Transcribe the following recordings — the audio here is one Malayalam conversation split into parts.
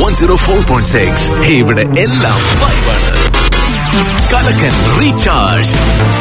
One zero four point six ഇവിടെ എല്ലാം വൈബാണ് കലക്കൻ റീചാർജ്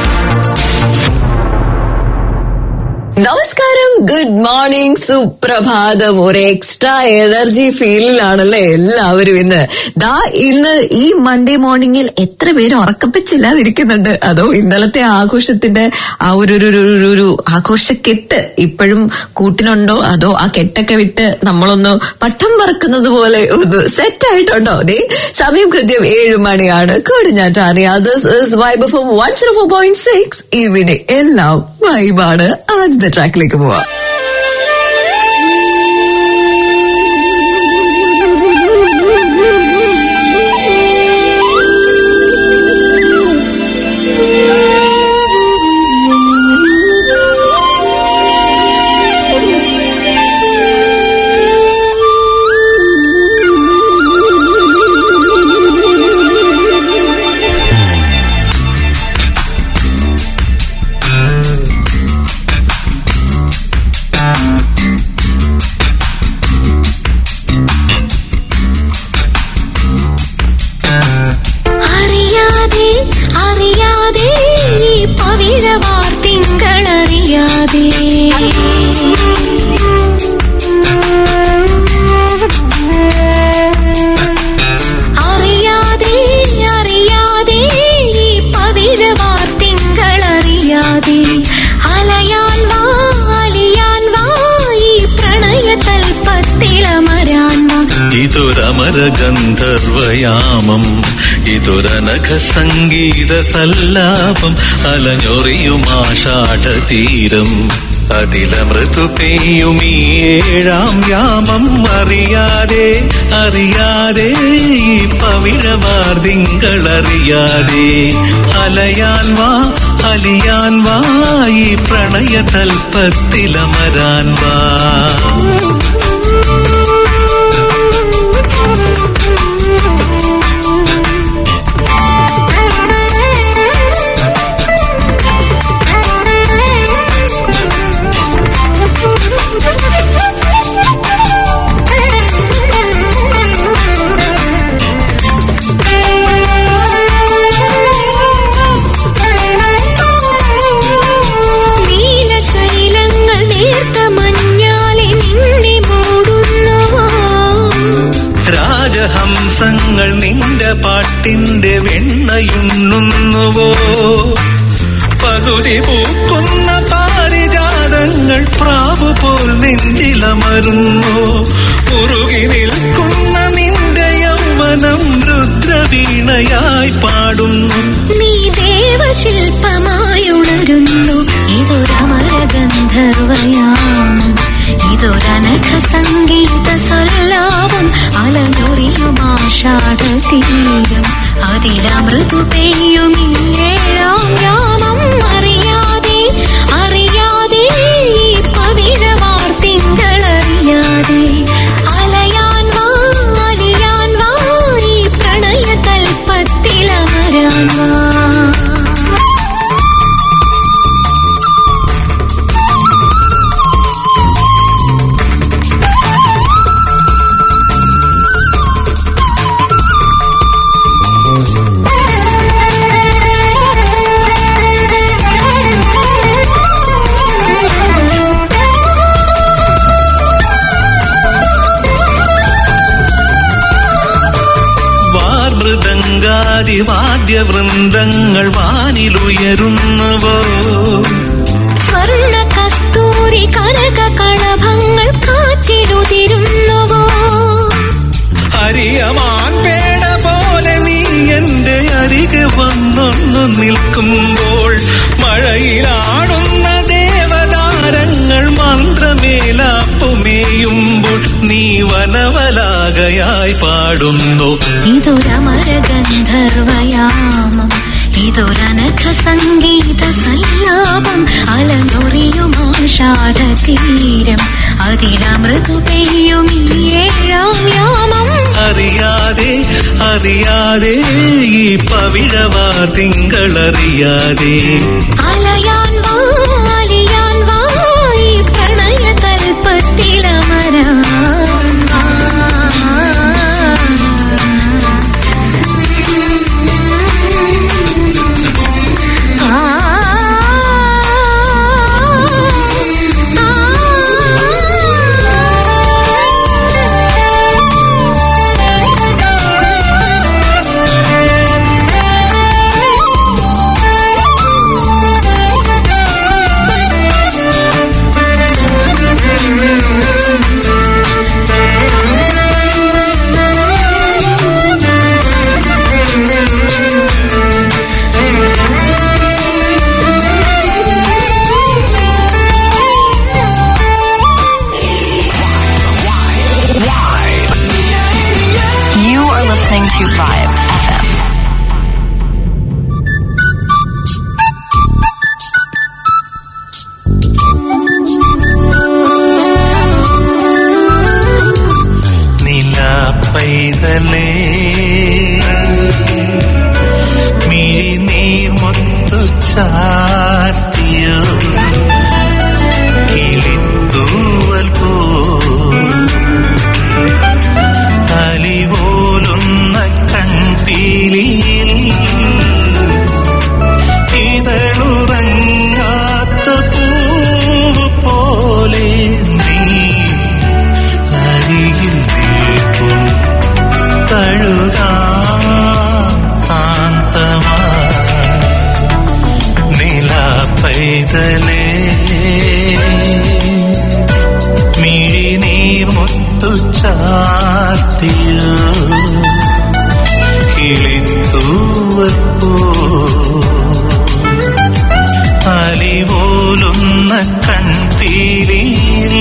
നമസ്കാരം ഗുഡ് മോർണിംഗ് സുപ്രഭാതം ഒരു എക്സ്ട്രാ എനർജി ഫീലിലാണല്ലേ എല്ലാവരും ഇന്ന് ദാ ഇന്ന് ഈ മൺഡേ മോർണിംഗിൽ എത്ര പേര് ഉറക്കപ്പിച്ചില്ലാതിരിക്കുന്നുണ്ട് അതോ ഇന്നലത്തെ ആഘോഷത്തിന്റെ ആ ഒരു ഒരു- ഒരു- ഒരു- ഒരു ആഘോഷക്കെട്ട് ഇപ്പോഴും കൂട്ടിനുണ്ടോ അതോ ആ കെട്ടൊക്കെ വിട്ട് നമ്മളൊന്ന് പട്ടം പറക്കുന്നത് പോലെ ഒന്ന് സെറ്റ് ആയിട്ടുണ്ടോ ദേ സമയം കൃത്യം ഏഴ് മണിയാണ് കോടിഞ്ഞാറ്റാണ് അതേഴ്സ് vibe form one zero four point six ഇവിടെ എല്ലാം വൈബാണ് ആദ്യത്തെ ട്രാക്കിലേക്ക് പോവാം അറിയാതെ അറിയാതെ ഈ പവിഴവാർ തിങ്കളറിയാതെ അറിയാതെ അറിയാതെ ഈ പവിഴവാർ തിങ്കളറിയാതെ അലയാൻ വാ അലിയാൻ വാ ഈ പ്രണയതൽപ്പത്തിലമരാൻ വാ ഇതൊരമര ഗന്ധർവയാമം ഇതൊരനഘ സംഗീത സല്ലാപം അലഞ്ഞൊറിയുമാഷാഢ തീരം അതിലമൃതു പെയ്യും ഈ ഏഴാം യാമം അറിയാതെ അറിയാതെ ഈ പവിഴവാർദിങ്കളറിയാതെ അലയാൻ വാ അലിയാൻ വാ ഈ പ്രണയതൽപ്പത്തിലമരാൻ വാ നീലശൈലങ്ങൾ നേർത്ത മഞ്ഞാലെ നിന്നെ മൂടുന്നുവോ രാജഹംസങ്ങൾ നിന്റെ പാട്ടിന്റെ വെണ്ണയുണ്ണുന്നുവോ പകുതി പൂക്കുന്ന പാരിജാതങ്ങൾ പ്രാവു പോൽ നെഞ്ചിലമരുന്നു ഉറുകി നിൽക്കുന്ന നിന്റെ യൗവനം രുദ്രവീണയായി പാടുന്നു നീ ദേവശില്പമായി ഉണരുന്നു ഇതൊരമരഗന്ധർവയാമം ഇതൊരനഘ സംഗീത സല്ലാപം അലനൊറിയുമാഷാഢ തീരം അതിലമൃതു പെയ്യും ഈ ഏഴാം യാമം അറിയാതെ അറിയാതെ ഈ പവിഴവാർ തിങ്കളറിയാതെ അലയാൻ വാ അലിയാൻ വാ ഈ പ്രണയതൽപ്പത്തിലമരാൻ വാ വാർമൃദംഗാതി വാദ്യവൃന്ദങ്ങൾ വാനിലുയരുന്നുവോ സ്വർണ്ണ കസ്തൂരി കനക കളഭങ്ങൾ കാറ്റിലുതിരുന്നുവോ അരിയമാൻ പേട പോലെ നീ എന്റെ അരികെ വന്നൊന്നു നിൽക്കുമ്പോൾ മഴയിലാടുന്ന ദേവതാരങ്ങൾ മന്ത്രമേലാപ്പുമേയുമ്പോൾ നീ വനവലാകയായി പാടുന്നു ഇതൊരമരഗന്ധർവയാമം ഇതൊരനഘ സംഗീത സല്ലാപം അലനൊറിയുമാഷാഢ തീരം അതിലമൃതു പെയ്യും ഈ ഏഴാം യാമം അറിയാതെ അറിയാതെ ഈ പവിഴവാർ തിങ്കളറിയാതെ അലയാൻ വാ അലിയാൻ വാ ഈ പ്രണയതൽപ്പത്തിലമരാൻ വാ പൈതലേ മിഴിനീർമുത്തു ചാർത്തിയോ കിളിത്തൂവൽ പോ അലിപോലുന്ന കൺപീലിയിൽ ഇതളുറങ്ങാത്ത പൂവ് പോലെ നീ അരികിൽ നിൽക്കൂ തഴുകാം താന്തമായി നില പൈതലേ മിഴിനീർമുത്തു ചാർത്തിയോ കിളിത്തൂവപ്പോ അലിപോലുന്ന കൺപീലിയിൽ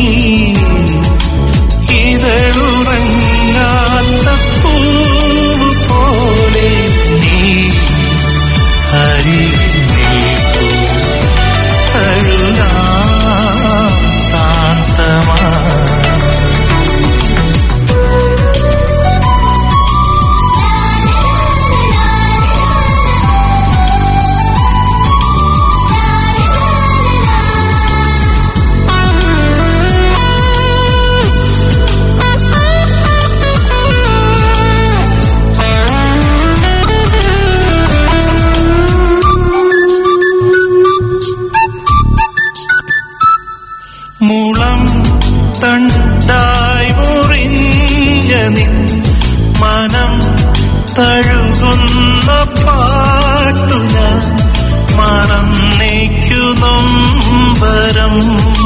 ഇതളുറങ്ങാത്ത പൂവ് പോലെ നീ അരികിൽ നിൽക്കൂ തഴുകാം താന്തമായി മുളം തണ്ടായി മുറിഞ്ഞ നിൻ മനം തഴുകുന്ന പാട്ടു ഞാൻ മറന്നേക്കു നൊമ്പരം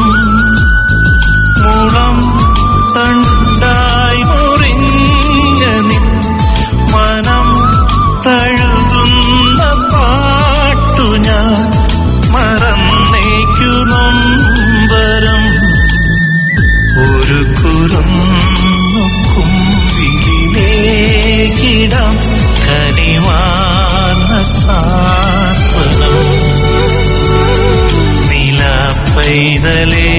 മുളം തണ്ടായി മുറിഞ്ഞ നിൻ മനം തഴുകുന്ന പാട്ടു ഞാൻ മറന്നേക്കു നൊമ്പരം ഒരു കുറുന്നു കുമ്പിലേക്കിടാം കനിവാർന്ന സാന്ത്വനം നില പൈതലേ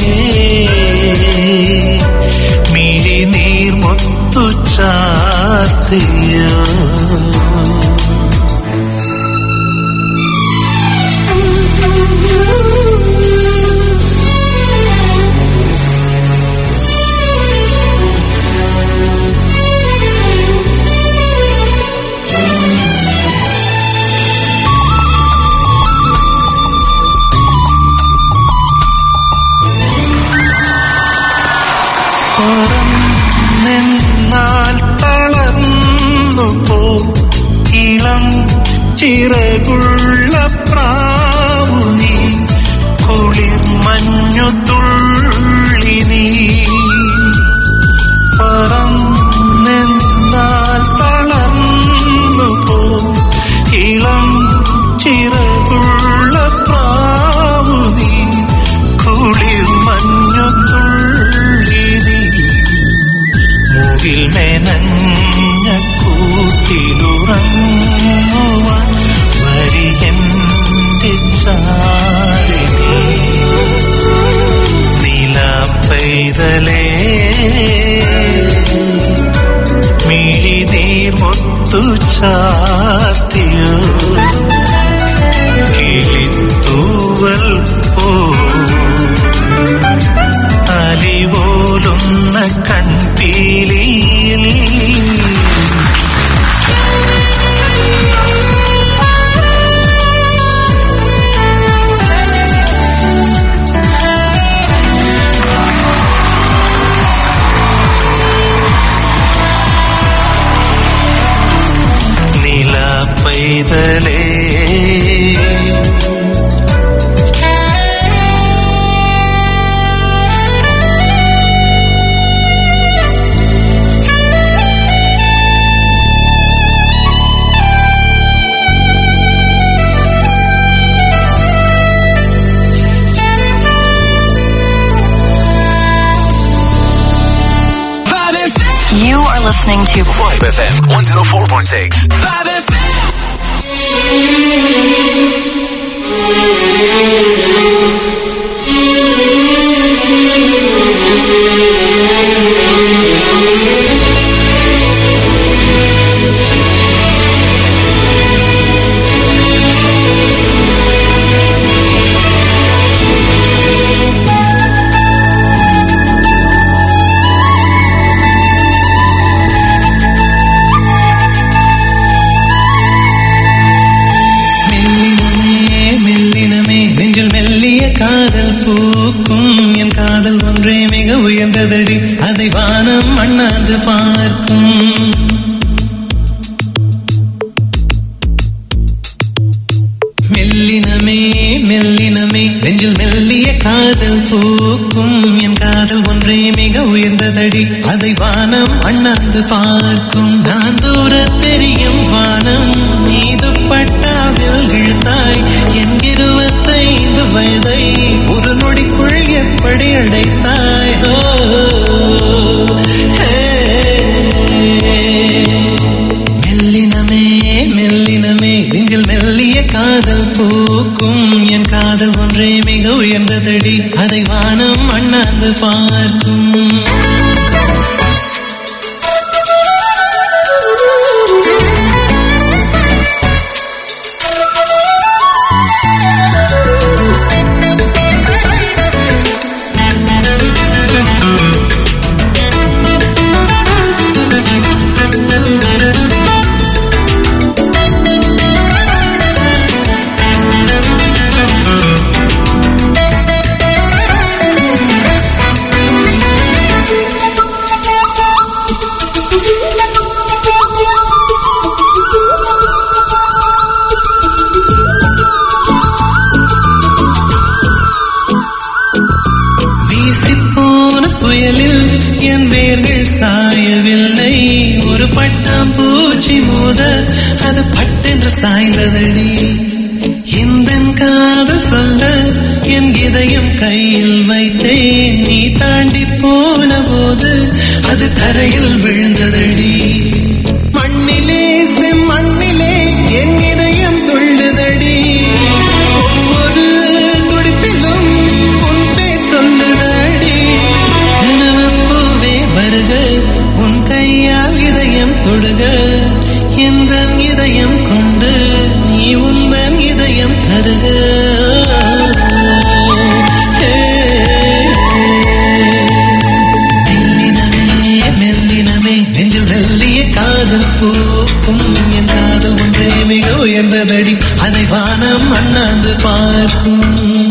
മിഴിനീർമുത്തു ചാത്തിയോ നിന്നാൽ തളർന്നു പോ ഇളം ചിറകുള്ള പ്രാവു നീ കുളിർ മഞ്ഞു തുള്ളി നീ പറന്നെന്നാൽ തളർന്നു പോ ഇളം ചിറകുള്ള പ്രാവു നീ കുളിർ മഞ്ഞു തുള്ളി നീ മുകിൽ മെനഞ്ഞ കൂട്ടിലുറങ്ങുവാൻ വരിയന്റെ ചാരിണി നില പെയ്തലേ മിഴി നീർമൊത്തു ചാർത്തിയോ കിളിത്തൂവൽ പോ അലിപോലുന്ന കൺപീലിയിൽ നില പൈതലേ You are listening to Vibe FM 104.6. உயர்ந்ததடி அதை வானம் அண்ணாந்து பார்க்கும் மெல்லினமே மெல்லினமே நெஞ்சில் மெல்லிய காதல் பூக்கும் என் காதல் ஒன்றே மிக உயர்ந்ததடி அதை வானம் அண்ணாந்து பார்க்கும் நான் தூர தெரியும் வானம் மீது பட்டாவில் இழுத்தாய் என் இருபத்தைந்து வயதை ஒரு நொடிக்குள் எப்படி அடைத்தாய் ஓ, ஹே. மெல்லினமே மெல்லினமே நெஞ்சில் மெல்லிய காதல் பூக்கும் என் காதல் ஒன்றே மிக உயர்ந்ததடி அதை வானம் அண்ணாந்து பார்க்கும் வீசிப்போன புயலில் என் வேர்கள் சாயவில்லை ஒரு பட்டாம் பூச்சி மோத அது பட்டென்று சாய்ந்ததடி இந்த காதல் சொல்ல என் இதயம் கையில் வைத்தேன் நீ தாண்டி போன போது அது தரையில் விழுந்ததடி மண்ணிலே செம்மண்ணிலே என் இதயம் துள்ளுதடி ஒவ்வொரு துடிப்பிலும் உன் பேர் சொல்லுதடி கனவு பூவே வருக உன் கையால் இதயம் தொடுக எந்த இதயம் கொண்டு நீ உந்தன் இதயம் தருக மெல்லினமே மெல்லினமே நெஞ்சில் மெல்லிய காதல் பூக்கும் என் காதல் ஒன்றே மிக உயர்ந்ததடி அதை வானம் அண்ணாந்து பார்க்கும்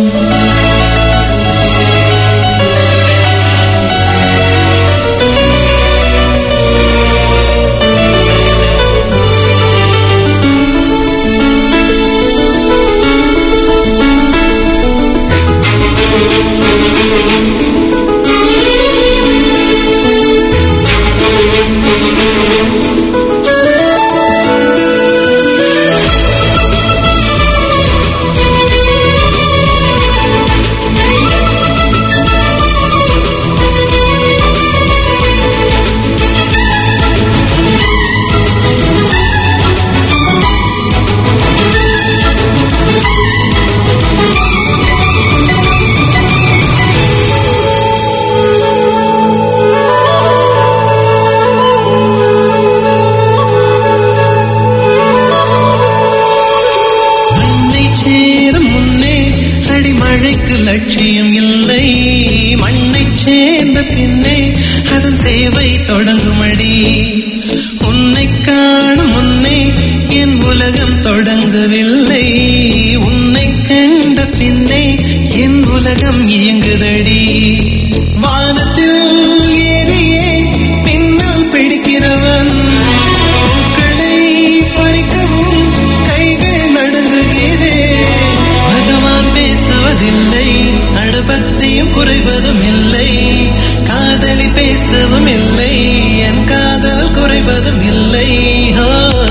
மண்ணை சேரும் முன்னே அடிமழைக்கு லட்சியம் இல்லை மண்ணை சேர்ந்த பின்னே அதன் சேவை தொடங்கும் அடி உன்னை காணும் முன்னே என் உலகம் தொடங்கவில்லை உன்னை கண்ட பின்னே என் உலகம் இயங்குதடி வானத்தில் ஏறியே பின்னல் பிடிக்கிறவன் பூக்களை பறிக்கவும் கைகள் நடுங்குகிறே பகவான் பேசுவதில்லை அடுபக்தியும் குறைவதும் இல்லை காதலி பேசவும் இல்லை என் காதல் குறைவதும் இல்லை ஓ.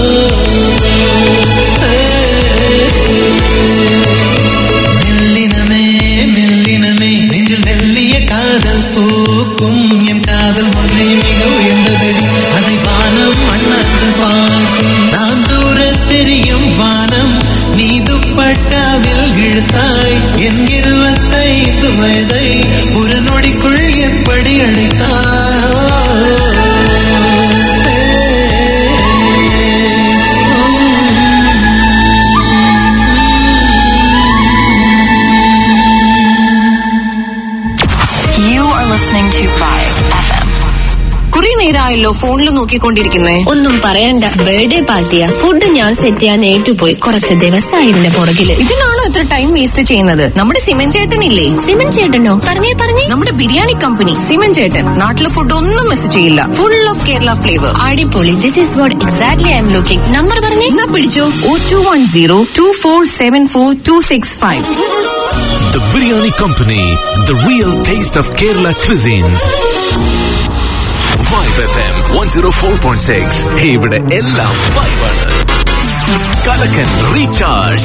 மெல்லினமே மெல்லினமே நெஞ்சில் மெல்லிய காதல் பூக்கும் என் காதல் ஒன்றே மிக உயர்ந்ததடி அதை வானம் அண்ணாந்து பார்க்கும் நான் தூர தெரியும் வானம் நீ துப்பட்டாவில் இழுத்தாய் என் இருபத்தைந்து வயதை ஒரு நொடிக்குள் எப்படி You are listening to Vibe FM. കുറെ നേരമായല്ലോ ഫോണിൽ നോക്കിക്കൊണ്ടിരിക്കുന്നേ ഒന്നും പറയണ്ട ബർത്ത്ഡേ പാർട്ടിയാ ഫുഡ് ഞാൻ സെറ്റ് ചെയ്യാൻ ഏറ്റുപോയി കുറച്ച് ദിവസമായി ഇതിന്റെ പുറകില് ഇതിനാണോ ഇത്ര ടൈം വേസ്റ്റ് ചെയ്യുന്നത് നമ്മുടെ സിമൻ ചേട്ടനില്ലേ സിമൻ ചേട്ടനോ പറഞ്ഞേ പറഞ്ഞേ നമ്മുടെ ബിരിയാണി കമ്പനി സിമൻ ചേട്ടൻ നാട്ടിലെ ഫുഡ് ഒന്നും മിസ് ചെയ്യില്ല ഫുൾ ഓഫ് കേരള ഫ്ലേവർ അടിപൊളി this is what exactly I'm looking number പറഞ്ഞേ എന്നാ പിടിച്ചോ ഓ two one zero two four seven four two six five The Biryani Company, the real taste of Kerala cuisines. Vibe FM 104.6. ഇവിടെ എല്ലാം വൈബാണ് കലക്കൻ റീചാർജ്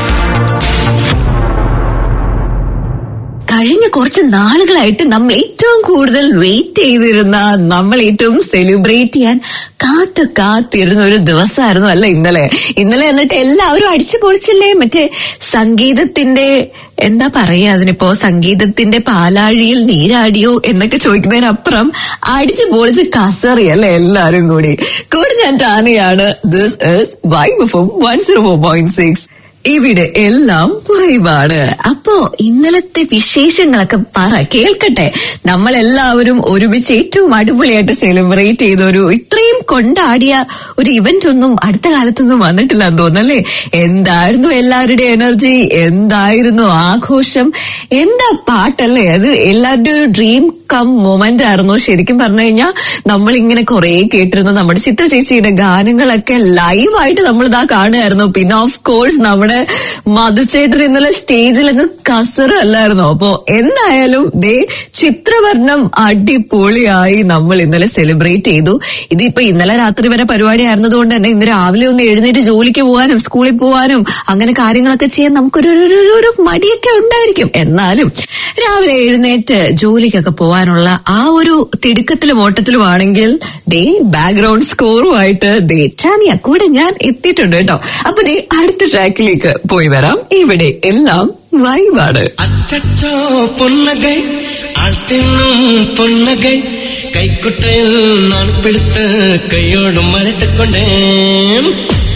കഴിഞ്ഞ കുറച്ച് നാളുകളായിട്ട് നമ്മൾ ഏറ്റവും കൂടുതൽ വെയിറ്റ് ചെയ്തിരുന്ന നമ്മൾ ഏറ്റവും സെലിബ്രേറ്റ് ചെയ്യാൻ കാത്ത് കാത്തിരുന്ന ഒരു ദിവസമായിരുന്നു അല്ല ഇന്നലെ ഇന്നലെ എന്നിട്ട് എല്ലാവരും അടിച്ചു പൊളിച്ചില്ലേ മറ്റേ സംഗീതത്തിന്റെ എന്താ പറയാ അതിനിപ്പോ സംഗീതത്തിന്റെ പാലാഴിയിൽ നീരാടിയോ എന്നൊക്കെ ചോദിക്കുന്നതിനപ്പുറം അടിച്ചു പൊളിച്ച് കസറി അല്ലേ എല്ലാരും കൂടി കൂടെ ഞാൻ ടാനയാണ് this is vibe form one zero four point six ഇവിടെ എല്ലാം വൈബാണ് അപ്പോ ഇന്നലത്തെ വിശേഷങ്ങളൊക്കെ പറ കേൾക്കട്ടെ നമ്മളെല്ലാവരും ഒരുമിച്ച് ഏറ്റവും അടിപൊളിയായിട്ട് സെലിബ്രേറ്റ് ചെയ്ത ഒരു ഇത്രയും കൊണ്ടാടിയ ഒരു ഇവന്റ് ഒന്നും അടുത്ത കാലത്തൊന്നും വന്നിട്ടില്ല എന്ന് തോന്നല്ലേ എന്തായിരുന്നു എല്ലാവരുടെ എനർജി എന്തായിരുന്നു ആഘോഷം എന്താ പാട്ടല്ലേ അത് എല്ലാവരുടെ ഒരു ഡ്രീം കം മൊമെന്റ് ആയിരുന്നു ശരിക്കും പറഞ്ഞു കഴിഞ്ഞാൽ നമ്മൾ ഇങ്ങനെ കുറെ കേട്ടിരുന്നു നമ്മുടെ ചിത്ര ചേച്ചിയുടെ ഗാനങ്ങളൊക്കെ ലൈവായിട്ട് നമ്മൾ ഇതാ കാണുമായിരുന്നു പിന്നെ ഓഫ് കോഴ്സ് നമ്മുടെ മധുചേട്ടൻ ഇന്നലെ സ്റ്റേജിലൊക്കെ കസറ് അല്ലായിരുന്നു അപ്പോ എന്തായാലും ദേ ചിത്രവർണ്ണം അടിപൊളിയായി നമ്മൾ ഇന്നലെ സെലിബ്രേറ്റ് ചെയ്തു ഇതിപ്പോ ഇന്നലെ രാത്രി വരെ പരിപാടി ആയിരുന്നതുകൊണ്ട് തന്നെ ഇന്ന് രാവിലെ ഒന്ന് എഴുന്നേറ്റ് ജോലിക്ക് പോകാനും സ്കൂളിൽ പോകാനും അങ്ങനെ കാര്യങ്ങളൊക്കെ ചെയ്യാൻ നമുക്കൊരു ഒരു- ഒരു- ഒരു മടിയൊക്കെ ഉണ്ടായിരിക്കും എന്നാലും രാവിലെ എഴുന്നേറ്റ് ജോലിക്കൊക്കെ പോകാനുള്ള ആ ഒരു തിടുക്കത്തിലും ഓട്ടത്തിലും ആണെങ്കിൽ ദേ ബാക്ക്ഗ്രൗണ്ട് സ്കോറുമായിട്ട് ദേ ടാനിയ കൂടെ ഞാൻ എത്തിയിട്ടുണ്ട് കേട്ടോ അപ്പൊ ദേ അടുത്ത ട്രാക്കിലേക്ക് പോയി വരാം ഇവിടെ എല്ലാം വൈബാണ് அச்சச்சோ புன்னகை ஆள் தின்னும் புன்னகை கைக்குட்டையில் நான் பிடித்து கையோடு மறைத்துக் கொண்டேன்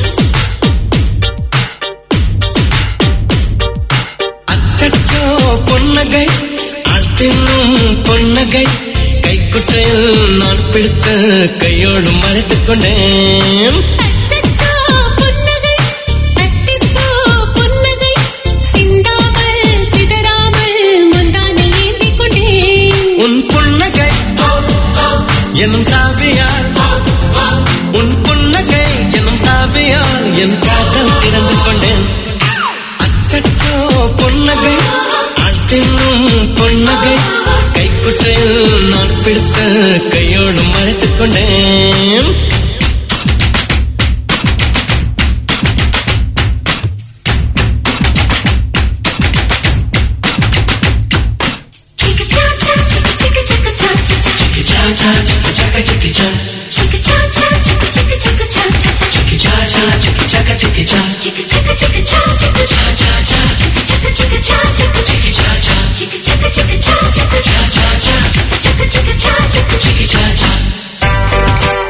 அச்சச்சோ புன்னகை ஆள் தின்னும் புன்னகை கைக்குட்டையில் நான் பிடித்து கையோடு மறைத்துக் கொண்டேன் அச்சச்சோ புன்னகை தட்டிப்போ புன்னகை சிந்தாமல் சிதறாமல் முந்தானை ஏந்திக் கொண்டேன் உன் புன்னகை என்னும் சாவியால் உன் புன்னகை என்னும் சாவியால் என் காதல் திறந்து கொண்டேன் அச்சச்சோ புன்னகை ஆள் தின்னும் புன்னகை கைக்குட்டையில் நான் பிடித்து கையோடு மறைத்துக் கொண்டேன் Chicka cha cha chicka chicka chicka cha cha cha chicka cha cha chicka chicka chicka cha chicka cha cha chicka chicka chicka cha cha cha chicka cha cha chicka chicka chicka cha chicka chicka chicka cha chicka cha cha cha chicka chicka chicka cha chicka chicka cha cha chicka chicka chicka cha chicka cha cha cha chicka chicka chicka cha chicka chicka cha cha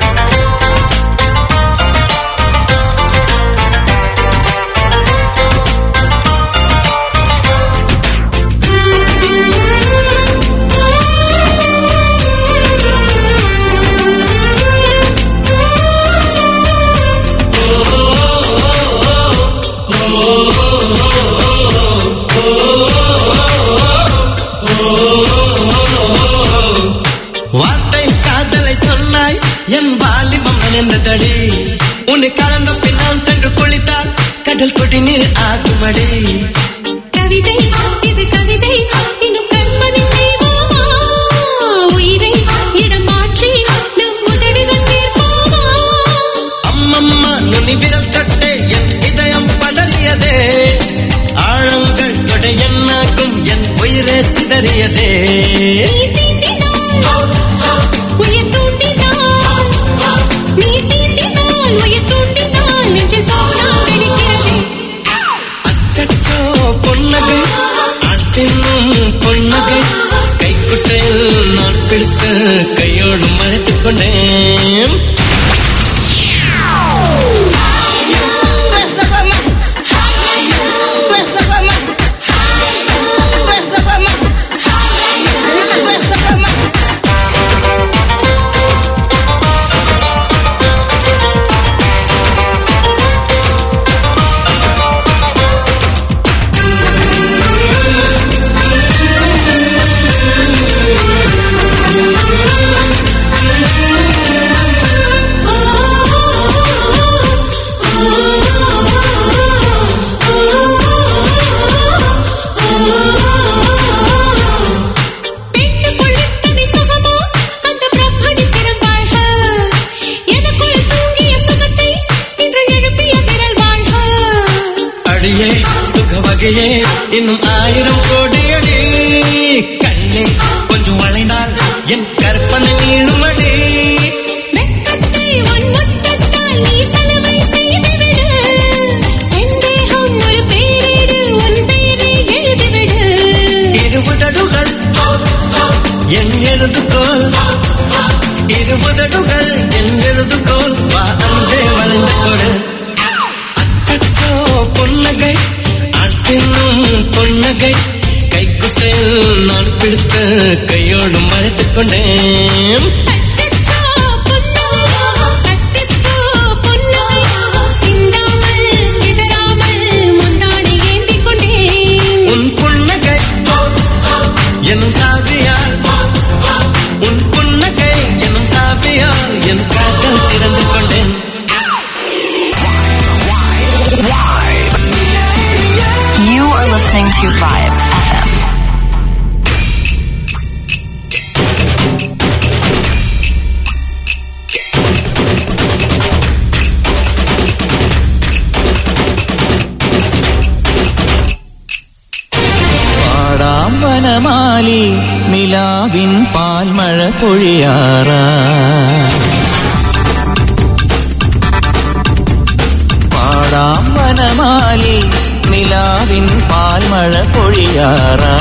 வார்த்தை காதலை சொன்னாய் என் வாலிபம் நனைந்ததடி உன்னை கலந்த பின் நான் சென்று குளித்தால் கடல் கொடி நீர் ஆகுமடி கவிதை இது கவிதை இன்னும் கற்பனை செய்வோமா உயிரை இடம் மாற்றி நம் உதடுகள் சேர்ப்போமா அம்மம்மா நுனி விரல் தொட்டே என் இதயம் பதறியதே ஆழங்கள் தொடை என்னாகும் என் உயிரே சிதறியதே நீ தீண்டினால் உயிர் தூண்டினால் நீ தீண்டினால் உயிர் தூண்டினால் நெஞ்சில் போனால் வெடிக்கிறதே அச்சச்சோ பொன்னகை ஆள் தின்னும் பொன்னகை கைக்குட்டையில் நான் பிடித்து கையோடு மறைத்துக் கொண்டேன் Bye. அழகையே இன்னும் ஆயிரம் கோடியடி கண்ணே கொஞ்சம் வளைந்தால் என் கற்பனை நீளுமடி வெட்கத்தை உன் முத்தத்தால் நீ சலவை செய்துவிடு என் தேகம் ஒரு பேரேடு உன் பெயரை எழுதிவிடு இருபதடுகள் என் எழுதுகோல் இருபதடுகள் என் எழுதுகோல் வா அன்பே வளைந்து கொடு அச்சச்சோ பொன்னகை ஆழ்த்தினும் பொன்னகை கைக்குட்டையில் நான் பிடித்த கையோடு மறைத்துக் கொண்டேன் அச்சச்சோ புன்னகை அத்திப்பூ புன்னகை சிந்தாமல் சிதறாமல் முந்தாடி ஏந்திக் கொண்டேன் உன் புன்னகை எனும் சாவியால் உன் புன்னகை எனும் சாவியால் என் காதல் திறந்து கொண்டேன் You are listening to Vibe FM. പാടാം വനമാലി നിലാവിൻ പാൽമഴ പൊഴിയാറാ പാടാം വനമാലി നിലാവിൻ പാൽമഴ പൊഴിയാറാ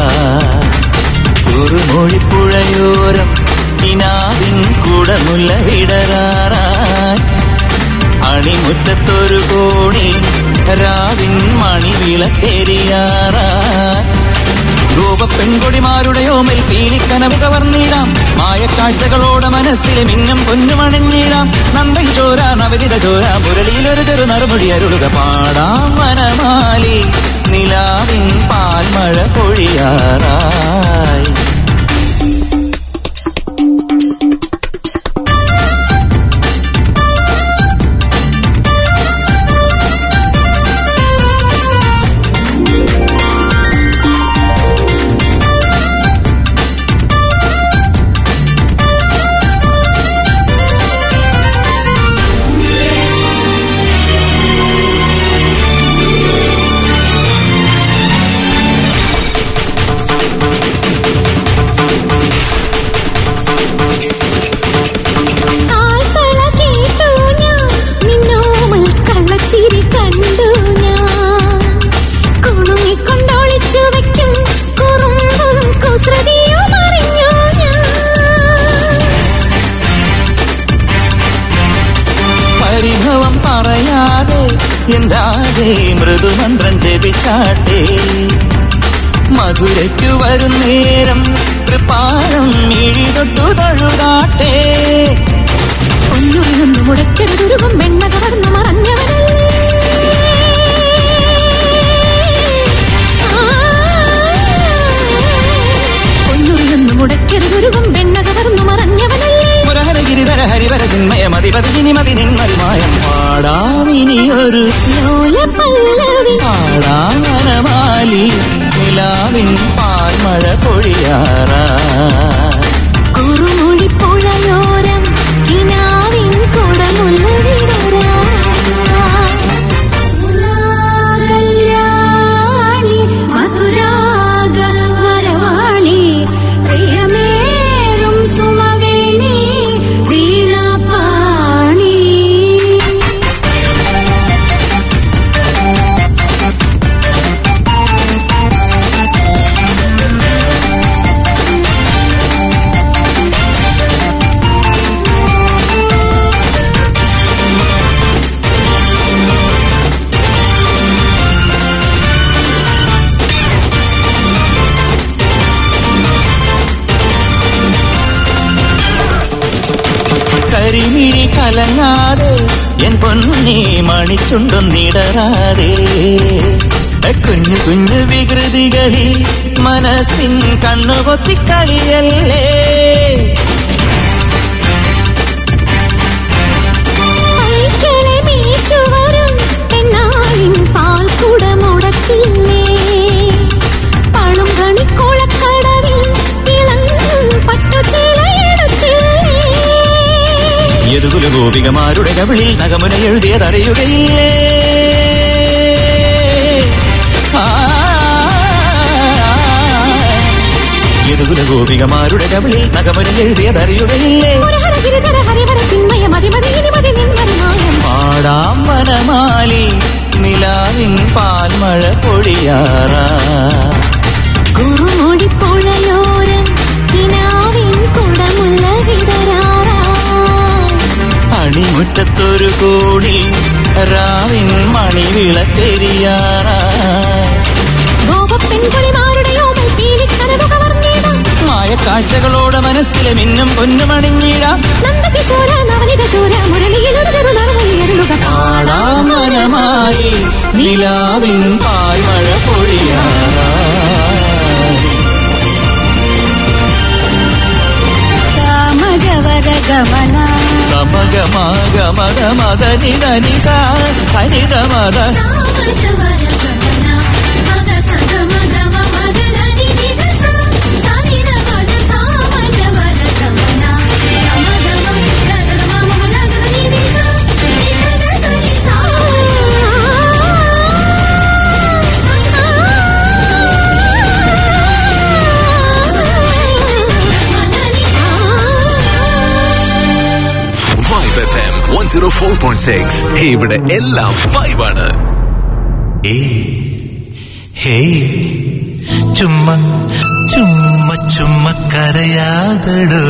കുറുമൊഴിപ്പുഴയോരം കിനാവിൻ കുടമുല്ല വിടരാറാ അണിമുറ്റത്തൊരു കോണി രാവിൻ മണിവിളക്കെരിയാറാ രൂപ പെൺകൊടിമാരുടെ ഓമൽ പീലിക്കനവ് കവർന്നിടാം മായക്കാഴ്ചകളോടെ മനസ്സിലെ മിന്നും പൊന്നുമണിഞ്ഞിടാം നന്ദൻ ചോര നവരിത ചോര മുരളിയിലൊരു ചെറു നറുമുടി അരുളുക പാടാം വനമാലി നിലാവിൻ പാൽമഴ പൊഴിയാറായി കാൽത്തള കേട്ടു ഞാൻ നിന്നോമൽ കള്ളച്ചിരി കണ്ടു ഞാൻ കുണുങ്ങിക്കൊണ്ടൊളിച്ചു വയ്ക്കും കുറുമ്പും കുസൃതിയും അറിഞ്ഞു ഞാൻ പരിഭവം പറയാതെ എന്താതെ മൃദുമന്ത്രം ജപിച്ചാട്ടെ മധുരയ്ക്കു വരും നേരം കൃപാണം മിഴി തൊട്ടു തഴുതാട്ടെ ഒന്നുറിയൊന്നു മുടക്കരുതുരുകും വെണ്ണ കവർന്നു മറഞ്ഞവനല്ലേ ഒന്നുറിയൊന്നു മുടക്കരുതുരുകും വെണ്ണ കവർന്നു മറഞ്ഞവനല്ലേ മുരഹരഗിരിധര ഹരിവര ചിന്മയ മതിപതിനി മതി നിന്മതിമായം പാടാമിനിയൊരു ലോല പല്ലവി പാടാം വനമാലി നിലാവിൻ പാൽമഴ പൊഴിയാറാ കുറുമുടി പുഴയോരം കിനാവിൻ കുടമുല്ല വിടരാ കല്യാണി മധുരാഗ വരവാളി പ്രിയമേറും സുമവേണി വീണാപാണി കരിമിഴി കലങ്ങാതെ എൻ പൊന്നി മണിച്ചുണ്ടൊന്നിടരാതെ കുഞ്ഞു കുഞ്ഞു വികൃതികളിൽ മനസ്സിൻ കണ്ണുപൊത്തിക്കളിയല്ലേ പൈക്കളെ മേച്ചു വരും പെണ്ണാളിൻ പാൽ കുടമുടച്ചില്ലേ പണം കണിക്കോളക്കടവിൽ തിളങ്ങും പട്ടുചീലയെടുത്തില്ലേ യദുകുല ഗോപികമാരുടെ കവിളിൽ നഗമുന എഴുതിയതറിയുകയില്ലേ ആ യദുകുല ഗോപികമാരുടെ കവിളിൽ നഗമരം എഴുതിയതറിയുകയില്ലേ മുരഹര ഗിരിധര ഹരിവര ചിന്മയ മതി മതി ഇനി മതി നിൻവരുമായം പാടാം വനമാലി നിലാവിൻ പാൽമഴ പൊഴിയാറാ കുറുമുടിപ്പുഴയോരം കിനാവിൻ കുടമുള്ള വിടരാറാ അണിമുറ്റത്തൊരു കോടി രാവിൻ മണിവിളത്തെരിയാറാ ഗോപപ്പെൺകുടിമാരുടെ ഓമൽ പീലിക്കനവു കവർന്നിടാം മായക്കാഴ്ചകളോടെ മനസ്സിലെ മിന്നും പൊന്നുമണിഞ്ഞിടാം നന്ദകിശോര നവനിത ചോര മുരളിയിലൊരു നറുമൊഴിയരുളുക പാടാം വനമായി നിലാവിൻ പാൽമഴ പൊഴിയാറാ സാമജവര ഗമന സമഗമഗമഗമദ നിദ നിസ ഹരിത മദ സാമജവര ഗമന മദ സഗമ ഗമ മദ നനി നിദ സ സാനിദ മദ സാമജവര ഗമന സമഗമ ഗഗ മമ മദ ഗ നി നി സ നി സ ഗ സ നി സ vibe F M one zero four point six ഇവിടെ എല്ലാം വൈബാണ് ഹേയ് ചുമ്മ ചുമ്മ ചുമ്മ കരയാതടോ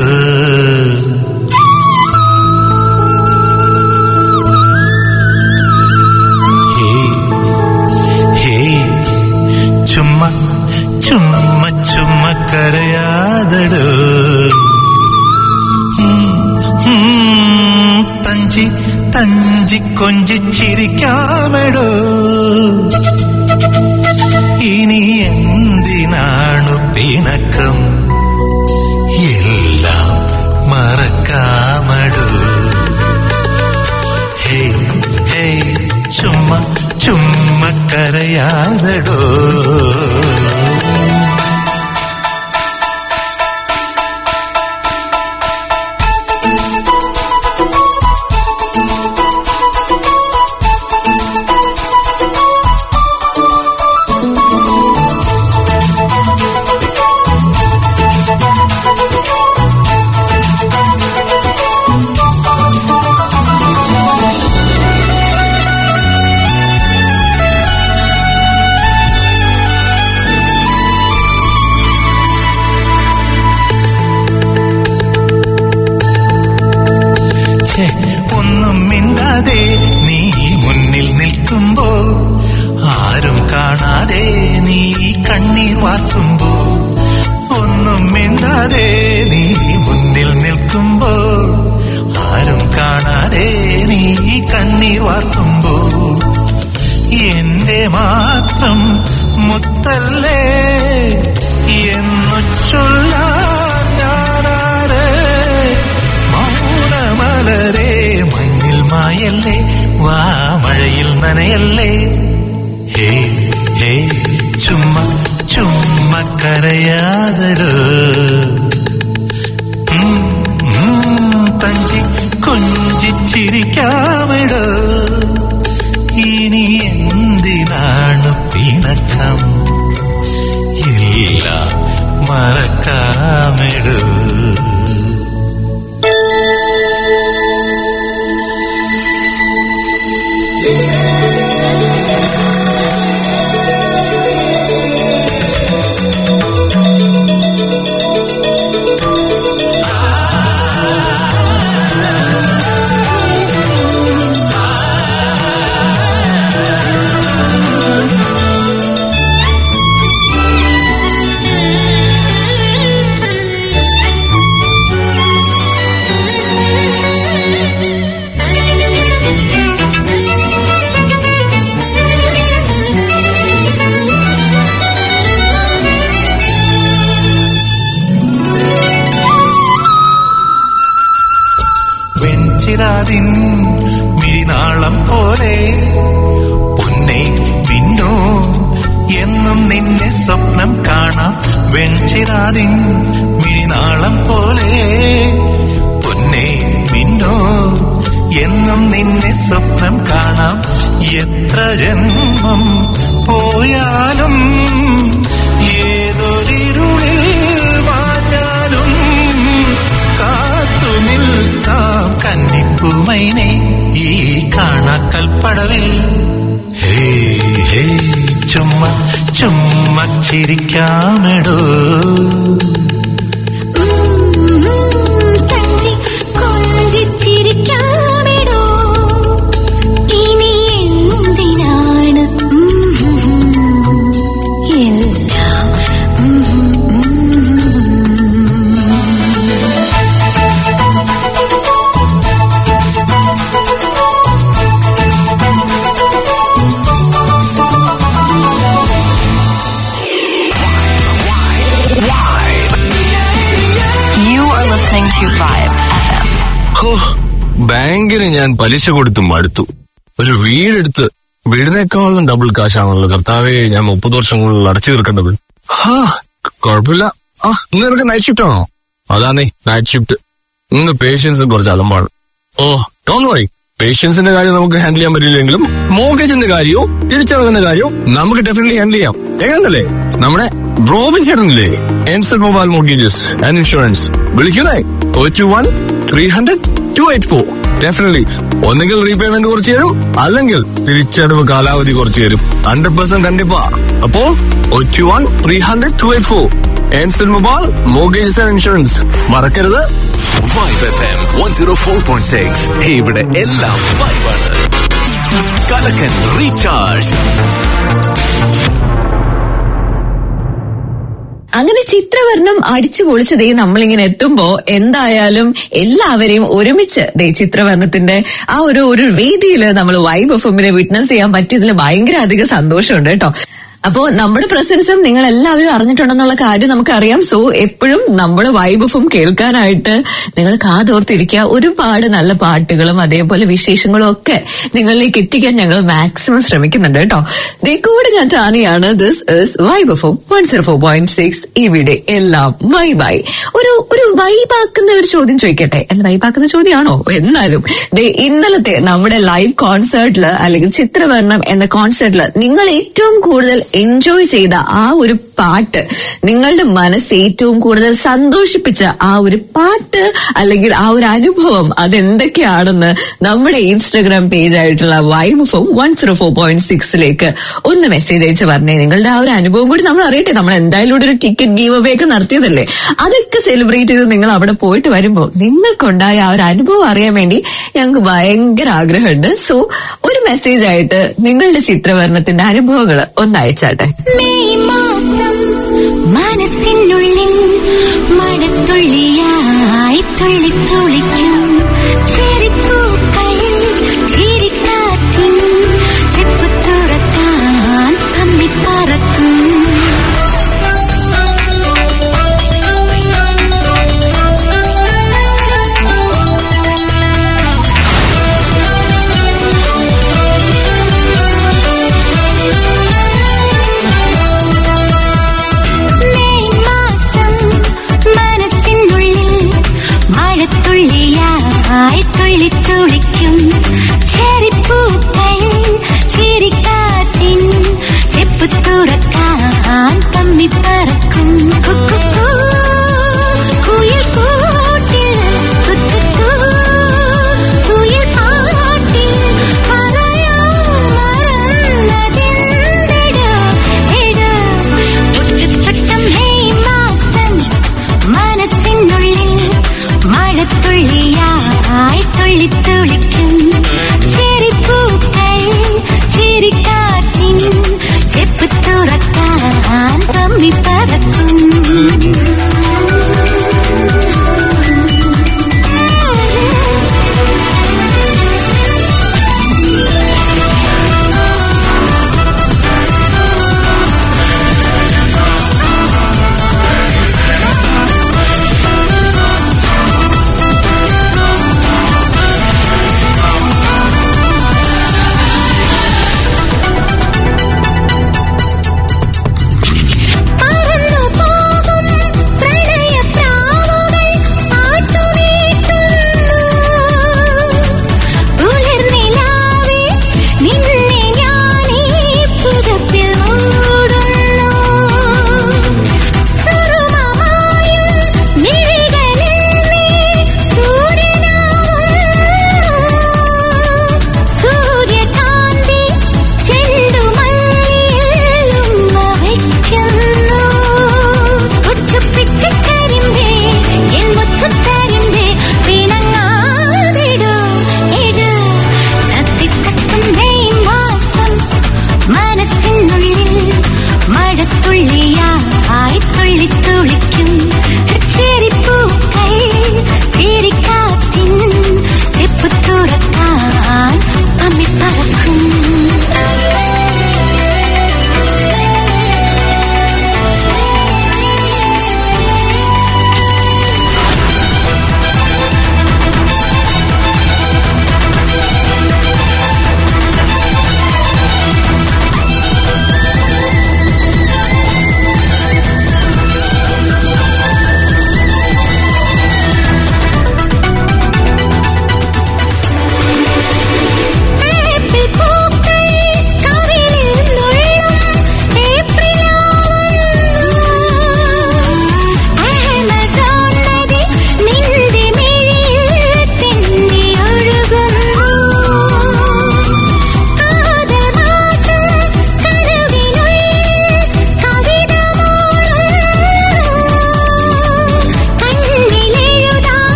ഹേയ് ഹേയ് ചുമ്മ ചുമ്മ ചുമ്മ കരയാതടോ ഉം, ഉം, തഞ്ചി തഞ്ചി കൊഞ്ചി ചിരിക്കാമെടോ ഇനി എന്തിനാണു പിണക്കം എല്ലാം മറക്കാമടു ഹേ ഹേ ചുമ്മ ചുമ്മ കരയാതടോ ഛെ, ഒന്നും മിണ്ടാതെ നീ മുന്നിൽ നിൽക്കുമ്പോ ആരും കാണാതെ നീ കണ്ണീർ വാർക്കുമ്പോ ഒന്നും മിണ്ടാതെ നീ മുന്നിൽ നിൽക്കുമ്പോ ആരും കാണാതെ നീ കണ്ണീർ വാർക്കുമ്പോ എന്റെ മാത്രം മുത്തല്ലേ എന്നു ചൊല്ലാൻ ഞാനാരേ മൗനമലരേ മഞ്ഞിൽ മായല്ലേ വാ മഴയിൽ നനയല്ലേ ഹേ ഹേ ചുമ്മ ചുമ്മ കരയാതടോ ഉം, ഉം, തഞ്ചി കൊഞ്ചിച്ചിരിക്കാമിടോ ഇനി എന്തിനാണ് പിണക്കം എല്ലാം മറക്കാമിടൂ വെഞ്ചിരാതിൻ മിഴിനാളം പോലെ പൊന്നെ മിന്നോ എന്നും നിന്നെ സ്വപ്നം കാണാം വെഞ്ചിരാതിൻ മിഴിനാളം പോലെ പൊന്നെ മിന്നോ എന്നും നിന്നെ സ്വപ്നം കാണാം എത്ര ജന്മം പോയാലും ഏതൊരിരുളിൽ മാ പൂമൈനെ ഈ കാണാക്കൽപ്പടവിൽ ഹേ ഹേ ചുമ്മാ ചുമ്മാ ചിരിക്കാമെടോ കഞ്ചി കൊഞ്ചിച്ചിരിക്കാമെടോ ഇനി എന്തിനാണ് എല്ലാം You are listening to Vibe FM. ഹോ, ബാങ്കിന് ഞാൻ പലിശ കൊടുത്ത് മടുത്തു ഒരു വീടെടുത്ത് വീടിനേക്കാളും ഡബിൾ കാശാണല്ലോ കർത്താവേ ഞാൻ മുപ്പത് വർഷം കൂടുതൽ അടച്ചു തീർക്കേണ്ടത് ഹാ കുഴപ്പമില്ല ആ ഇന്ന് നിനക്ക് നൈറ്റ് ഷിഫ്റ്റ് ആണോ അതാന്നേ നൈറ്റ് ഷിഫ്റ്റ് ഇന്ന് പേഷ്യൻസ് കുറച്ച് അലമ്പാണ് ഓ ഡോണ്ട് വറി പേഷ്യൻസിന്റെ കാര്യം നമുക്ക് ഹാൻഡിൽ ചെയ്യാൻ പറ്റില്ലെങ്കിലും മോർഗേജിന്റെ കാര്യവും തിരിച്ചടവിന്റെ കാര്യവും നമുക്ക് ഡെഫിനറ്റ്ലി ഹാൻഡിൽ ചെയ്യാം എങ്ങനല്ലേ നമ്മുടെ റോബിൻ ചേട്ടനില്ലേ എൻസൽ മൊബൈൽ മോർഗേജസ് ആൻഡ് ഇൻഷുറൻസ് വിളിക്കുന്നേ O two one three hundred two eight four definitely ഒന്നുകിൽ റീപേയ്മെന്റ് കുറച്ച് തരും അല്ലെങ്കിൽ തിരിച്ചടവ് കാലാവധി കുറച്ച് തരും ഹൺഡ്രഡ് പെർസെന്റ് കണ്ടിപ്പാ അപ്പോ O two one three hundred two eight four എൻസൽ മൊബൈൽ മോർഗേജസ് ആൻഡ് ഇൻഷുറൻസ് മറക്കരുത് vibe F M one zero four point six ഇവിടെ എല്ലാം വൈബാണ് കലക്കൻ റീചാർജ് അങ്ങനെ ചിത്രവർണ്ണം അടിച്ചു പൊളിച്ച് ദേ നമ്മളിങ്ങനെ എത്തുമ്പോ എന്തായാലും എല്ലാവരെയും ഒരുമിച്ച് ദേ ചിത്രവർണ്ണത്തിന്റെ ആ ഒരു ഒരു വേദിയിൽ നമ്മൾ വൈബ് എഫിനെ വിറ്റ്നസ് ചെയ്യാൻ പറ്റിയതിൽ ഭയങ്കര അധികം സന്തോഷമുണ്ട് കേട്ടോ അപ്പോ നമ്മുടെ പ്രസൻസും നിങ്ങൾ എല്ലാവരും അറിഞ്ഞിട്ടുണ്ടെന്നുള്ള കാര്യം നമുക്കറിയാം സോ എപ്പോഴും നമ്മുടെ വൈബ് എഫും കേൾക്കാനായിട്ട് നിങ്ങൾ കാതോർത്തിരിക്കുക ഒരുപാട് നല്ല പാട്ടുകളും അതേപോലെ വിശേഷങ്ങളും ഒക്കെ നിങ്ങളിലേക്ക് എത്തിക്കാൻ ഞങ്ങൾ മാക്സിമം ശ്രമിക്കുന്നുണ്ട് കേട്ടോ ദേ കൂടെ ഞാൻ ടാനിയാണ് ദിസ് ഇസ് വൈബ് എഫും one zero four point six ഇവിടെ എല്ലാം വൈബായി ഒരു ഒരു വൈബാക്കുന്ന ഒരു ചോദ്യം ചോദിക്കട്ടെ അല്ല വൈബാക്കുന്ന ചോദ്യമാണോ എന്നാലും ദേ ഇന്നലത്തെ നമ്മുടെ ലൈവ് കോൺസേർട്ടില് അല്ലെങ്കിൽ ചിത്രവർണ്ണം എന്ന കോൺസേർട്ടില് നിങ്ങൾ ഏറ്റവും കൂടുതൽ എൻജോയ് ചെയ്ത ആ ഒരു പാട്ട് നിങ്ങളുടെ മനസ്സ് ഏറ്റവും കൂടുതൽ സന്തോഷിപ്പിച്ച ആ ഒരു പാട്ട് അല്ലെങ്കിൽ ആ ഒരു അനുഭവം അതെന്തൊക്കെയാണെന്ന് നമ്മുടെ ഇൻസ്റ്റഗ്രാം പേജ് ആയിട്ടുള്ള vibe form one zero four point സിക്സിലേക്ക് ഒന്ന് മെസ്സേജ് അയച്ച് പറഞ്ഞേ നിങ്ങളുടെ ആ ഒരു അനുഭവം കൂടി നമ്മൾ അറിയട്ടെ നമ്മൾ എന്തായാലും ഇവിടെ ഒരു ടിക്കറ്റ് ഗീവ് അവേ ഒക്കെ നടത്തിയതല്ലേ അതൊക്കെ സെലിബ്രേറ്റ് ചെയ്ത് നിങ്ങൾ അവിടെ പോയിട്ട് വരുമ്പോൾ നിങ്ങൾക്കുണ്ടായ ആ ഒരു അനുഭവം അറിയാൻ വേണ്ടി ഞങ്ങൾക്ക് ഭയങ്കര ആഗ്രഹമുണ്ട് സോ ഒരു മെസ്സേജ് ആയിട്ട് നിങ്ങളുടെ ചിത്രവർണ്ണത്തിന്റെ അനുഭവങ്ങൾ ഒന്ന് അയച്ചാട്ടെ മെയ് മാസം മനസ്സിനുള്ളിൽ മഴത്തുള്ളിയായി തുള്ളി തുള്ളിക്കും ചെറിപ്പൂക്കൾ ചിരിക്കാറ്റും ചെപ്പ് തുറക്കാൻ അമ്മി പറക്കും മെയ് മാസം മനസ്സിനുള്ളിൽ മഴത്തുള്ളിയായി തുള്ളി തുള്ളിക്കും ചെറിപ്പൂക്കൾ ചിരിക്കാറ്റിൻ ചെപ്പ് തുറക്കാൻ പമ്മി പറക്കും കുക്കുക്കൂ, കുയിൽ കൂട്ടിൽ കുത്തുക്കൂ, കുയിൽ പാട്ടിൽ പറയാൻ മറന്നതെന്തിട ഇട ചുട്ടം മെയ് മാസം മനസ്സിനുള്ളിൽ മഴത്തുള്ളിയായി തുള്ളി തുള്ളിക്കും ചെറിപ്പൂക്കൾ ചിരിക്കാറ്റിൻ ചെപ്പ് തുറക്കാൻ പമ്മി പറക്കും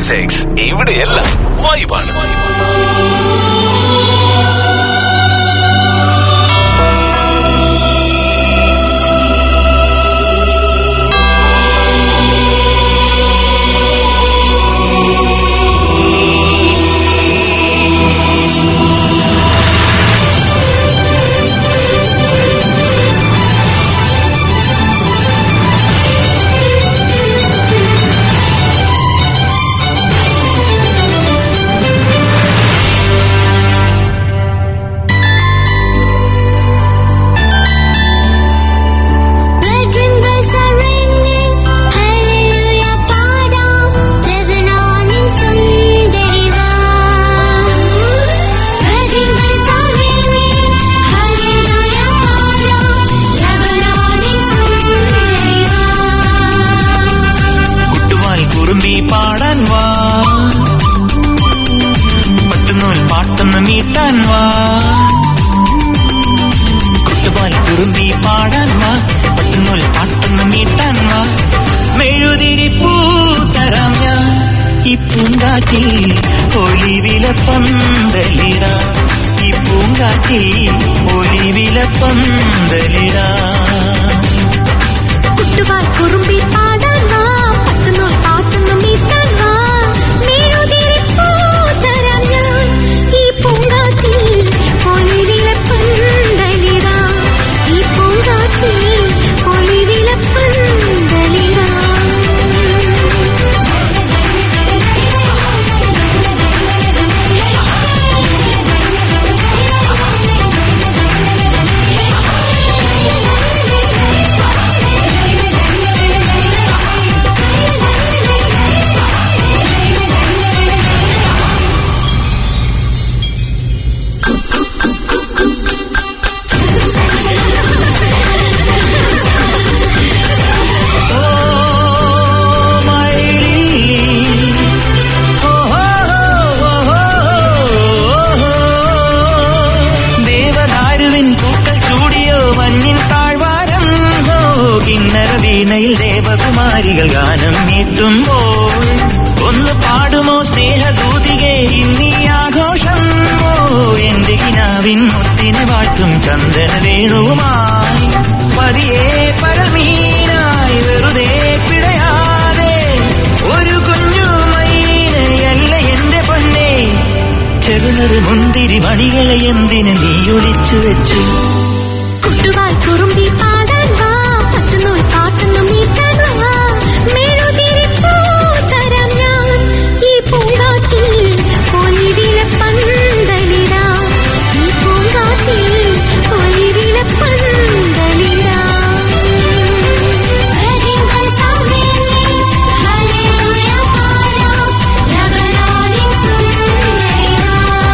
പോയിന്റ് സിക്സ് ഇവിടെയെല്ലാം വൈബാണ് Wedding bells are ringing, hallelujah പാടാം ലെബനോനിൻ സുന്ദരിവാ. Wedding bells are ringing, hallelujah പാടാം ലെബനോനിൻ സുന്ദരിവാ. കുട്ടുവാൽ കുറുമ്പി പാടാൻ വാ പട്ടുനൂൽ പാട്ടൊന്ന് മീട്ടാൻ വാ കുട്ടുവാൽ കുറുമ്പി പാടാൻ വാ പട്ടുനൂൽ പാട്ടൊന്ന് മീട്ടാൻ വാ മെഴുതിരി പൂത്തരാം ഞാൻ ഈ പൂങ്കാറ്റിൽ ഒലിവില പന്തലിട ഈ പൂങ്കാറ്റിൽ ഒലിവില പന്തലിട കുട്ടുവാൽ കുറുമ്പി പാടാൻ വാ പട്ടുനൂൽ പാട്ടൊന്ന് മീട്ടാൻ വാ മെഴുതിരിപ്പൂ തരാം ഞാൻ ഈ പൂങ്കാറ്റിൽ ഒലിവില പന്തലിടാം ഈ പൂങ്കാറ്റിൽ ഒലിവില ദേവദാരുവിൻ പൂക്കൾ ചൂടിയോ മഞ്ഞിൻ താഴ്വാരം ഹോ കിന്നര വീണയിൽ ദേവകുമാരികൾ ഗാനം നീട്ടുമ്പോൾ ഒന്ന് പാടുമോ സ്നേഹദൂതികെ ഇന്നീ ആഘോഷം ഓ എന്റെ കിനാവിൻ മുത്തിനെ വാഴ്ത്തും ചന്ദന വേണുവുമായി പതിയെ പരമീനായി വെറുതെ പിടയാതെ ഒരു കുഞ്ഞു മൈനയല്ല എന്റെ പൊന്നെ ചെറുനൊരു മുന്തിരി മണികളെ എന്തിന് നീ ഒളിച്ചു വെച്ചു കുട്ടുവാൽ കുറുമ്പി പാടാൻ വാ പട്ടുനൂൽ പാട്ടൊന്ന് മീട്ടാൻ വാ മെഴുതിരിപ്പൂ തരാം ഞാൻ ഈ പൂങ്കാറ്റിൽ ഒലിവില പന്തലിടാം ഈ പൂങ്കാറ്റിൽ ഒലിവില പന്തലിടാം Wedding bells are ringing, hallelujah പാടാം ലെബനോനിൻ സുന്ദരിവാ.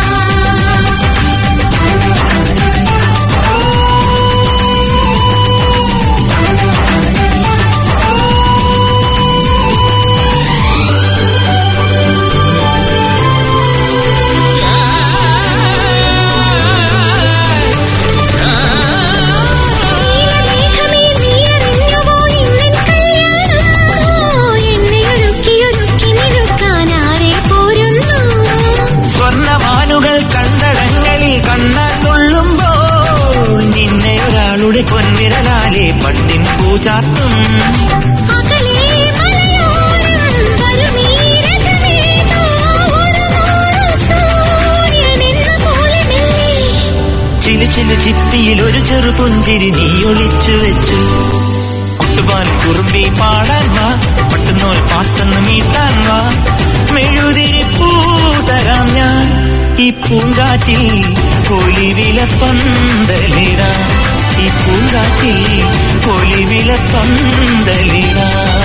നീലമേഘമേ നീയറിഞ്ഞുവോ ഇന്നിൻ കല്യാണം എന്നെ ഒരുക്കി ഒരുക്കി നിൽക്കാൻ ആരെ പോരുന്നു സ്വർണമാനുകൾ കണ്ടടങ്ങളിൽ കണ്ണാൽ കൊള്ളുമ്പോൾ നിന്നെ ഒരാളുടെ പൊൻവിരലാലെ പട്ടിൻ പൂചാർത്തും അകലെ മലയോരം വരുമീരകമേതോ ഒരു നൂറ് സൂര്യനെന്ന പോലെ മെല്ലെ ചിലു ചിലു ചിപ്പിയിൽ ഒരു ചെറു പുഞ്ചിരി നീ ഒളിച്ചു വെച്ചു കുട്ടുപാൽ കുറുമ്പി പാടാൻ വാ പട്ടുനൂൽ പാട്ടൊന്ന് മീട്ടാൻ വാ മെഴുതിരി പൂ തരാം ഞാൻ ഈ പൂങ്കാറ്റിൽ ഒലിവില പന്തലിട ഈ പൂങ്കാറ്റിൽ ഒലിവില പന്തലിട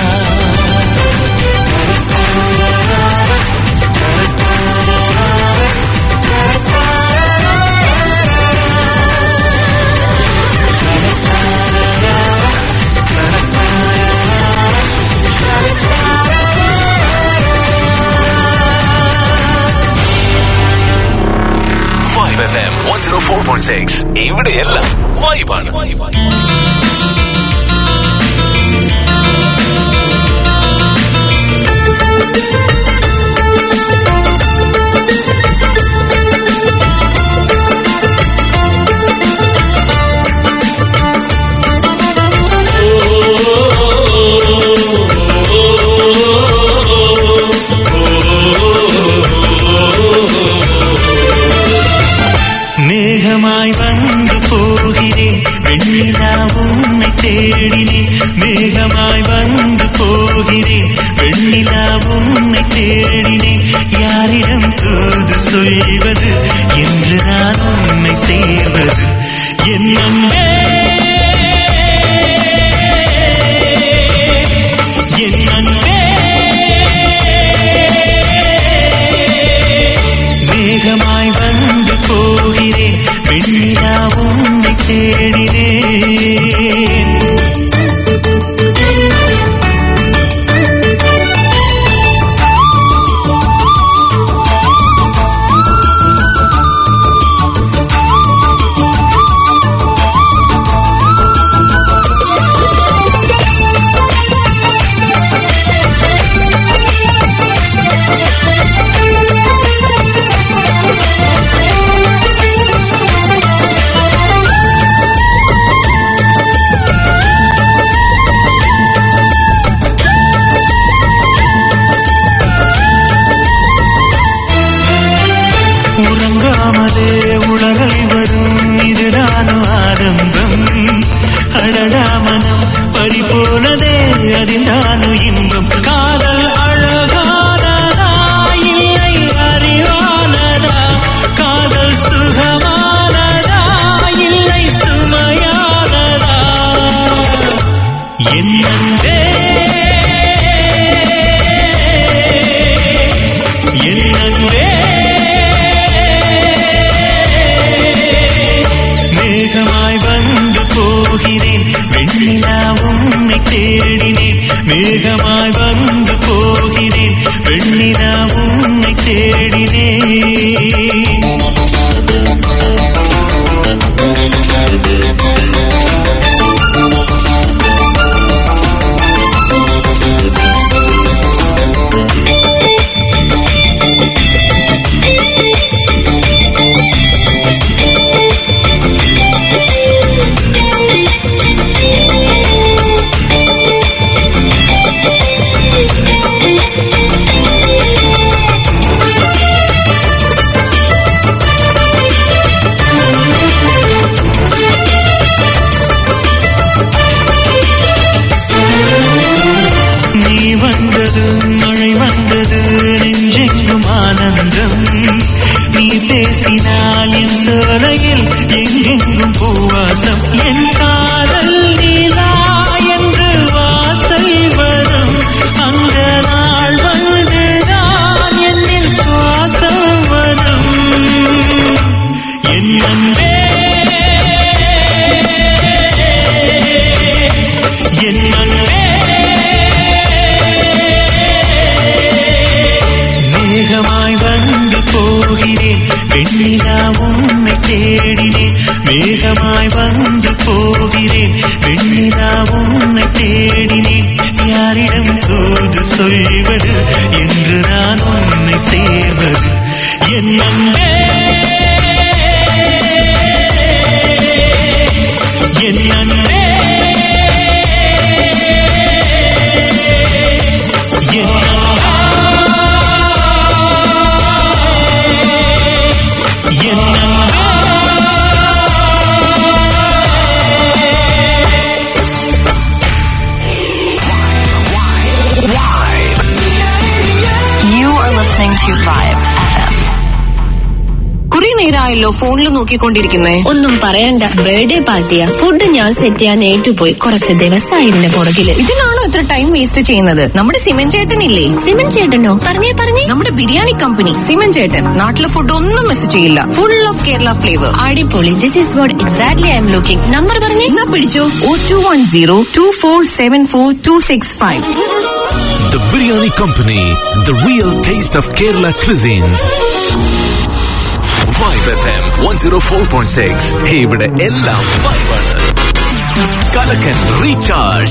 five F M one zero four point six ഇവിടെയെല്ലാം വൈബാണ് Thank you. என் அன்பே என் அன்பே மேகமாய் வந்து போகிறேன் வெண்ணிலா உன்னை தேடினேன் உறங்காமலே உளறல் வரும் இதுதான் ஆரம்பம் அழகாமனம் பறிபோனதே அதில்தானு இன்பம் காதல் அழகானதா இல்லை அறிவானதா காதல் சுகமானதா இல்லை சுமையானதா என் அன்பே என் அன்பே மேகமாய் வந்து போகிறேன் வெண்ணிலா உன்னை தேடினேன் மேகமாய் வந்து போகிறேன் வெண்ணிலா உன்னை தேடினேன் நீ வந்தது மழை வந்தது நெஞ்செங்கும் ஆனந்தம் நீ பேசினால் என் சோலையில் எங்கெங்கும் பூவாசம் என் காதல் நீலா என்று வாசல் வரும் அந்த நாள் வந்துதான் என்னில் சுவாசம் வரும் என் அன்பே என் அன்பே மேகமாய் வந்து போகிறேன் வெண்ணிலா உன்னை தேடினேன் மேகமாய் வந்து போகிறேன் வெண்ணிலா உன்னை தேடினேன் யாரிடம் தூது சொல்வது என்று நான் உன்னை சேர்வது என் அன்பே என் அன்பே என் என் You are listening to Vibe FM. കുറെ നേരമായല്ലോ ഫോണിൽ നോക്കിക്കൊണ്ടിരിക്കുന്നേ ഒന്നും പറയണ്ട ബർത്ത്ഡേ പാർട്ടിയാ ഫുഡ് ഞാൻ സെറ്റ് ചെയ്യാൻ ഏറ്റുപോയി കുറച്ച് ദിവസമായി ഇതിന്റെ പുറകില് ഇതിനാണോ ഇത്ര ടൈം വേസ്റ്റ് ചെയ്യുന്നത് നമ്മുടെ സിമൻ ചേട്ടനില്ലേ സിമൻ ചേട്ടനോ പറഞ്ഞേ പറഞ്ഞേ നമ്മുടെ ബിരിയാണി കമ്പനി സിമൻ ചേട്ടൻ നാട്ടിലെ ഫുഡ് ഒന്നും മിസ് ചെയ്യില്ല ഫുൾ ഓഫ് കേരള ഫ്ലേവർ അടിപൊളി this is what exactly I'm looking number പറഞ്ഞേ എന്നാ പിടിച്ചോ ഓ two one zero two four seven four two six five The Biryani Company, the real taste of Kerala cuisines. Vibe FM 104.6. ഇവിടെ എല്ലാം വൈബാണ് കലക്കൻ റീചാർജ്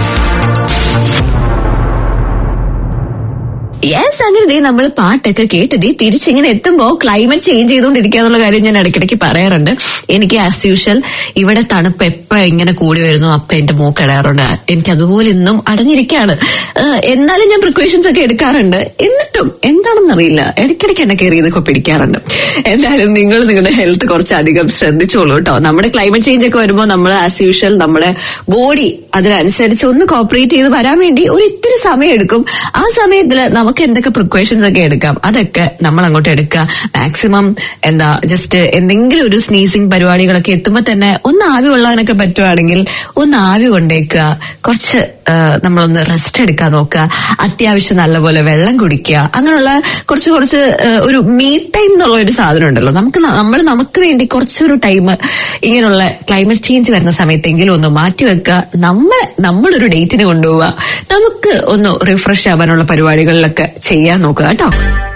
യെസ് അങ്ങനെ ദേ നമ്മൾ പാട്ടൊക്കെ കേട്ട് ദേ തിരിച്ചിങ്ങനെ എത്തുമ്പോ ക്ലൈമറ്റ് ചേഞ്ച് ചെയ്തുകൊണ്ടിരിക്കുക എന്നുള്ള കാര്യം ഞാൻ ഇടയ്ക്കിടയ്ക്ക് പറയാറുണ്ട് എനിക്ക് ആസ് യൂഷ്വൽ ഇവിടെ തണുപ്പ് എപ്പോ ഇങ്ങനെ കൂടി വരുന്നു അപ്പൊ എന്റെ മൂക്ക് ഇടയാറുണ്ട് എനിക്ക് അതുപോലെ ഇന്നും അടഞ്ഞിരിക്കുകയാണ് ഏഹ്, എന്നാലും ഞാൻ പ്രിക്കോഷൻസ് ഒക്കെ എടുക്കാറുണ്ട് എന്നിട്ടും എന്താണെന്നറിയില്ല ഇടയ്ക്കിടയ്ക്ക് എന്നെ കയറി ഇതൊക്കെ പിടിക്കാറുണ്ട് എന്തായാലും നിങ്ങൾ നിങ്ങളുടെ ഹെൽത്ത് കുറച്ചധികം ശ്രദ്ധിച്ചോളൂ കേട്ടോ നമ്മുടെ ക്ലൈമറ്റ് ചേഞ്ച് ഒക്കെ വരുമ്പോൾ നമ്മൾ ആസ് യൂഷ്വൽ നമ്മുടെ ബോഡി അതിനനുസരിച്ച് ഒന്ന് കോപ്പറേറ്റ് ചെയ്ത് വരാൻ വേണ്ടി ഒരു ഇത്തിരി സമയം എടുക്കും ആ സമയത്തിൽ നമുക്ക് നമുക്ക് എന്തൊക്കെ പ്രിക്കോഷൻസ് ഒക്കെ എടുക്കാം അതൊക്കെ നമ്മൾ അങ്ങോട്ട് എടുക്കുക മാക്സിമം എന്താ ജസ്റ്റ് എന്തെങ്കിലും ഒരു സ്നീസിങ് പരിപാടികളൊക്കെ എത്തുമ്പോൾ തന്നെ ഒന്ന് ആവി കൊള്ളാനൊക്കെ പറ്റുവാണെങ്കിൽ ഒന്ന് ആവി കൊണ്ടേക്കുക കുറച്ച് ആ, നമ്മളൊന്ന് റെസ്റ്റ് എടുക്കാൻ നോക്കുക അത്യാവശ്യം നല്ലപോലെ വെള്ളം കുടിക്കുക അങ്ങനെയുള്ള കുറച്ച് കുറച്ച് ആ, ഒരു മീ ടൈം എന്നുള്ള ഒരു സാധനം ഉണ്ടല്ലോ നമുക്ക് നമ്മൾ നമുക്ക് വേണ്ടി കുറച്ചൊരു ടൈം ഇങ്ങനെയുള്ള ക്ലൈമറ്റ് ചേഞ്ച് വരുന്ന സമയത്തെങ്കിലും ഒന്ന് മാറ്റിവെക്കുക നമ്മ നമ്മളൊരു ഡേറ്റിന് കൊണ്ടുപോവുക നമുക്ക് ഒന്ന് റിഫ്രഷ് ആവാനുള്ള പരിപാടികളിലൊക്കെ ചെയ്യാൻ നോക്കുക കേട്ടോ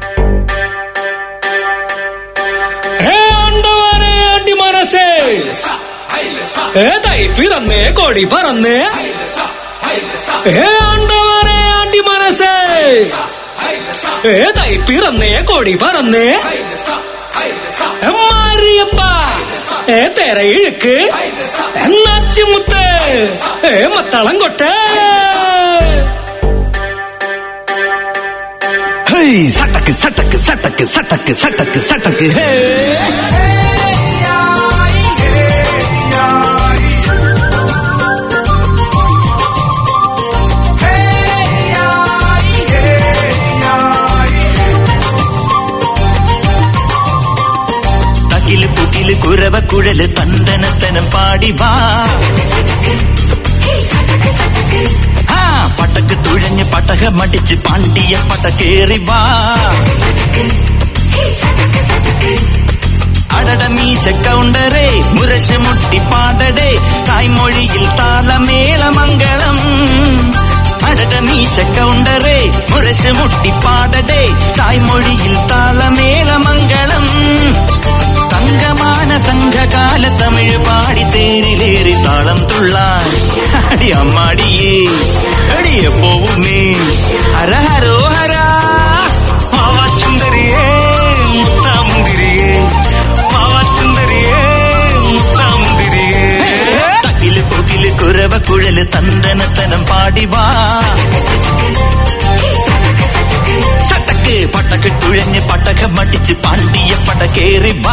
ഹേ ആണ്ടവാനെ ആണ്ടി മനസ്സേ ഏ തൈപ്പി തന്നേ കൊടി പറന്നേ ഹേ ആണ്ടവാനെ ആണ്ടി മനസ്സേ ഏ തൈപ്പി തന്നേ കൊടി പറന്നേ ഏ മാരിയപ്പ ഏ തെര ഇഴുക്ക് എന്നാച്ചുമുത്ത് ഏ മത്തളം കൊട്ടേ ഹേയ് സട്ടക്ക് സട്ടക്ക് സട്ടക്ക് സട്ടക്ക് സട്ടക്ക് സട്ടക്ക് ഹേ തകില് പുകില് കുരവ കുഴല് തന്തനത്തനം പാടി വാ ആ പട്ടക്ക് തുഴഞ്ഞ് പട്ടക മടിച്ച് പാണ്ടിയ പട്ടക്കേറി വാ അടട മീശ കൗണ്ടറേ മുരശ് മുട്ടി പാടടേ തായ്മൊഴിയിൽ താളമേള മംഗളം അടട മീശ കൗണ്ടറേ മുരശ് മുട്ടി പാടടേ തായ്മൊഴിയിൽ താളമേള മംഗളം തങ്കമാന സംഘകാല തമിഴ് പാടി തേരിലേറി താളം തുള്ളാൻ അടി അമ്മാടിയേ അടിയ പോവുമേ ഹര ഹരോ ഹരാ പാവാച്ചുന്തരിയേ മുത്താമുന്തിരിയേ പാവാച്ചുന്തരിയേ മുത്താമുന്തിരിയേ തകില് പുകില് കുരവ കുഴല് തന്തനത്തനം പാടി വാ സട്ടക്ക് പട്ടക്ക് തുഴഞ്ഞ് പട്ടക മടിച്ച് പാണ്ടിയ പട കേറി വാ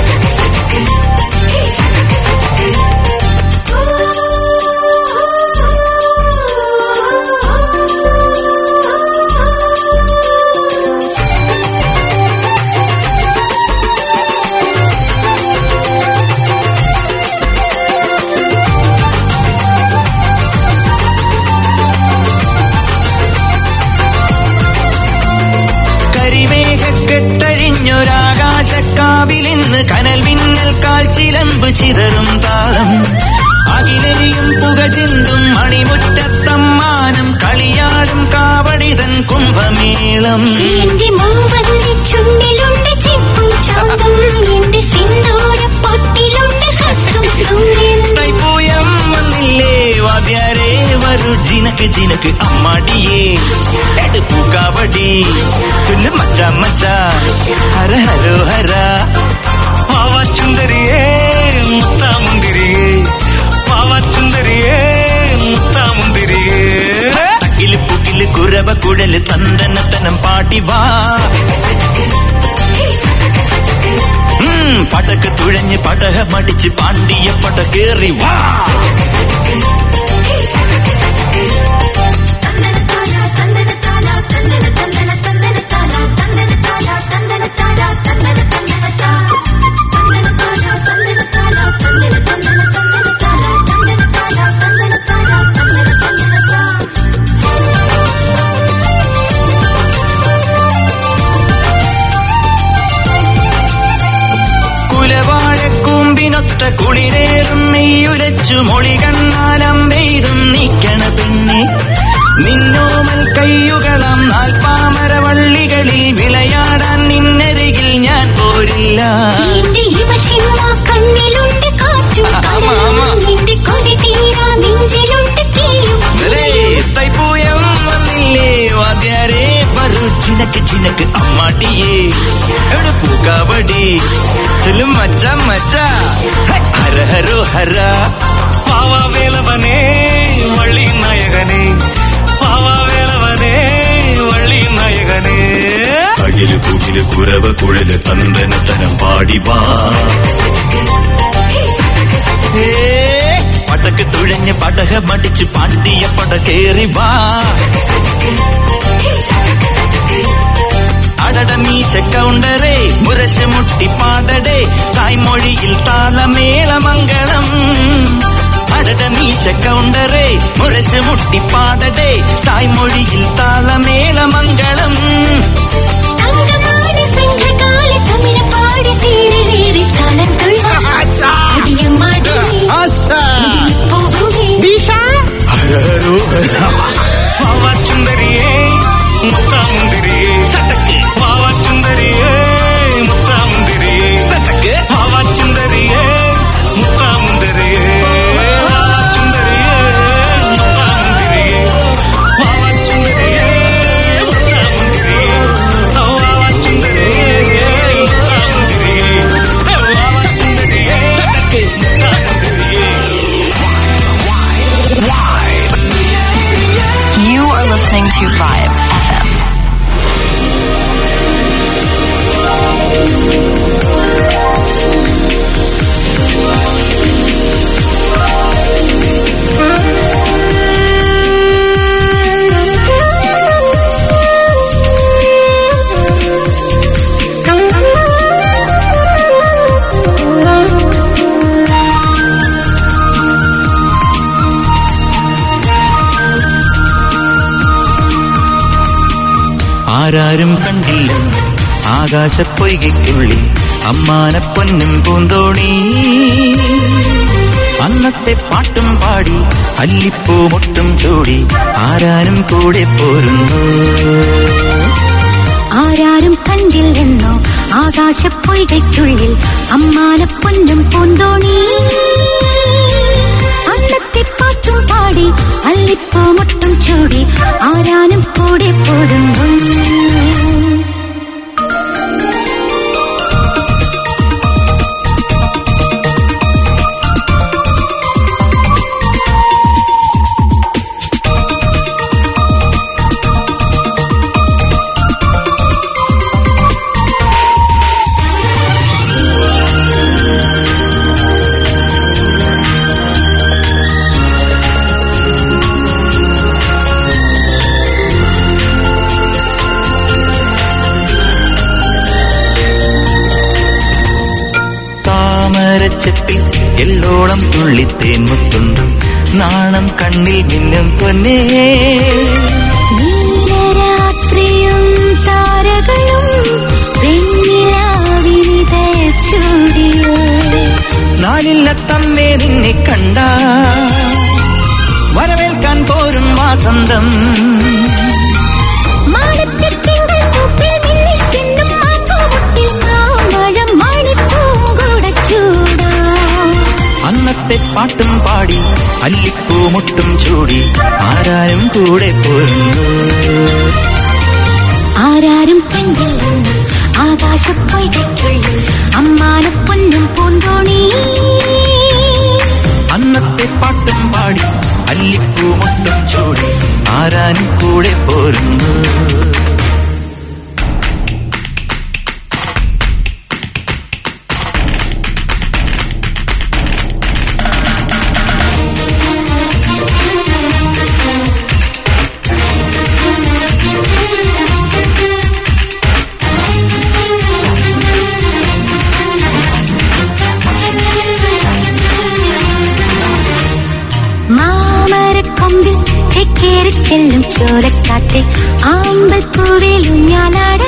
കരിമേഘക്കെട്ടഴിഞ്ഞൊരാകാശക്കാവിലിന്ന് കനൽ മിന്നൽ കാൽച്ചിലമ്പ് ചിതറും താളം അകിലരിയും പുക ചിന്തും മണിമുറ്റത്തമ്മാനം കളിയാടും കാവടിതൻ കുംഭമേളം എന്റെ മൂവന്റെ ചുണ്ടിലുണ്ട് ചിപ്പും ചാന്തും എന്റെ സിന്ദൂര പൊട്ടിലുണ്ട് ഹത്തും സൂര്യൻ തൈപ്പൂയം വന്നില്ലേ വാദ്യാരേ വരൂ ജിനക്ക് ജിനക്ക് അമ്മാടിയേ എടുപ്പൂ കാവടി ചൊല്ലു മച്ച മച്ച ഹര ഹരോ ഹര പാവാച്ചുന്തരിയേ മുത്താമുന്തിരിയേ പാവാച്ചുന്തരിയേ മുത്താമുന്തിരിയേ അക്കില് പുകില് കുരവ കുഴല് തന്തനത്തനം പാടി വാ ഉം, പടക്ക് തുഴഞ്ഞ് പടക മടിച്ച് പാണ്ടിയ പട കേറി വാ കുലവാഴക്കൂമ്പിനൊത്ത കുളിരേറും നെയ്യുലച്ചു മൊളി കണ്ണാലമ്പെയ്തും നീക്കണ പെണ്ണെ നിന്നോമൽ കയ്യുകളം നാൽപ്പാമര വള്ളികളിൽ വിളയാടാൻ നിന്നരികിൽ ഞാൻ പോരില്ല എന്റെ ഇവ ചിമ്മ കണ്ണിലുണ്ട് കാറ്റും ആമാ, ആമാ. നിന്റെ കൊതി തീരാ നെഞ്ചിലുണ്ട് തീയും ദേ, തൈപ്പൂയം വന്നില്ലേ വാദ്യാരേ വരൂ ചിനക്ക് ചിനക്ക് അമ്മാടിയേ എവിടെ പൂക്കാവടി ചൊല്ലും മച്ച മച്ച ഹര ഹരോ ഹര പാവാവേലവനേ വള്ളി നായകനേ പാവാവേലവനേ വള്ളി നായകനേ അകില് പുകില് കുരവ കുഴല് തന്തനത്തനം പാടി വാ ഏ, പടക്ക് തുഴഞ്ഞ് പടക മടിച്ച് പാണ്ടിയ പട കേറി വാ മീശക്കൗണ്ടറേ മുരശ് മുട്ടി പാടടേ തായ്മൊഴിയിൽ താളമേള മംഗളം അടട മീശക്കൗണ്ടറേ മുരശ് മുട്ടി പാടടേ തായ്മൊഴിയിൽ താളമേള മംഗളം തങ്കമാടി സംഘകാല തമിഴ് പാടി തീരിലേറി താളം തുള്ളും. അടിയമ്മാടി പോകുകേ വാവാച്ചുന്തരിയേ മുത്താമുന്തിരിയേ സട്ടക്ക് വാവാച്ചുന്തരിയേ മുത്താമുന്തിരിയേ സട്ടക്ക് വാവാച്ചുന്തരിയേ മുത്താമുന്തിരിയേ വാവാച്ചുന്തരിയേ മുത്താമുന്തിരിയേ വാവാച്ചുന്തരിയേ മുത്താമുന്തിരിയേ വാവാച്ചുന്തരിയേ മുത്താമുന്തിരിയേ വാവാച്ചുന്തരിയേ സട്ടക്ക് മുത്താമുന്തിരിയേ You are listening to Vibe FM. ആരാരും കണ്ടില്ല ആകാശപ്പൊയ്കയ്ക്കുള്ളിൽ അമ്മാനപ്പൊന്നും പൂന്തോണി അന്നത്തെ പാട്ടും പാടി അല്ലിപ്പൂ മുട്ടും ചൂടി ആരാനും കൂടെ പോരുന്നു ആരാരും കണ്ടില്ലെന്നോ ആകാശപ്പൊയ്കയ്ക്കുള്ളിൽ അമ്മാനപ്പൊന്നും പൂന്തോണി അന്നത്തെ പാട്ടും പാടി അല്ലിപ്പോ മുട്ടും ചൂടി ആരാനും കൂടെ പോടുന്നു താമരച്ചെപ്പി എല്ലോളം തുള്ളിത്തേൻ മുത്തുണ്ട് നാണം കണ്ണിൽ മിന്നും പൊന്നേ നീലരാത്രിയും താരകളും വെണ്ണിലാവിനിത ചൂടിയോ നാലില്ല തമ്മേ നിന്നെ കണ്ട വരവേൽക്കാൻ പോരും വാസന്തം മാനത്തിത്തിങ്കൾ മൂപ്പിൽ മിന്നിത്തിന്നും മാപ്പുമുട്ടിൽ മാമഴം മണിപ്പൂങ്കുടച്ചൂടാം അന്നത്തെ പാട്ടും പാടി അല്ലിപ്പൂ മുട്ടും ചൂടി ആരാരും കൂടെ പോരുന്നു ആരാരും കണ്ടില്ലെന്ന് ആകാശപ്പൊയ്കയ്ക്കുള്ളിൽ അമ്മാനപ്പൊന്നും പൂന്തോണി അന്നത്തെ പാട്ടും പാടി അല്ലിപ്പൂ മുട്ടും ചൂടി ആരാനും കൂടെ പോരുന്നു മാമരക്കൊമ്പിൽ ചെക്കേറി ചെല്ലും ചോരക്കാറ്റ് ആമ്പൽ പൂവിലുഞ്ഞാലാട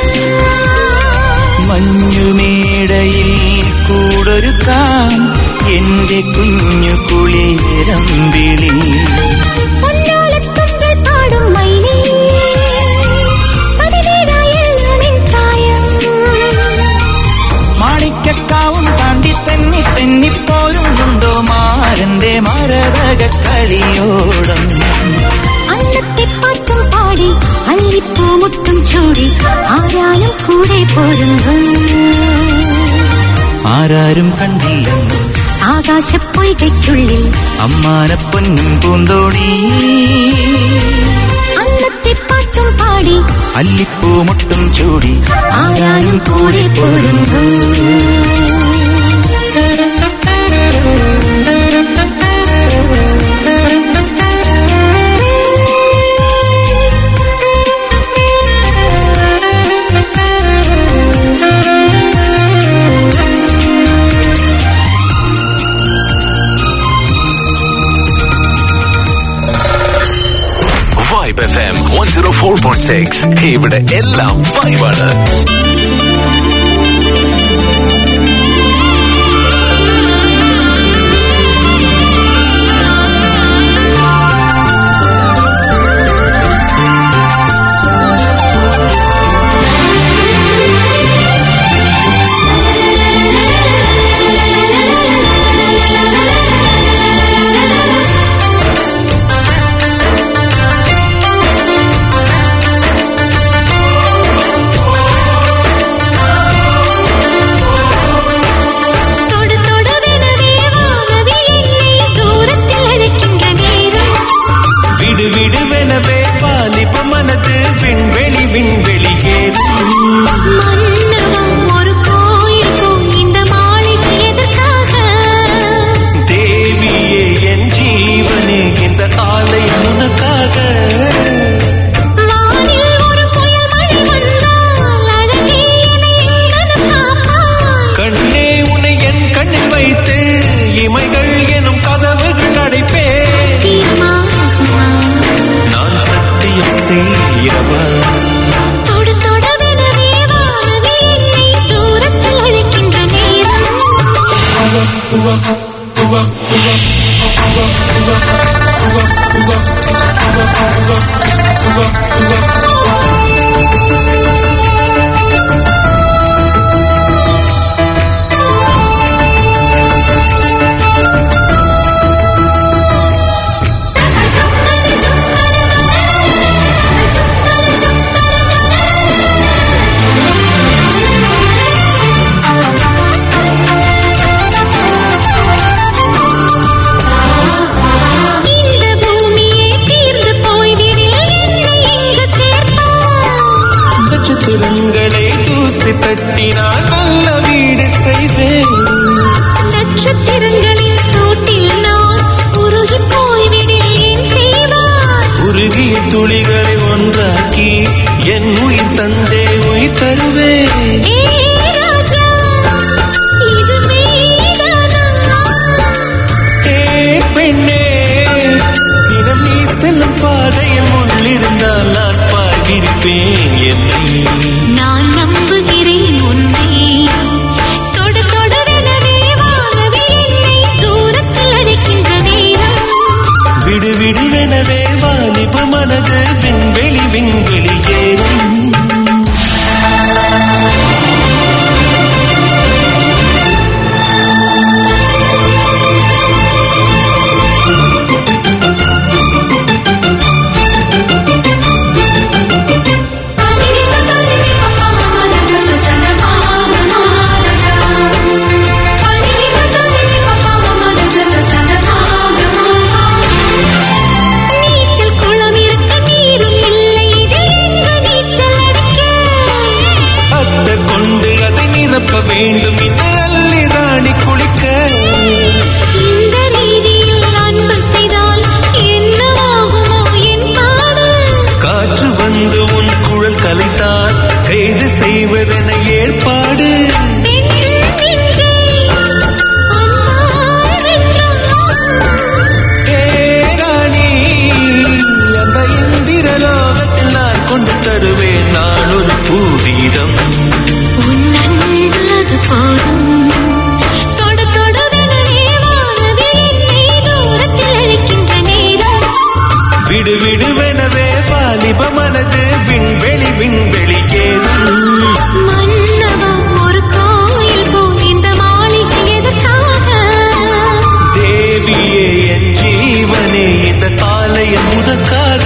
മഞ്ഞുമേടയിൽ കൂടൊരുക്കാം എന്റെ കുഞ്ഞു കുളിരമ്പിളി പൊന്നോലത്തുമ്പിൽ പാടും മൈനേ പതിനേഴായല്ലോ നിൻ പ്രായം മാണിക്കക്കാവും താണ്ടി തെന്നി തെന്നിപ്പോഴുന്നുണ്ടോ മാരന്റെ മരതക കളിയോടം അന്നത്തെ പാട്ടും പാടി അല്ലിപ്പൂ മുട്ടും ചൂടി ആരാനും കൂടെ പോരുന്നു ആരാരും കണ്ടില്ലെന്ന് ആകാശപ്പൊയ്കയ്ക്കുള്ളിൽ അമ്മാനപ്പൊന്നും പൂന്തോണി അന്നത്തെ പാട്ടും പാടി അല്ലിപ്പൂ മുട്ടും ചൂടി ആരാനും കൂടെ പോരുന്നു vibe F M one zero four point six ഇവിടെ എല്ലാം വൈബാണ് தொடு தொடுவெனவே வானவில் என்னை தூரத்தில் அழைக்கின்ற நேரம் விடு விடுவெனவே வாலிப மனது விண்வெளி விண்வெளி ஏறும் மன்னவம் ஒரு கோயில் போம் இந்த மாளிகை எதற்காக தேவியே என் ஜீவனே இந்த ஆலை உனக்காக வானில் ஒரு புயல் மழை வந்தால் அழகே என்னை எங்கனம் காப்பாய் கண்ணே உன்னை என் கண்ணில் வைத்து இமைகள் எனும் கதவுகள் அடைப்பேன் தீர்மானமா நான் சத்தியம் செய்யவா தொடு தொடுவெனவே வானவில் என்னை தூரத்தில் அழைக்கின்ற நேரம் இந்த பூமியே தீர்ந்து போய்விடில் என்னை எங்கு சேர்ப்பாய் நட்சத்திரங்களை தூசி தட்டினால் நல்ல வீடு செய்வேன் நட்சத்திரங்களின் சூட்டில் நான் உருகி போய்விடில் ஏன் செய்வாய் உருகிய துளிகளை ஒன்றாக்கி என் உயிர் தந்தே உயிர் தருவேன் ஏ ராஜா இது மெய்தானா ஏ பெண்ணே தினம் நீ செல்லும் பாதையில் முள்ளிருந்தால் நான் பார்த்திருப்பேன் என்னை நான் நம்புகிறேன் உன்னை தொடு தொடுவெனவே வானவில் என்னை தூரத்தில் அழைக்கின்ற நேரம் விடு விடுவெனவே வாலிப மனது விண்வெளி விண்வெளி ஏறும் நீச்சல் குளம் இருக்க நீரும் இல்லை இதில் எங்கு நீச்சல் அடிக்க அத்த கொண்டு அதை நிரப்ப வேண்டும் இந்த அள்ளி ராணி குளிக்க இந்த ரீதியில் அன்பு செய்தால் என்னவாகுமோ என் பாடு காற்று வந்து உன் குழல் கலைத்தால் கைது செய்வதென ஏற்பாடு பெண் நெஞ்சை அன்பால் வென்றாய். ஏ ராணி அந்த இந்திர லோகத்தில் நான் கொண்டு தருவேன் நான் ஒரு பூவீடம் உன் அன்பு அது போதும் தொடு தொடுவெனவே வானவில் என்னை தூரத்தில் அழைக்கின்ற நேரம் விடு விடுவெனவே வாலிப மனது விண்வெளி விண்வெளி ஏறும் மன்னவா ஒரு கோயில் போல் இந்த மாளிகை எதற்காக தேவியே என் ஜீவனே இந்த காலையில் உனக்காக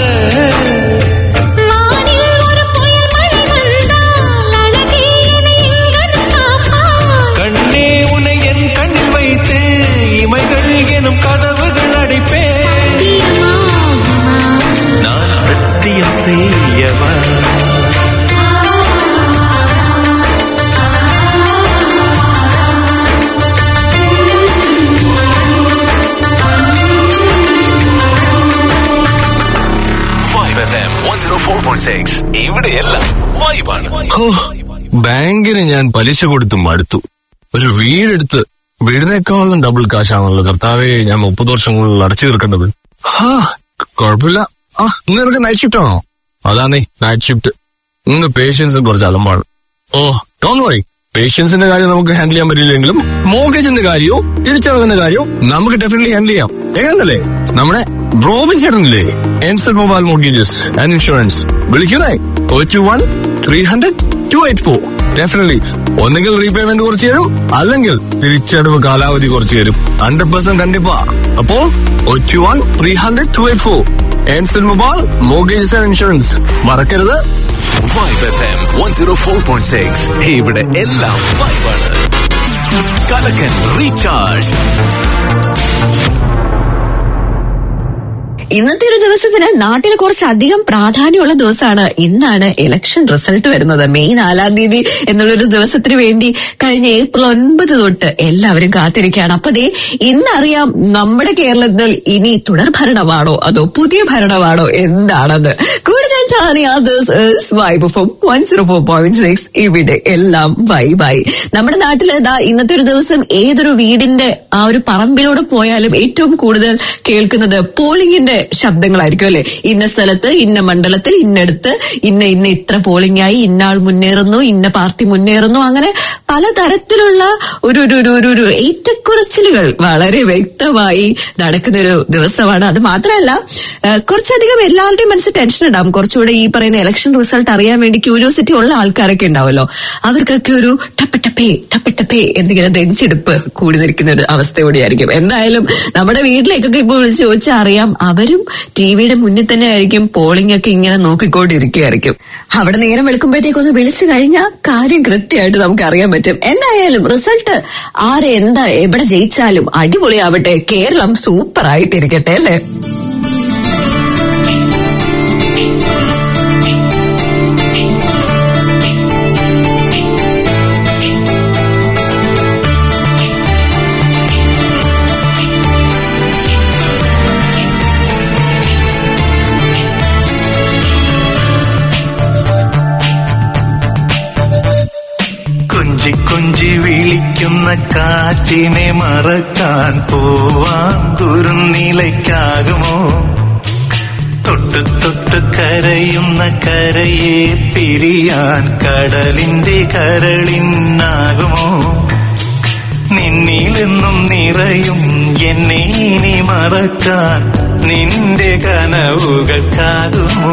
வானில் ஒரு புயல் மழை வந்தால் அழகே என்னை எங்கனம் காப்பாய் கண்ணே உன்னை என் கண்ணில் வைத்து இமைகள் எனும் கதவுகள் அடைப்பேன் தீர்மானமா நான் சத்தியம் செய்யவா vibe F M one zero four point six ഇവിടെ എല്ലാം വൈബാണ് ഹോ, ബാങ്കിന് ഞാൻ പലിശ കൊടുത്ത് മടുത്തു ഒരു വീടെടുത്ത് വീടിനേക്കാളും ഡബിൾ കാശാണല്ലോ കർത്താവെ ഞാൻ മുപ്പത് വർഷം കൂടുതൽ അടച്ചു തീർക്കേണ്ടത് ഹാ കുഴപ്പമില്ല ആ ഇന്ന് നിനക്ക് നൈറ്റ് ഷിഫ്റ്റ് ആണോ അതാന്നേ നൈറ്റ് ഷിഫ്റ്റ് ഇന്ന് പേഷ്യൻസ് കുറച്ച് അലമ്പാണ് ഓ ഡോൺ വറി പേഷ്യൻസിന്റെ കാര്യം നമുക്ക് ഹാൻഡിൽ ചെയ്യാൻ പറ്റില്ലെങ്കിലും മോർഗേജിന്റെ കാര്യവും തിരിച്ചടവിന്റെ കാര്യവും നമുക്ക് ഡെഫിനറ്റ്ലി ഹാൻഡിൽ ചെയ്യാം എങ്ങനല്ലേ നമ്മുടെ റോബിൻ ചേട്ടനില്ലേ എൻസൽ മൊബൈൽ മോർഗേജസ് ആൻഡ് ഇൻഷുറൻസ് വിളിക്കുന്നേ O two one three hundred two eight four definitely ഒന്നുകിൽ റീപേയ്മെന്റ് കുറച്ച് തരും അല്ലെങ്കിൽ തിരിച്ചടവ് കാലാവധി കുറച്ച് തരും ഹൺഡ്രഡ് പെർസെന്റ് കണ്ടിപ്പാ അപ്പോ O two one three hundred two eight four എൻസൽ മൊബൈൽ മോർഗേജസ് ആൻഡ് ഇൻഷുറൻസ് മറക്കരുത് vibe F M one zero four point six ഇവിടെ എല്ലാം വൈബാണ് കലക്കൻ റീചാർജ് ഇന്നത്തെ ഒരു ദിവസത്തിന് നാട്ടിൽ കുറച്ചധികം പ്രാധാന്യമുള്ള ദിവസമാണ് ഇന്നാണ് ഇലക്ഷൻ റിസൾട്ട് വരുന്നത് മെയ് നാലാം തീയതി എന്നുള്ളൊരു ദിവസത്തിന് വേണ്ടി കഴിഞ്ഞ ഏപ്രിൽ ഒൻപത് തൊട്ട് എല്ലാവരും കാത്തിരിക്കുകയാണ് അപ്പൊ ദേ ഇന്നറിയാം നമ്മുടെ കേരളത്തിൽ ഇനി തുടർ ഭരണമാണോ അതോ പുതിയ ഭരണമാണോ എന്താണെന്ന് കൂടുതൽ vibe from one zero four point six ഇവിടെ എല്ലാം വൈബായി നമ്മുടെ നാട്ടിൽ ഇതാ ഇന്നത്തെ ഒരു ദിവസം ഏതൊരു വീടിന്റെ ആ ഒരു പറമ്പിലൂടെ പോയാലും ഏറ്റവും കൂടുതൽ കേൾക്കുന്നത് പോളിംഗിന്റെ ശബ്ദങ്ങളായിരിക്കും അല്ലെ ഇന്ന സ്ഥലത്ത് ഇന്ന മണ്ഡലത്തിൽ ഇന്നടുത്ത് ഇന്ന ഇന്ന ഇത്ര പോളിംഗ് ആയി ഇന്നാൾ മുന്നേറുന്നു ഇന്ന പാർട്ടി മുന്നേറുന്നു അങ്ങനെ പലതരത്തിലുള്ള ഒരു ഒരു ഒരു ഒരു ഒരു ഏറ്റക്കുറച്ചിലുകൾ വളരെ വ്യക്തമായി നടക്കുന്ന ഒരു ദിവസമാണ് അത് മാത്രമല്ല ആ, കുറച്ചധികം എല്ലാവരുടെയും മനസ്സിൽ ടെൻഷൻ ഉണ്ടാവും കുറച്ചുകൂടെ ഈ പറയുന്ന ഇലക്ഷൻ റിസൾട്ട് അറിയാൻ വേണ്ടി ക്യൂരിയോസിറ്റി ഉള്ള ആൾക്കാരൊക്കെ ഉണ്ടാവല്ലോ അവർക്കൊക്കെ ഒരു ടപ്പ് ടപ്പേ ടപ്പ് ടപ്പേ എന്നിങ്ങനെ നെഞ്ചെടുപ്പ് കൂടി നിൽക്കുന്ന ഒരു അവസ്ഥ കൂടിയായിരിക്കും എന്തായാലും നമ്മുടെ വീട്ടിലേക്കൊക്കെ ഇപ്പോൾ വിളിച്ച് ചോദിച്ചാൽ അറിയാം അവരും ടിവിയുടെ മുന്നിൽ തന്നെ ആയിരിക്കും പോളിംഗ് ഒക്കെ ഇങ്ങനെ നോക്കിക്കൊണ്ടിരിക്കുകയായിരിക്കും അവിടെ നേരം വെളുക്കുമ്പോഴത്തേക്ക് ഒന്ന് വിളിച്ചു കഴിഞ്ഞാൽ കാര്യം കൃത്യമായിട്ട് നമുക്ക് അറിയാൻ പറ്റും എന്തായാലും റിസൾട്ട് ആരെ എന്താ എവിടെ ജയിച്ചാലും അടിപൊളിയാവട്ടെ കേരളം സൂപ്പർ ആയിട്ടിരിക്കട്ടെ അല്ലേ കൊഞ്ചി കൊഞ്ചി വിളിക്കുന്ന കാറ്റിനെ മറക്കാൻ പോവാൻ കുറുനിലയ്ക്കാകുമോ തൊട്ടു തൊട്ടു കരയുന്ന കരയെ പിരിയാൻ കടലിന്റെ കരളിനാകുമോ നിന്നിലെന്നും നിറയും എന്നെ ഇനി മറക്കാൻ നിന്റെ കനവുകൾക്കാകുമോ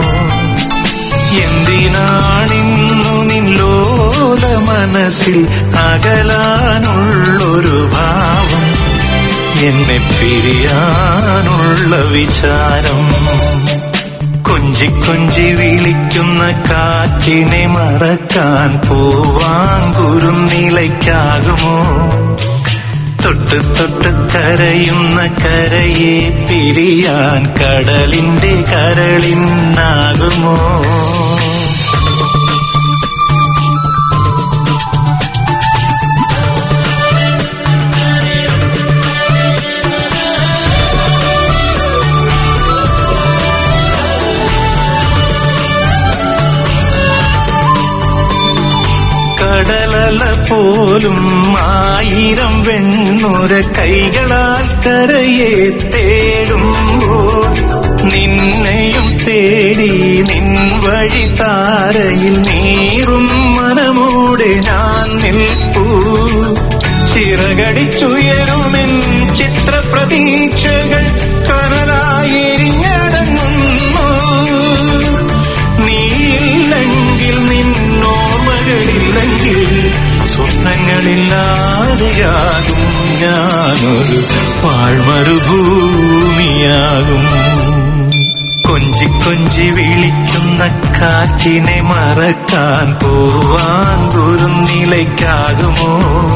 എന്തിനാണിന്നു നിന്നോല മനസ്സിൽ അകലാനുള്ളൊരു ഭാവം എന്നെ പിരിയാനുള്ള വിചാരം കൊഞ്ചി കൊഞ്ചി വിളിക്കുന്ന കാറ്റിനെ മറക്കാൻ പോവാൻ കുറുനിലയ്ക്കാകുമോ തൊട്ട് തൊട്ട് കരയുന്ന കരയെ പിരിയാൻ കടലിന്റെ കരളിനാകുമോ കടലല പോലും ആയിരം വെണ്ണുര കൈകളാൽ കരയെ തേടുമ്പോൾ നിന്നെയും തേടി നിൻ വഴി താരയിൽ നീറും മനമോടെ ഞാൻ നിൽപ്പൂ ചിറകടിച്ചുയരുമെൻ ചിത്രപ്രതീക്ഷകൾ കനലായെരിഞ്ഞടങ്ങുന്നു നീയില്ലെങ്കിൽ നിന്നോർമ്മകളില്ലെങ്കിൽ സ്വപ്നങ്ങളില്ലാതെയാകും ഞാനൊരു പാഴ്മരുഭൂമിയാകും കൊഞ്ചി കൊഞ്ചി വിളിക്കുന്ന കാറ്റിനെ മറക്കാൻ പോവാൻ കുറുനിലയ്ക്കാകുമോ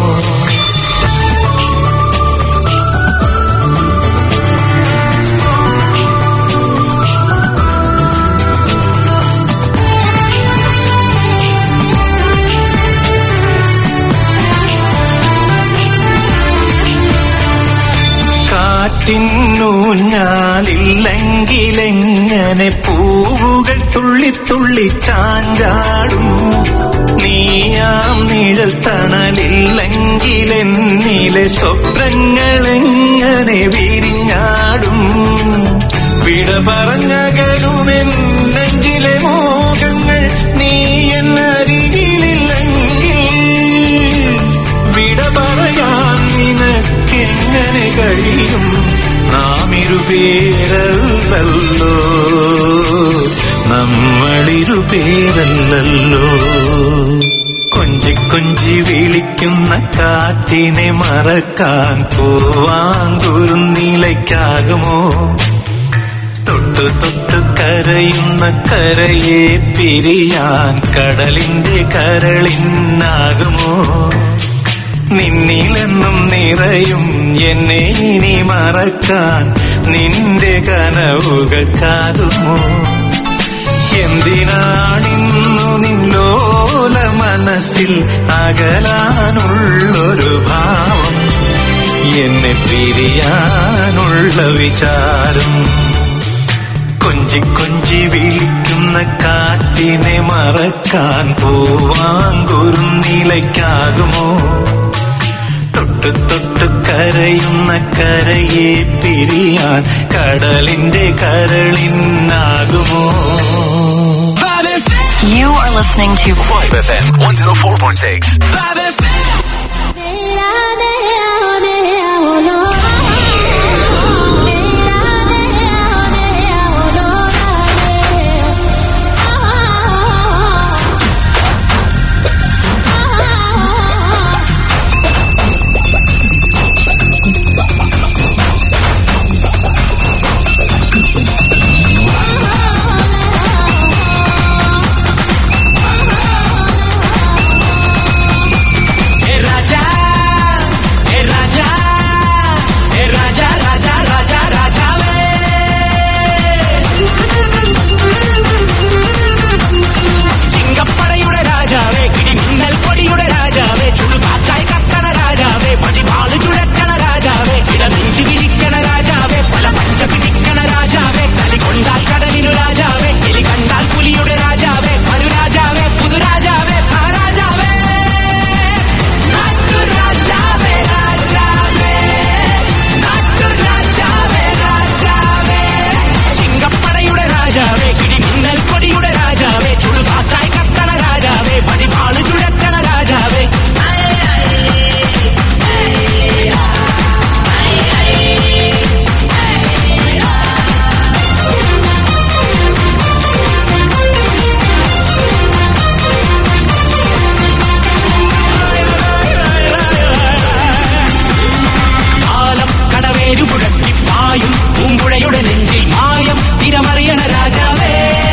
കാറ്റിന്നൂഞ്ഞാലില്ലെങ്കിലെങ്ങനെ പൂവുകൾ തുള്ളി തുള്ളി ചാഞ്ചാടും നീയാം നിഴൽ തണലില്ലെങ്കിലെന്നിലെ സ്വപ്നങ്ങളെങ്ങനെ വിരിഞ്ഞാടും വിട പറഞ്ഞകലുമ കഴിയും നാം ഇരുപേരല്ലോ നമ്മളിരുപേരല്ലോ കൊഞ്ചി കൊഞ്ചി വിളിക്കുന്ന കാറ്റിനെ മറക്കാൻ പോവാങ്കുരുന്നിലയ്ക്കാകുമോ തൊട്ടു തൊട്ടു കരയുന്ന കരയെ പിരിയാൻ കടലിന്റെ കരളിനാകുമോ നിന്നിലെന്നും നിറയും എന്നെ ഇനി മറക്കാൻ നിന്റെ കനവുകൾക്കാകുമോ എന്തിനാണിന്നു നിന്നോല മനസ്സിൽ അകലാനുള്ളൊരു ഭാവം എന്നെ പിരിയാനുള്ള വിചാരം കൊഞ്ചി കൊഞ്ചി വിളിക്കുന്ന കാറ്റിനെ മറക്കാൻ പോവാങ്കുരുന്നിലയ്ക്കാകുമോ തൊട്ടു തൊട്ടു കരയുന്ന കരയെ പിരിയാൻ കടലിന്റെ കരളിനാകുമോ You are listening to 5FM 104.6. ए राजा ए राजा ए राजा राजा राजा राजा वे ചിങ്കപ്പടയുടെ രാജാവേ കിടിമിന്നൽ പൊടിയുടെ രാജാവേ ചുടുകാറ്റായി കത്തണ രാജാവേ പടിവാള് ചുഴക്കണ രാജാവേ ഇടനെഞ്ചു വിരിക്കണ രാജാവേ പല പഞ്ച പിടിക്കണ രാജാവേ കലി കൊണ്ടാൽ കടലിനു രാജാവേ എലി കണ്ടാൽ പുലിയുടെ രാജാവേ മനുരാജാവേ പുതുരാജാവേ മഹാരാജാവേ നാട്ടുരാജാവേ രാജാവേ നാട്ടുരാജാവേ രാജാവേ ചിങ്കപ്പടയുടെ രാജാവേ കിടിമിന്നൽ കൊടിയുടെ രാജാവേ ചുടുകാറ്റായി കത്തണ രാജാവേ പടിവാള് ചുഴക്കണ രാജാവേ കാലം കടവേരു മുഴക്കി പായും പൂമ്പുഴയുടെ നെഞ്ചിൽ മായം തിരമറിയണ രാജാവേ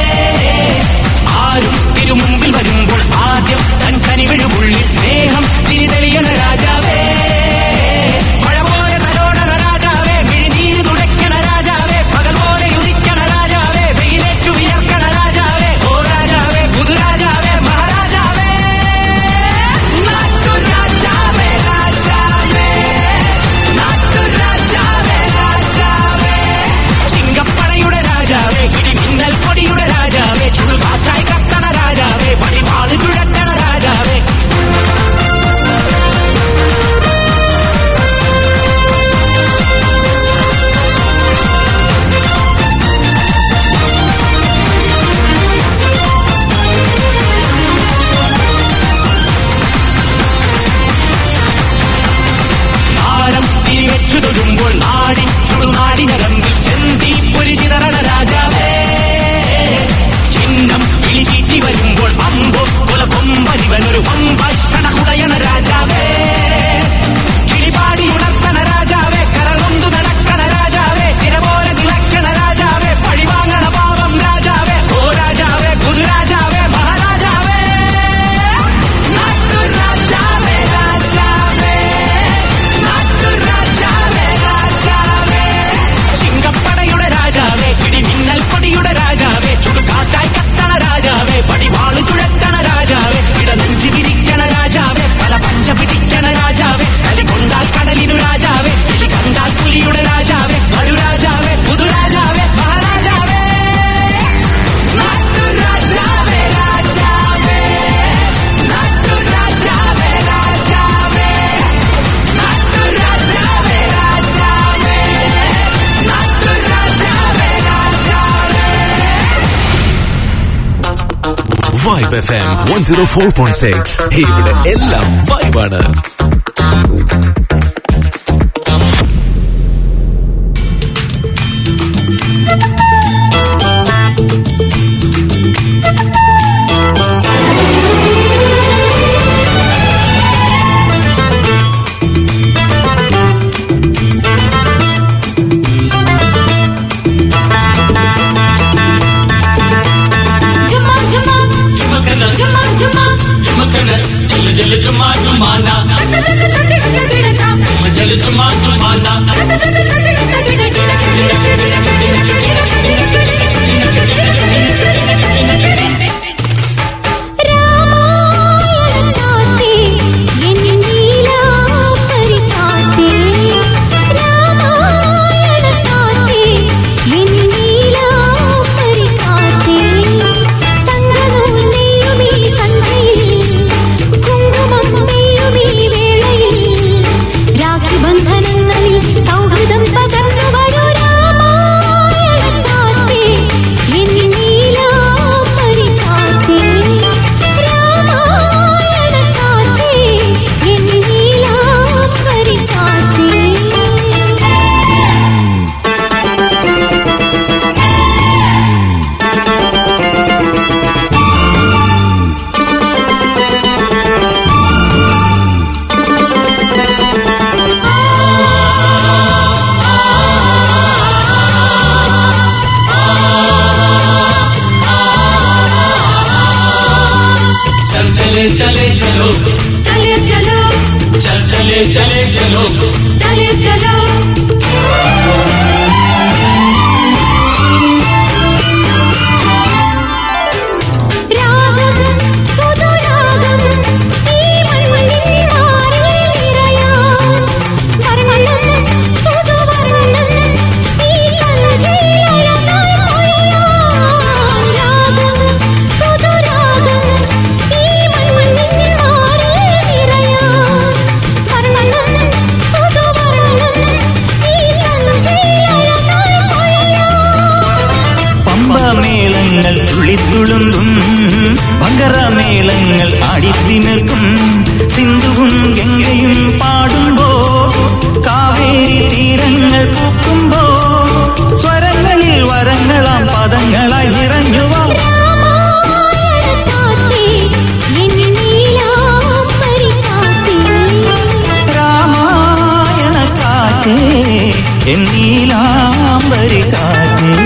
ആരും തിരുമുമ്പിൽ വരുമ്പോൾ ആദ്യം തൻ കനിവിഴുപുള്ളി സ്നേഹം തിരിതെളിയണ രാജാവേ മഴ പോലെ തലോടണ രാജാവേ മിഴിനീര് തുടയ്ക്കണ രാജാവേ പകൽ പോലെ ഉദിക്കണ രാജാവേ വെയിലേറ്റു വിയർക്കണ രാജാവേ ഓ രാജാവേ പുതുരാജാവേ മഹാരാജാവേ നാട്ടുരാജാവേ രാജാവേ നാട്ടുരാജാവേ രാജാവേ ചിങ്കപ്പടയുടെ രാജാവേ ഇടിമിന്നൽ പൊടിയുടെ രാജാവേ ചുടുകാറ്റായി കത്തണ രാജാവേ പടിവാള് ചുഴറ്റണ രാജാവേ താരം തിരിവെച്ചു തൊടുമ്പോൾ നാടി ചുടുനാടിനരമ്പിൽ ചെന്തി പൊരിചിതറണ രാജാവേ ചിഹ്നം വിളിചീറ്റി വരുമ്പോൾ അമ്പോ കുലകൊമ്പരിവനൊരു വമ്പക്ഷണ കുടയണ രാജാവേ കിളിപാടി ഉണർത്തണ രാജാവേ കരകൊണ്ടു നടക്കണ രാജാവേ തിരപോലെ നിലക്കണ രാജാവേ പഴിവാങ്ങണ പാപം രാജാവേ ഓ രാജാവേ പുതുരാജാവേ മഹാരാജാവേ നാട്ടുരാജാവേ രാജാവേ നാട്ടുരാജാവേ രാജാവേ ചിങ്കപ്പടയുടെ രാജാവേ ഇടിമിന്നൽ പൊടിയുടെ രാജാവേ ചുടുകാറ്റായി കത്തണ രാജാവേ പടിവാള് ചുഴത്തണ രാജാവേ ഇടനെഞ്ചു വിരിക്കണ രാജാവേ പല പഞ്ച പിടിക്കണ രാജാവേ കലി കൊണ്ടാൽ കടലിനു രാജാവേ എലി കണ്ടാൽ പുലിയുടെ രാജാവേ മരുരാജാവേ പുതുരാജാവേ മഹാരാജാവേ നാട്ടുരാജാവേ രാജാവേ നാട്ടുരാജാവേ രാജാവേ നാട്ടുരാജാവേ രാജാവേ നാട്ടുരാജാവേ രാജാവേ vibe F M one zero four point six ഇവിടെ എല്ലാം വൈബാണ് തുള്ളിത്തുളുമ്പും മകരമേളങ്ങൾ ആടിത്തിമിർക്കും സിന്ധുവും ഗംഗയും പാടുമ്പോ കാവേരി തീരങ്ങൾ പൂക്കുമ്പോ സ്വരങ്ങളിൽ വരങ്ങളാം പദങ്ങളായി നിറഞ്ഞുവാ രാമായണ കാറ്റേ എന്നീലാംബരി കാറ്റേ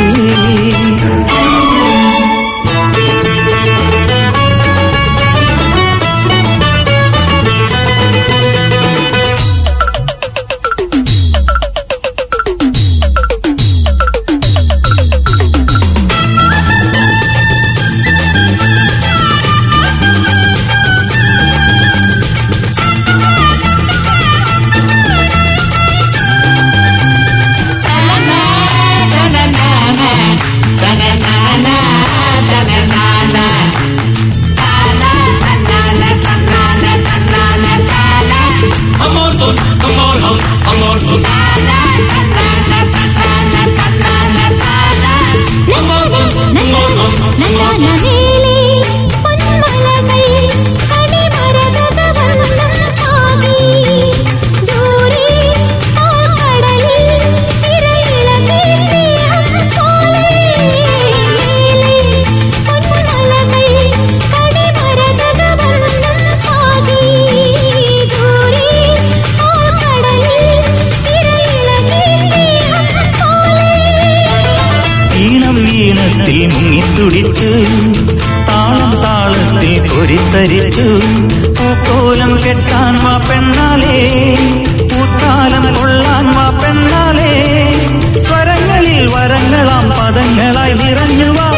ഈണം ഈണത്തിൽ മുങ്ങിത്തുടിച്ചു താളം താളത്തിൽ പൊരിത്തരിച്ചു പൂക്കോലം കെട്ടാൻ വാ പെണ്ണാലേ പൂത്താലം കൊള്ളാൻ വാ പെണ്ണാലേ സ്വരങ്ങളിൽ വരങ്ങളാം പദങ്ങളായി നിറഞ്ഞു വാ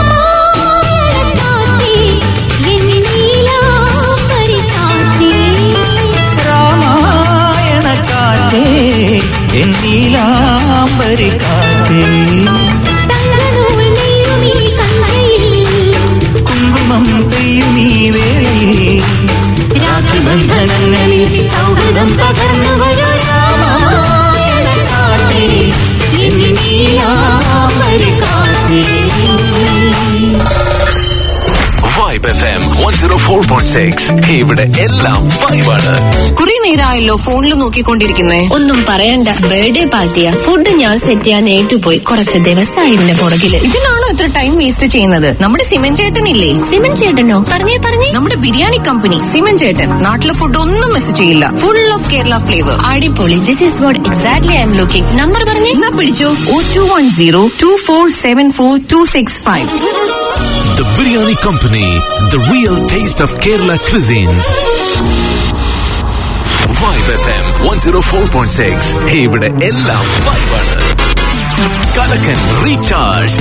രാമായണ കാറ്റേ എന്നീലാംബരി കാറ്റേ കുങ്കുമം പെയ്യും ഈ വേളയിൽ രാത്രിബന്ധനങ്ങളിൽ സൗഹൃദം പകർന്നു വരൂ രാമായണ കാറ്റേ എന്നീലാംബരി കാറ്റേ vibe F M one zero four point six ഇവിടെ എല്ലാം വൈബാണ് കുറെ നേരമായല്ലോ ഫോണിൽ നോക്കിക്കൊണ്ടിരിക്കുന്നേ ഒന്നും പറയണ്ട ബർത്ത്ഡേ പാർട്ടിയാ ഫുഡ് ഞാൻ സെറ്റ് ചെയ്യാൻ ഏറ്റുപോയി കുറച്ച് ദിവസമായി ഇതിന്റെ പുറകില് ഇതിനാണോ ഇത്ര ടൈം വേസ്റ്റ് ചെയ്യുന്നത് നമ്മുടെ സിമൻ ചേട്ടനില്ലേ സിമൻ ചേട്ടനോ പറഞ്ഞേ പറഞ്ഞേ നമ്മുടെ ബിരിയാണി കമ്പനി സിമൻ ചേട്ടൻ നാട്ടിലെ ഫുഡ് ഒന്നും മിസ് ചെയ്യില്ല ഫുൾ ഓഫ് കേരള ഫ്ലേവർ അടിപൊളി this is what exactly I'm looking number പറഞ്ഞേ എന്നാ പിടിച്ചോ ഓ two one zero two four seven four two six five The Biryani Company, the real taste of Kerala cuisines. Vibe FM 104.6 ഇവിടെ എല്ലാം വൈബാണ് കലക്കൻ റീചാർജ്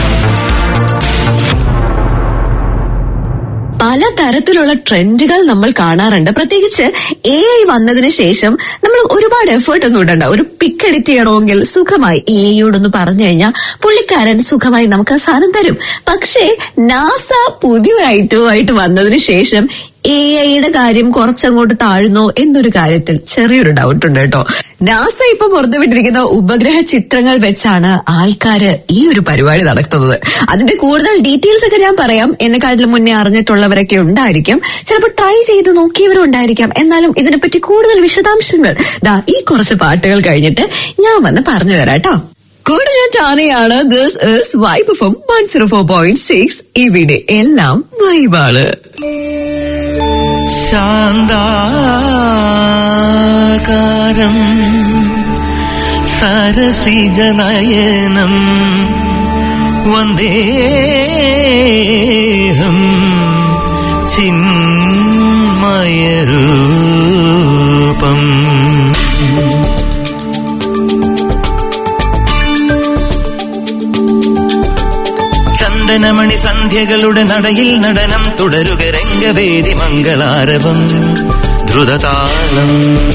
പല തരത്തിലുള്ള ട്രെൻഡുകൾ നമ്മൾ കാണാറുണ്ട് പ്രത്യേകിച്ച് എ ഐ വന്നതിന് ശേഷം നമ്മൾ ഒരുപാട് എഫേർട്ട് ഒന്നും ഇടണ്ട ഒരു പിക്ക് എഡിറ്റ് ചെയ്യണമെങ്കിൽ സുഖമായി എ ഐയോടൊന്ന് പറഞ്ഞു കഴിഞ്ഞാൽ പുള്ളിക്കാരൻ സുഖമായി നമുക്ക് ആ സാധനം തരും പക്ഷേ നാസ പുതിയൊരു ഐറ്റവുമായിട്ട് വന്നതിന് ശേഷം എ ഐയുടെ കാര്യം കുറച്ചങ്ങോട്ട് താഴുന്നോ എന്നൊരു കാര്യത്തിൽ ചെറിയൊരു ഡൗട്ട് ഉണ്ട് കേട്ടോ നാസ ഇപ്പൊ പുറത്തുവിട്ടിരിക്കുന്ന ഉപഗ്രഹ ചിത്രങ്ങൾ വെച്ചാണ് ആൾക്കാര് ഈ ഒരു പരിപാടി നടത്തുന്നത് അതിന്റെ കൂടുതൽ ഡീറ്റെയിൽസ് ഒക്കെ ഞാൻ പറയാം എന്നെക്കാട്ടിലും മുന്നേ അറിഞ്ഞിട്ടുള്ളവരൊക്കെ ഉണ്ടായിരിക്കും ചിലപ്പോൾ ട്രൈ ചെയ്ത് നോക്കിയവരും ഉണ്ടായിരിക്കാം എന്നാലും ഇതിനെപ്പറ്റി കൂടുതൽ വിശദാംശങ്ങൾ ദാ ഈ കുറച്ച് പാട്ടുകൾ കഴിഞ്ഞിട്ട് ഞാൻ വന്ന് പറഞ്ഞു തരാം കേട്ടോ കൂടെ ഞാൻ ടാനയാണ് this is vibe from one zero four point six ഇവിടെ എല്ലാം വൈബാണ് ശാന്താകാരം സരസിജനയനം വന്ദേഹം ചിന്മയരൂപം ചന്ദനമണി സന്ധ്യകളുടെ നടയിൽ നടനം തുടരുക രംഗവേദി മംഗളാരവം ദ്രുതതാളം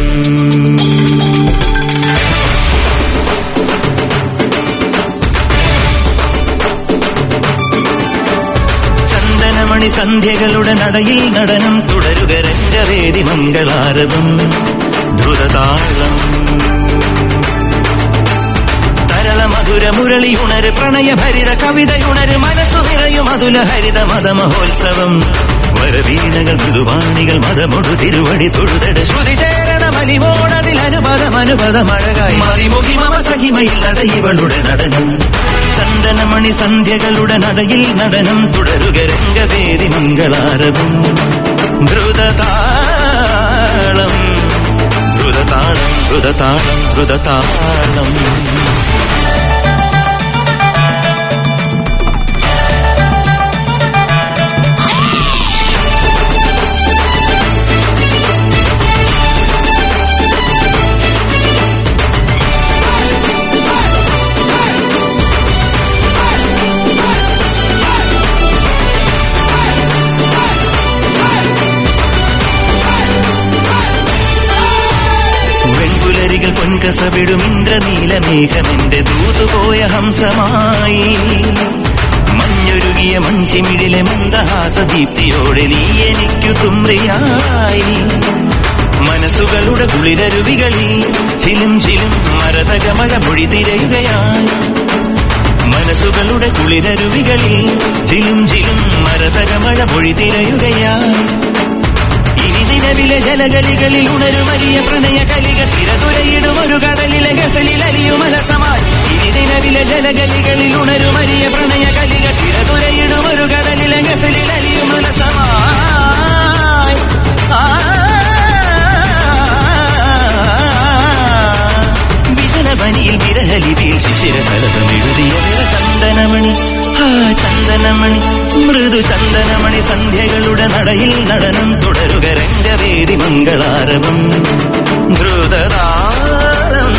ചന്ദനമണി സന്ധ്യകളുടെ നടയിൽ നടനം തുടരുക രംഗവേദി മംഗളാരവം ദ്രുതതാളം തരള മധുര മധുരമുരളി ഉണര് പ്രണയഭരിത കവിതയുണര് മനസ്സു നിറയും അതുല ഹരിത മതമഹോത്സവം വരവീണകൾ മൃദുവാണികൾ മതമൊടു തിരുവടി തൊഴുതട് ശ്രുതി ചേരണ മലിമോണതിൽ അനുപദം അനുപദം അഴകായി മറിമുഖി മമ സഹിമയിൽ നടയിവളുടെ നടനം ചന്ദനമണി സന്ധ്യകളുടെ നടയിൽ നടനം തുടരുക രംഗവേദി മംഗളാരവും ദ്രുതതാളം ദ്രുതതാളം ദ്രുതതാളം ദ്രുതതാളം വെൺപുലരികൾ പൊൻകസവിടും ഇന്ദ്രനീലമേഘമെന്റെ ദൂതുപോയ ഹംസമായി മഞ്ഞൊരുകിയ മഞ്ചിമിഴിലെ മന്ദഹാസദീപ്തിയോടെ നീ എനിക്കു തുമ്രിയായി മനസ്സുകളുടെ കുളിരരുവികളിൽ ചിലും ചിലും മരതകമഴ മൊഴി തിരയുകയായി മനസ്സുകളുടെ കുളിരരുവികളിൽ ചിലും ചിലും മരതകമഴ മൊഴി തിരയുകയായി ഇനി നിലവിലെ ജലഗലികളിൽ ഉണരുമരിയ പ്രണയ കലിക തിരതുരയിടും ഒരു കടലിലെ ഗസലിൽ അലിയും അലസമായി ഇനി നിലവിലെ ജലഗലികളിൽ ഉണരുമരിയ പ്രണയ കലിക തിരതുരയിടും ഒരു കടലിലെ ഗസലിൽ അലിയും അലസമായി ആ വിതലവനിയിൽ വിരഹലിതിയിൽ ശിശിര ശലഭം എഴുതിയ ചന്ദനമണി ആ ചന്ദനമണി മൃദു ചന്ദനമണി സന്ധ്യകളുടെ നടയിൽ നടനം തുടരുക രംഗവേദി മംഗളാരവം ദ്രുതതാളം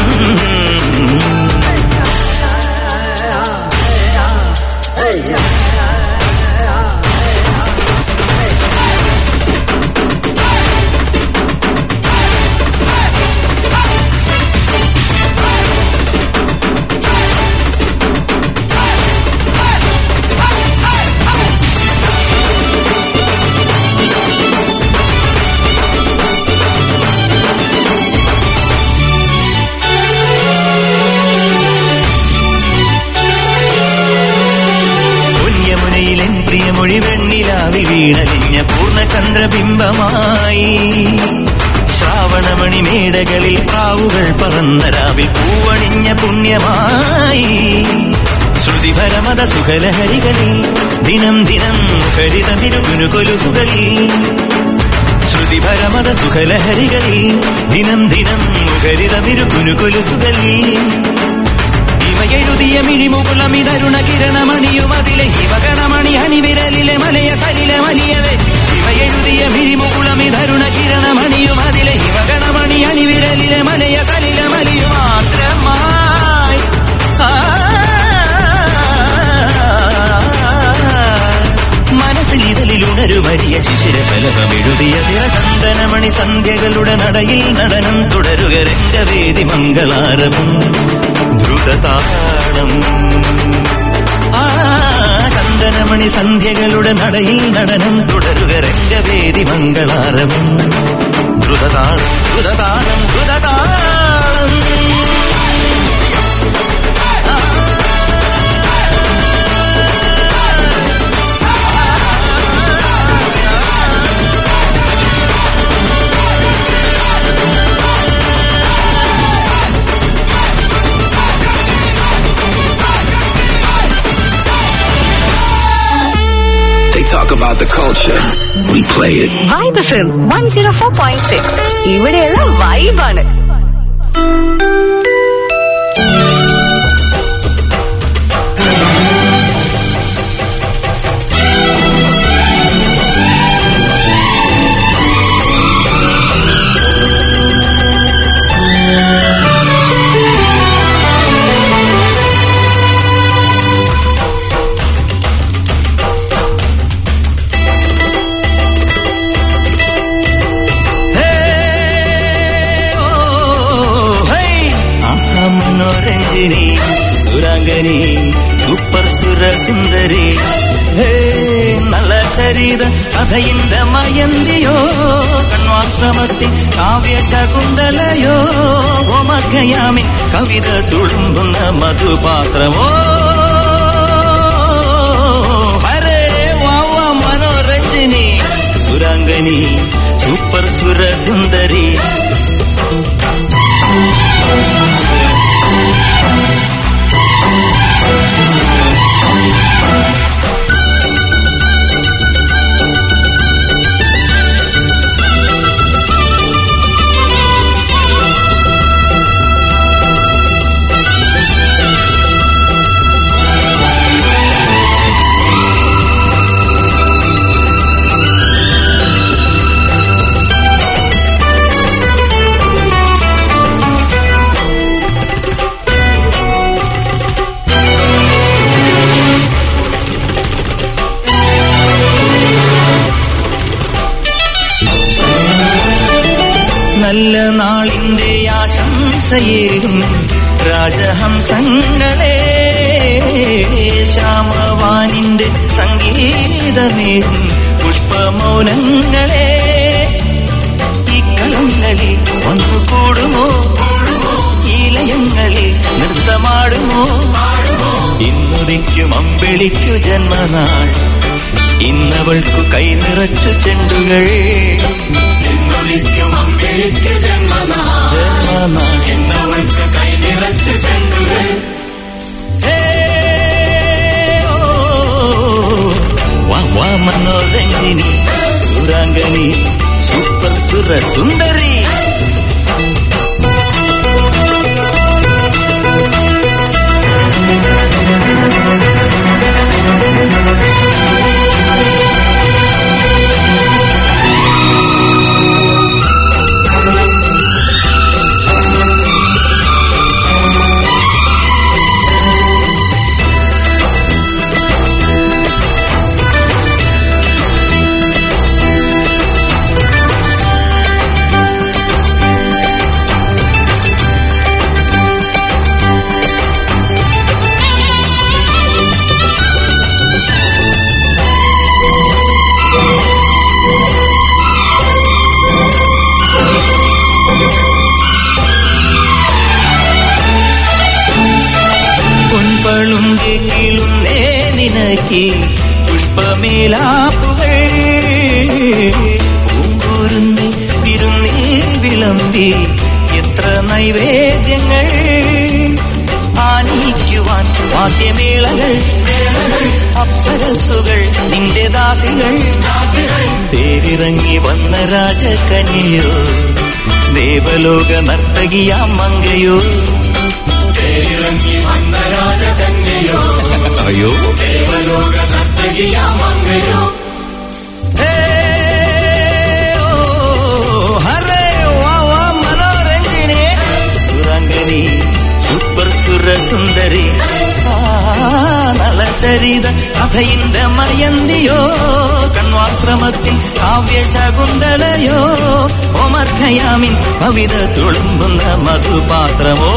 പൊന്യമുനയിലെൻ പ്രിയമൊഴി വെണ്ണിലാവിൽ വീണലിഞ്ഞ പൂർണ്ണചന്ദ്രബിംബമായി ശ്രാവണമണി മേടകളിൽ പ്രാവുകൾ പറന്ന രാവിൽ പൂവണിഞ്ഞ പുണ്യമായി ശ്രുതിപരമത സുഖലഹരികളിൽ ദിനം ദിനം മുഖരിതമിരുകുനു കൊലുസുകളിൽ ശ്രുതിപരമത സുഖലഹരികളിൽ ദിനം ദിനം മുഖരിതമിരുകുനു കൊലുസുകളിൽ ഇവയെഴുതിയ മിഴിമുകുളമിതരുണ കിരണമണിയും അതിലെ ഹിമകണമണി അണിവിരലിലെ മലയ സലിലെ വലിയവേ ഇവയെഴുതിയ മിഴിമുകുളമിതരുണ കിരണമണിയും അതിലെ ഹിമകണമണി അണിവിരലിലെ മലയ സലിലെ മലിയും മാത്രമായി ആ മനസ്സിൽ ഇതിൽ ഉണരുമരിയ ശിശിര ശലഭം എഴുതിയ തിരചന്ദനമണി സന്ധ്യകളുടെ നടയിൽ നടനം തുടരുക രംഗവേദി മംഗളാരവും ദ്രുതതാളം ആ ചന്ദനമണി സന്ധ്യകളുടെ നടയിൽ നടനം തുടരുക രംഗവേദി മംഗളാരവും ദ്രുതതാളം ദ്രുതതാളം ദ്രുതതാളം They talk about the culture. We play it. Vibe F M one zero four point six ഇവിടെയുള്ള വൈബാണ് മനോരഞ്ജിനി സുരാംഗനി സൂപ്പർ സുര സുന്ദരി ഹേ, നല്ല ചരിത കഥയിന്റെ മയന്തിയോ കണ്വാശ്രമത്തിൽ കാവ്യ ശകുന്തലയോ ഓമക്കയാമിൻ കവിത തുളുമ്പുന്ന മധുപാത്രമോ ഹരേ വാവ മനോരഞ്ജിനി സുരാംഗനി സൂപ്പർ സുരസുന്ദരി നല്ല നാളിന്റെ ആശംസയേകും രാജഹംസങ്ങളെ ശ്യാമവാനിന്റെ സംഗീതമേകും പുഷ്പമൗനങ്ങളെ ഈ കളങ്ങളിൽ വന്നു കൂടുമോ ഈ ലയങ്ങളിൽ നൃത്തമാടുമോ ഇന്നുദിക്കും അമ്പിളിക്കു ജന്മനാൾ ഇന്നവൾക്കു കൈ നിറച്ചു ചെണ്ടുകൾ ഇന്നുദിക്കും അമ്പിളിക്കു ജന്മനാൾ ഇന്നവൾക്ക് കൈ നിറച്ചു ചെണ്ടുകൾ വാ വാ മനോരഞ്ജിനി സുരാംഗനി സൂപ്പർ സുര സുന്ദരി പൊൻപളുങ്കിലുന്നേ നിനക്ക് പുഷ്പമേലാപ്പുകൾ പൂങ്കൂരുന്നി വിരുന്നീ വിളമ്പി എത്ര നൈവേദ്യങ്ങൾ ആനയിക്കുവാൻ വാദ്യമേളകൾ അപ്സരസുകൾ നിന്റെ ദാസികൾ തേരിറങ്ങി വന്ന രാജകന്യയോ ദേവലോക നർത്തകിയാം മങ്കയോ തേരിറങ്ങി വന്ന രാജകന്യയോ അയ്യോ ദേവലോക നർത്തകിയാം മങ്കയോ ഹരേ വാ വാ മനോരഞ്ജിനി സുരംഗനി സൂപ്പർ സുരസുന്ദരി നളചരിത കഥയിന്റെ മയന്തിയോ കണ്വാശ്രമത്തിൽ കാവ്യശകുന്തലയോ ഓമർഖയാമിൻ കവിത തുളുമ്പുന്ന മധുപാത്രമോ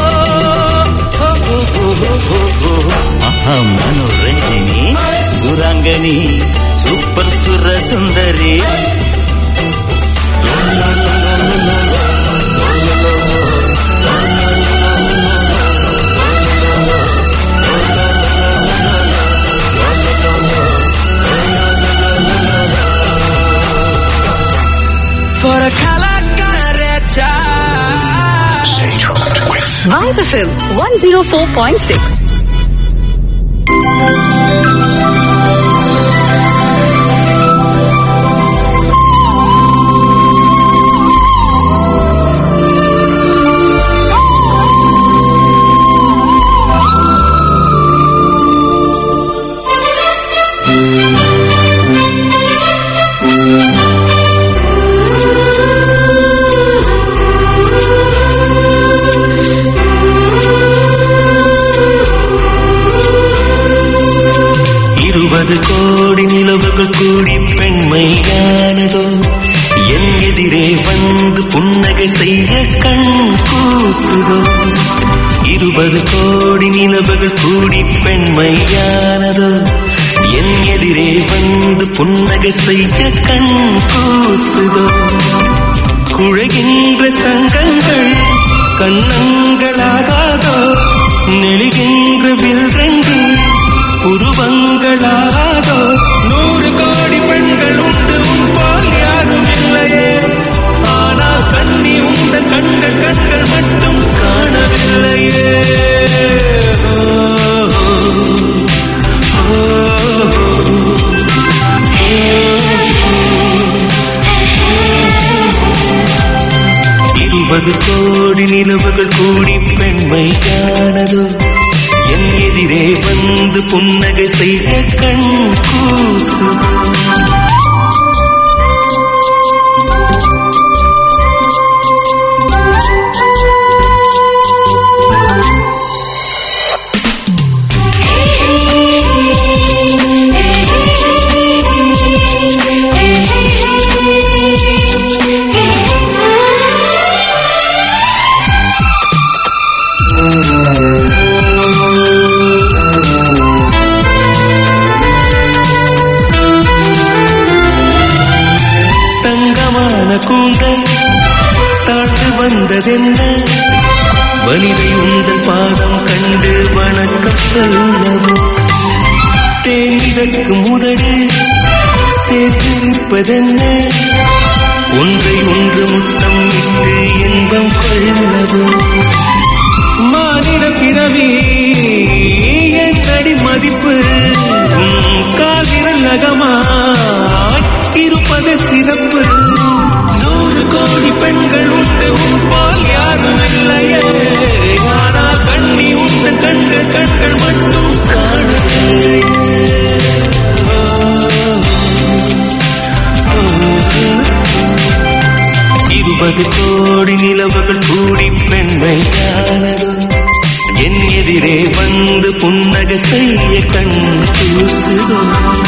മഹാമനോരഞ്ജിനി സുരാംഗനി സൂപ്പർ സുരസുന്ദരി For a kalakareta Vibe FM 104.6. ഇരുപത് കോടി നിലവുകൾ കൂടി പെൺമയാനതോ എന്നെതിരെ வந்து புன்னகை செய்ய கண் கூசுதோ இருபது கோடி நிலவுகள் கூடி பெண்மையானதோ என் எதிரே வந்து புன்னகை செய்ய கண் கூசுதோ குழைகின்ற தங்கங்கள் கண்ணங்களாகாதோ நெளிகின்ற வில்ரண்டு உருவங்களாகாதோ நூறு கோடி பெண்கள் உண்டு உன் போல் யாரும் இல்லையே ஆனால் கண்ணி உந்த கண்கள் கண்கள் மட்டும் காணவில்லையே இருபது கோடி நிலவுகள் கூடி பெண்மையானதோ என் எதிரே வந்து புன்னகை செய்த கண் கூசு தங்கமான கூந்தல் தாழ்ந்து வந்ததென்ன வலிமை உந்தல் பாதம் கண்டு வணக்கம் சொல்லவோ தேனிதற்கு முதடு சேர்த்திருப்பதென்ன ஒன்றை ஒன்று முத்தம் இட்டு இன்பம் கொள்ளவோ மானிட பிறவி என் அடி மதிப்பு உன் கால் விரல் நகமாய் இருப்பது சிறப்பு நூறு கோடி பெண்கள் உண்டு உன் போல் யாரும் இல்லையே ஆனால் கண்ணி உந்த கண்கள் கண்கள் மட்டும் காணவில்லை இருபது கோடி நிலவுகள் கூடி பெண்மையானதோ என் எதிரே வந்து புன்னகை செய்ய கண் கூசுதோ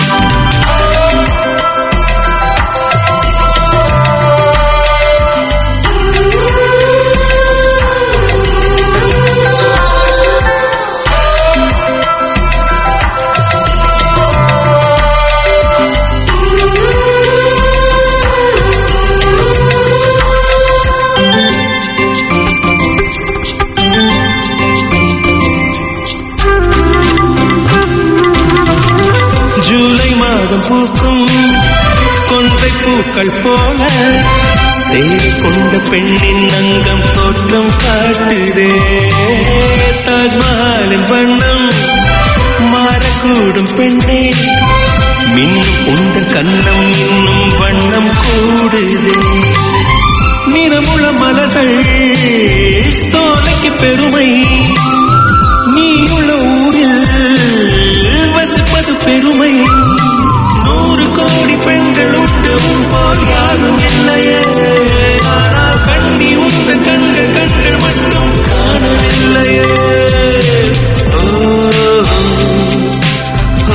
ஜூலை மாதம் பூக்கும் கொன்றை பூக்கள் போல சேரி கொண்ட பெண்ணின் அங்கம் தோற்றம் காட்டுதே தாஜ்மஹாலின் வண்ணம் மாறக்கூடும் பெண்ணே மின்னும் உந்த கண்ணம் இன்னும் வண்ணம் கூடுதே நிறமுள மலர்கள் சோலைக்கு பெருமை நீயுள்ள ஊரில் வசிப்பது பெருமை நூறு கோடி பெண்கள் உண்டு உன் போல் யாரும் இல்லையே ஆனால் கண்ணி உந்த கண்கள் கண்கள் மட்டும் காணவில்லையே ஓ, ஓ.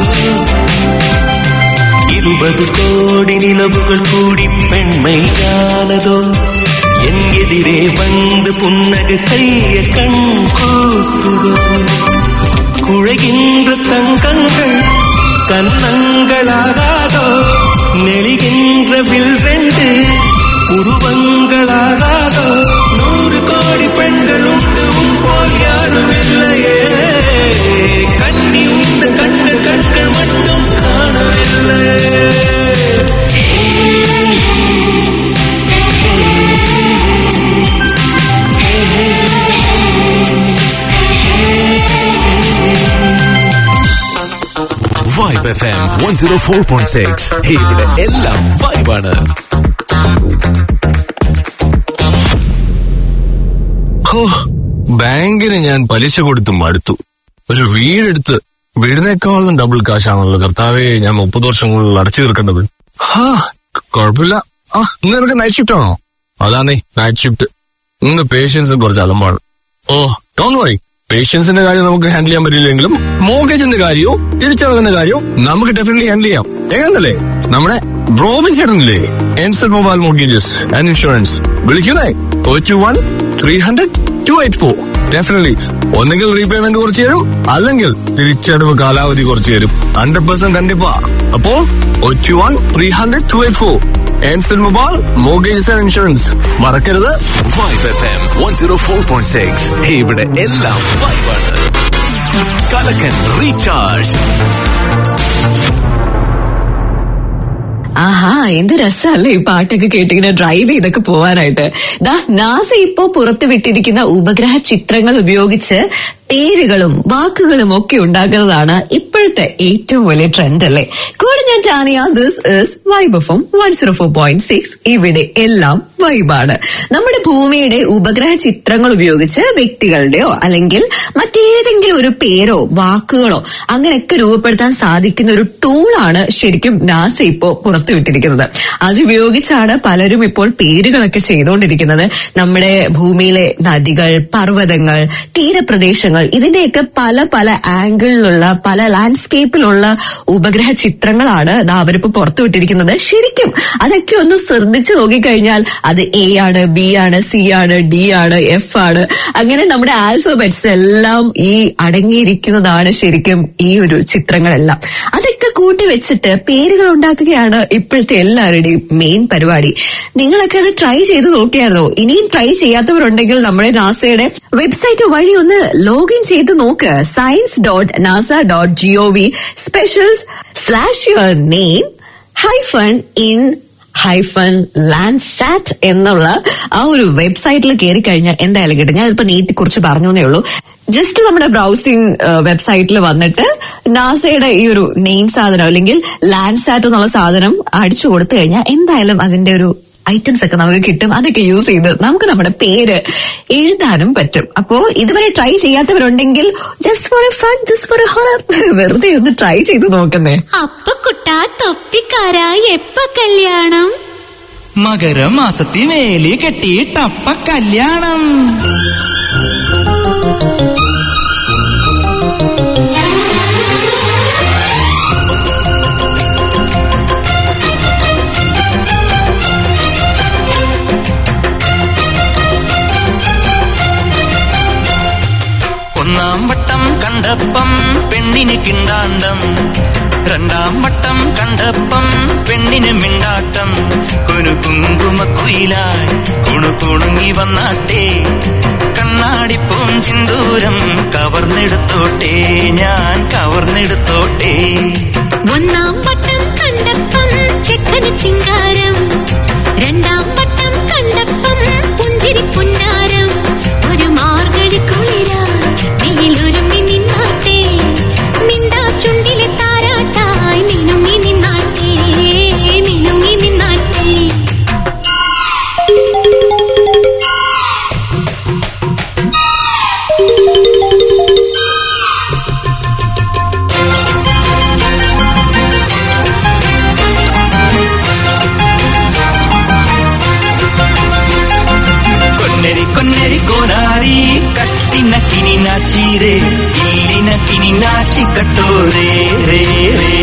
இருபது கோடி நிலவுகள் கூடி பெண்மையானதோ என் எதிரே வந்து புன்னகை செய்ய கண் கூசுதோ குழைகின்ற தங்கங்கள் கன்னங்களாகாதோ நெளிகின்ற வில் ரெண்டு உருவங்களாகாதோ நூறு கோடி பெண்கள் உண்டு உன் போல் யாரும் இல்லையே கண்ணி உந்த கண்கள் கண்கள் மட்டும் காணவில்லை vibe F M one zero four point six ഇവിടെ എല്ലാം വൈബാണ് ഹോ, ബാങ്കിന് ഞാൻ പലിശ കൊടുത്ത് മടുത്തു ഒരു വീടെടുത്ത് വീടിനേക്കാളും ഡബിൾ കാശാണല്ലോ കർത്താവേ ഞാൻ മുപ്പത് വർഷങ്ങളിൽ അടച്ചു തീർക്കേണ്ടത് ഹാ കുഴപ്പമില്ല ആ ഇന്ന് നിനക്ക് നൈറ്റ് ഷിഫ്റ്റ് ആണോ അതാന്നേ നൈറ്റ് ഷിഫ്റ്റ് ഇന്ന് പേഷ്യൻസ് കുറച്ച് അലമ്പാണ് ഓ ഡോണ്ട് വറി പേഷ്യൻസിന്റെ കാര്യം നമുക്ക് ഹാൻഡിൽ ചെയ്യാൻ പറ്റില്ലെങ്കിലും മോർഗേജിന്റെ കാര്യവും തിരിച്ചടവിന്റെ കാര്യവും നമുക്ക് ഡെഫിനറ്റ്ലി ഹാൻഡിൽ ചെയ്യാം എങ്ങനല്ലേ നമ്മുടെ റോബിൻ ചേട്ടനില്ലേ എൻസൽ മൊബൈൽ മോർഗേജസ് ആൻഡ് ഇൻഷുറൻസ് വിളിക്കുന്നേ two one three hundred two eight four definitely ഒന്നെങ്കിൽ റീപേയ്മെന്റ് കുറച്ച് തരും അല്ലെങ്കിൽ തിരിച്ചടവ് കാലാവധി കുറച്ച് തരും ഹൺഡ്രഡ് പെർസെന്റ് കണ്ടിപ്പാ അപ്പോ ഒറ്റ one three hundred two eight four എൻസിൽ മൊബൈൽ മോർഗേജസ് ആൻഡ് ഇൻഷുറൻസ് മറക്കരുത് vibe F M one zero four point six ഇവിടെ എല്ലാം വൈബാണ് കലക്കൻ റീചാർജ് ആഹാ എന്ത് രസമല്ലേ ഈ പാട്ടൊക്കെ കേട്ടിങ്ങനെ ഡ്രൈവ് ചെയ്തൊക്കെ പോവാനായിട്ട് ദാ നാസ ഇപ്പോ പുറത്തു വിട്ടിരിക്കുന്ന ഉപഗ്രഹ ചിത്രങ്ങൾ ഉപയോഗിച്ച് പേരുകളും വാക്കുകളും ഒക്കെ ഉണ്ടാക്കുന്നതാണ് ഇപ്പോഴത്തെ ഏറ്റവും വലിയ ട്രെൻഡ് അല്ലേ കൂടെ ഞാൻ Tania this is vibe F one zero four point six ഇവിടെ എല്ലാം വൈബാണ് നമ്മുടെ ഭൂമിയുടെ ഉപഗ്രഹ ചിത്രങ്ങൾ ഉപയോഗിച്ച് വ്യക്തികളുടെയോ അല്ലെങ്കിൽ മറ്റേതെങ്കിലും ഒരു പേരോ വാക്കുകളോ അങ്ങനെയൊക്കെ രൂപപ്പെടുത്താൻ സാധിക്കുന്ന ഒരു ടൂളാണ് ശരിക്കും നാസ ഇപ്പോ പുറത്തുവിട്ടിരിക്കുന്നത് അതുപയോഗിച്ചാണ് പലരും ഇപ്പോൾ പേരുകളൊക്കെ ചെയ്തുകൊണ്ടിരിക്കുന്നത് നമ്മുടെ ഭൂമിയിലെ നദികൾ പർവ്വതങ്ങൾ തീരപ്രദേശങ്ങൾ ഇതിന്റെയൊക്കെ പല പല ആംഗിളിലുള്ള പല ലാൻഡ്സ്കേപ്പിലുള്ള ഉപഗ്രഹ ചിത്രങ്ങളാണ് ദാ അവരിപ്പോ പുറത്തുവിട്ടിരിക്കുന്നത് ശരിക്കും അതൊക്കെ ഒന്ന് ശ്രദ്ധിച്ചു നോക്കിക്കഴിഞ്ഞാൽ അത് എ ആണ് ബി ആണ് സി ആണ് ഡി ആണ് എഫ് ആണ് അങ്ങനെ നമ്മുടെ ആൽഫബറ്റ്സ് എല്ലാം ഈ അടങ്ങിയിരിക്കുന്നതാണ് ശരിക്കും ഈ ഒരു ചിത്രങ്ങളെല്ലാം അതൊക്കെ കൂട്ടി വെച്ചിട്ട് പേരുകൾ ഉണ്ടാക്കുകയാണ് ഇപ്പോഴത്തെ എല്ലാവരുടെയും മെയിൻ പരിപാടി നിങ്ങളൊക്കെ അത് ട്രൈ ചെയ്ത് നോക്കിയായിരുന്നോ ഇനിയും ട്രൈ ചെയ്യാത്തവരുണ്ടെങ്കിൽ നമ്മുടെ നാസയുടെ വെബ്സൈറ്റ് വഴി ഒന്ന് ലോഗിൻ ചെയ്ത് നോക്ക് science dot NASA dot G O V specials slash your name hyphen in hyphen Landsat എന്നുള്ള ആ ഒരു വെബ്സൈറ്റിൽ കയറി കഴിഞ്ഞാൽ എന്തായാലും കിട്ടും ഞാൻ ഇപ്പൊ നീട്ടി കുറിച്ച് പറഞ്ഞു എന്നേ ഉള്ളൂ ജസ്റ്റ് നമ്മുടെ ബ്രൗസിംഗ് വെബ്സൈറ്റിൽ വന്നിട്ട് നാസയുടെ ഈ ഒരു നെയിം സാധനം അല്ലെങ്കിൽ ലാൻഡ്സാറ്റ് എന്നുള്ള സാധനം അടിച്ചു കൊടുത്തു കഴിഞ്ഞാൽ എന്തായാലും അതിന്റെ ഒരു ഐറ്റംസ് ഒക്കെ നമുക്ക് കിട്ടും അതൊക്കെ യൂസ് ചെയ്ത് നമുക്ക് നമ്മുടെ പേര് എഴുതാനും പറ്റും അപ്പോ ഇതുവരെ ട്രൈ ചെയ്യാത്തവരുണ്ടെങ്കിൽ just for a fun just for a horror വെറുതെ ഒന്ന് ട്രൈ ചെയ്ത് നോക്കുന്നേ അപ്പൊ കുട്ടാ തൊപ്പിക്കാരാ എപ്പ കല്യാണം മകരമാസത്തി വേലി കെട്ടിയിട്ടപ്പ കല്യാണം ഒന്നാം വട്ടം കണ്ടപ്പം പെണ്ണിന് കിണ്ടാണ്ടം രണ്ടാം വട്ടം കണ്ടപ്പം പെണ്ണിന് മിണ്ടാട്ടം ഒരു കുങ്കുമക്കുയിലായി കുണു കുണുങ്ങി വന്നാട്ടെ കണ്ണാടിപ്പൂം ചിന്തൂരം കവർന്നെടുത്തോട്ടെ ഞാൻ കവർന്നെടുത്തോട്ടെ ഒന്നാം വട്ടം കണ്ടപ്പം ചെക്കന് ചിങ്കാരം രണ്ടാം വട്ടം കണ്ടപ്പം പുഞ്ചിരി പുന്നാരം ഒരു മാർഗഴി കുളിരായി നീലൊരുങ്ങി നിന്നാട്ടെ മിണ്ടാ ചുണ്ടിലെ താരാട്ടായി മിനുങ്ങി നിന്നാട്ടെ മിനുങ്ങി നിന്നാട്ടെ കൊന്നരി കൊന്നരി കോനാരി കട്ടിനക്കിനി നാച്ചീരേ ഇല്ലിനക്കിനി നാച്ചി കട്ടോരേ രേ രേ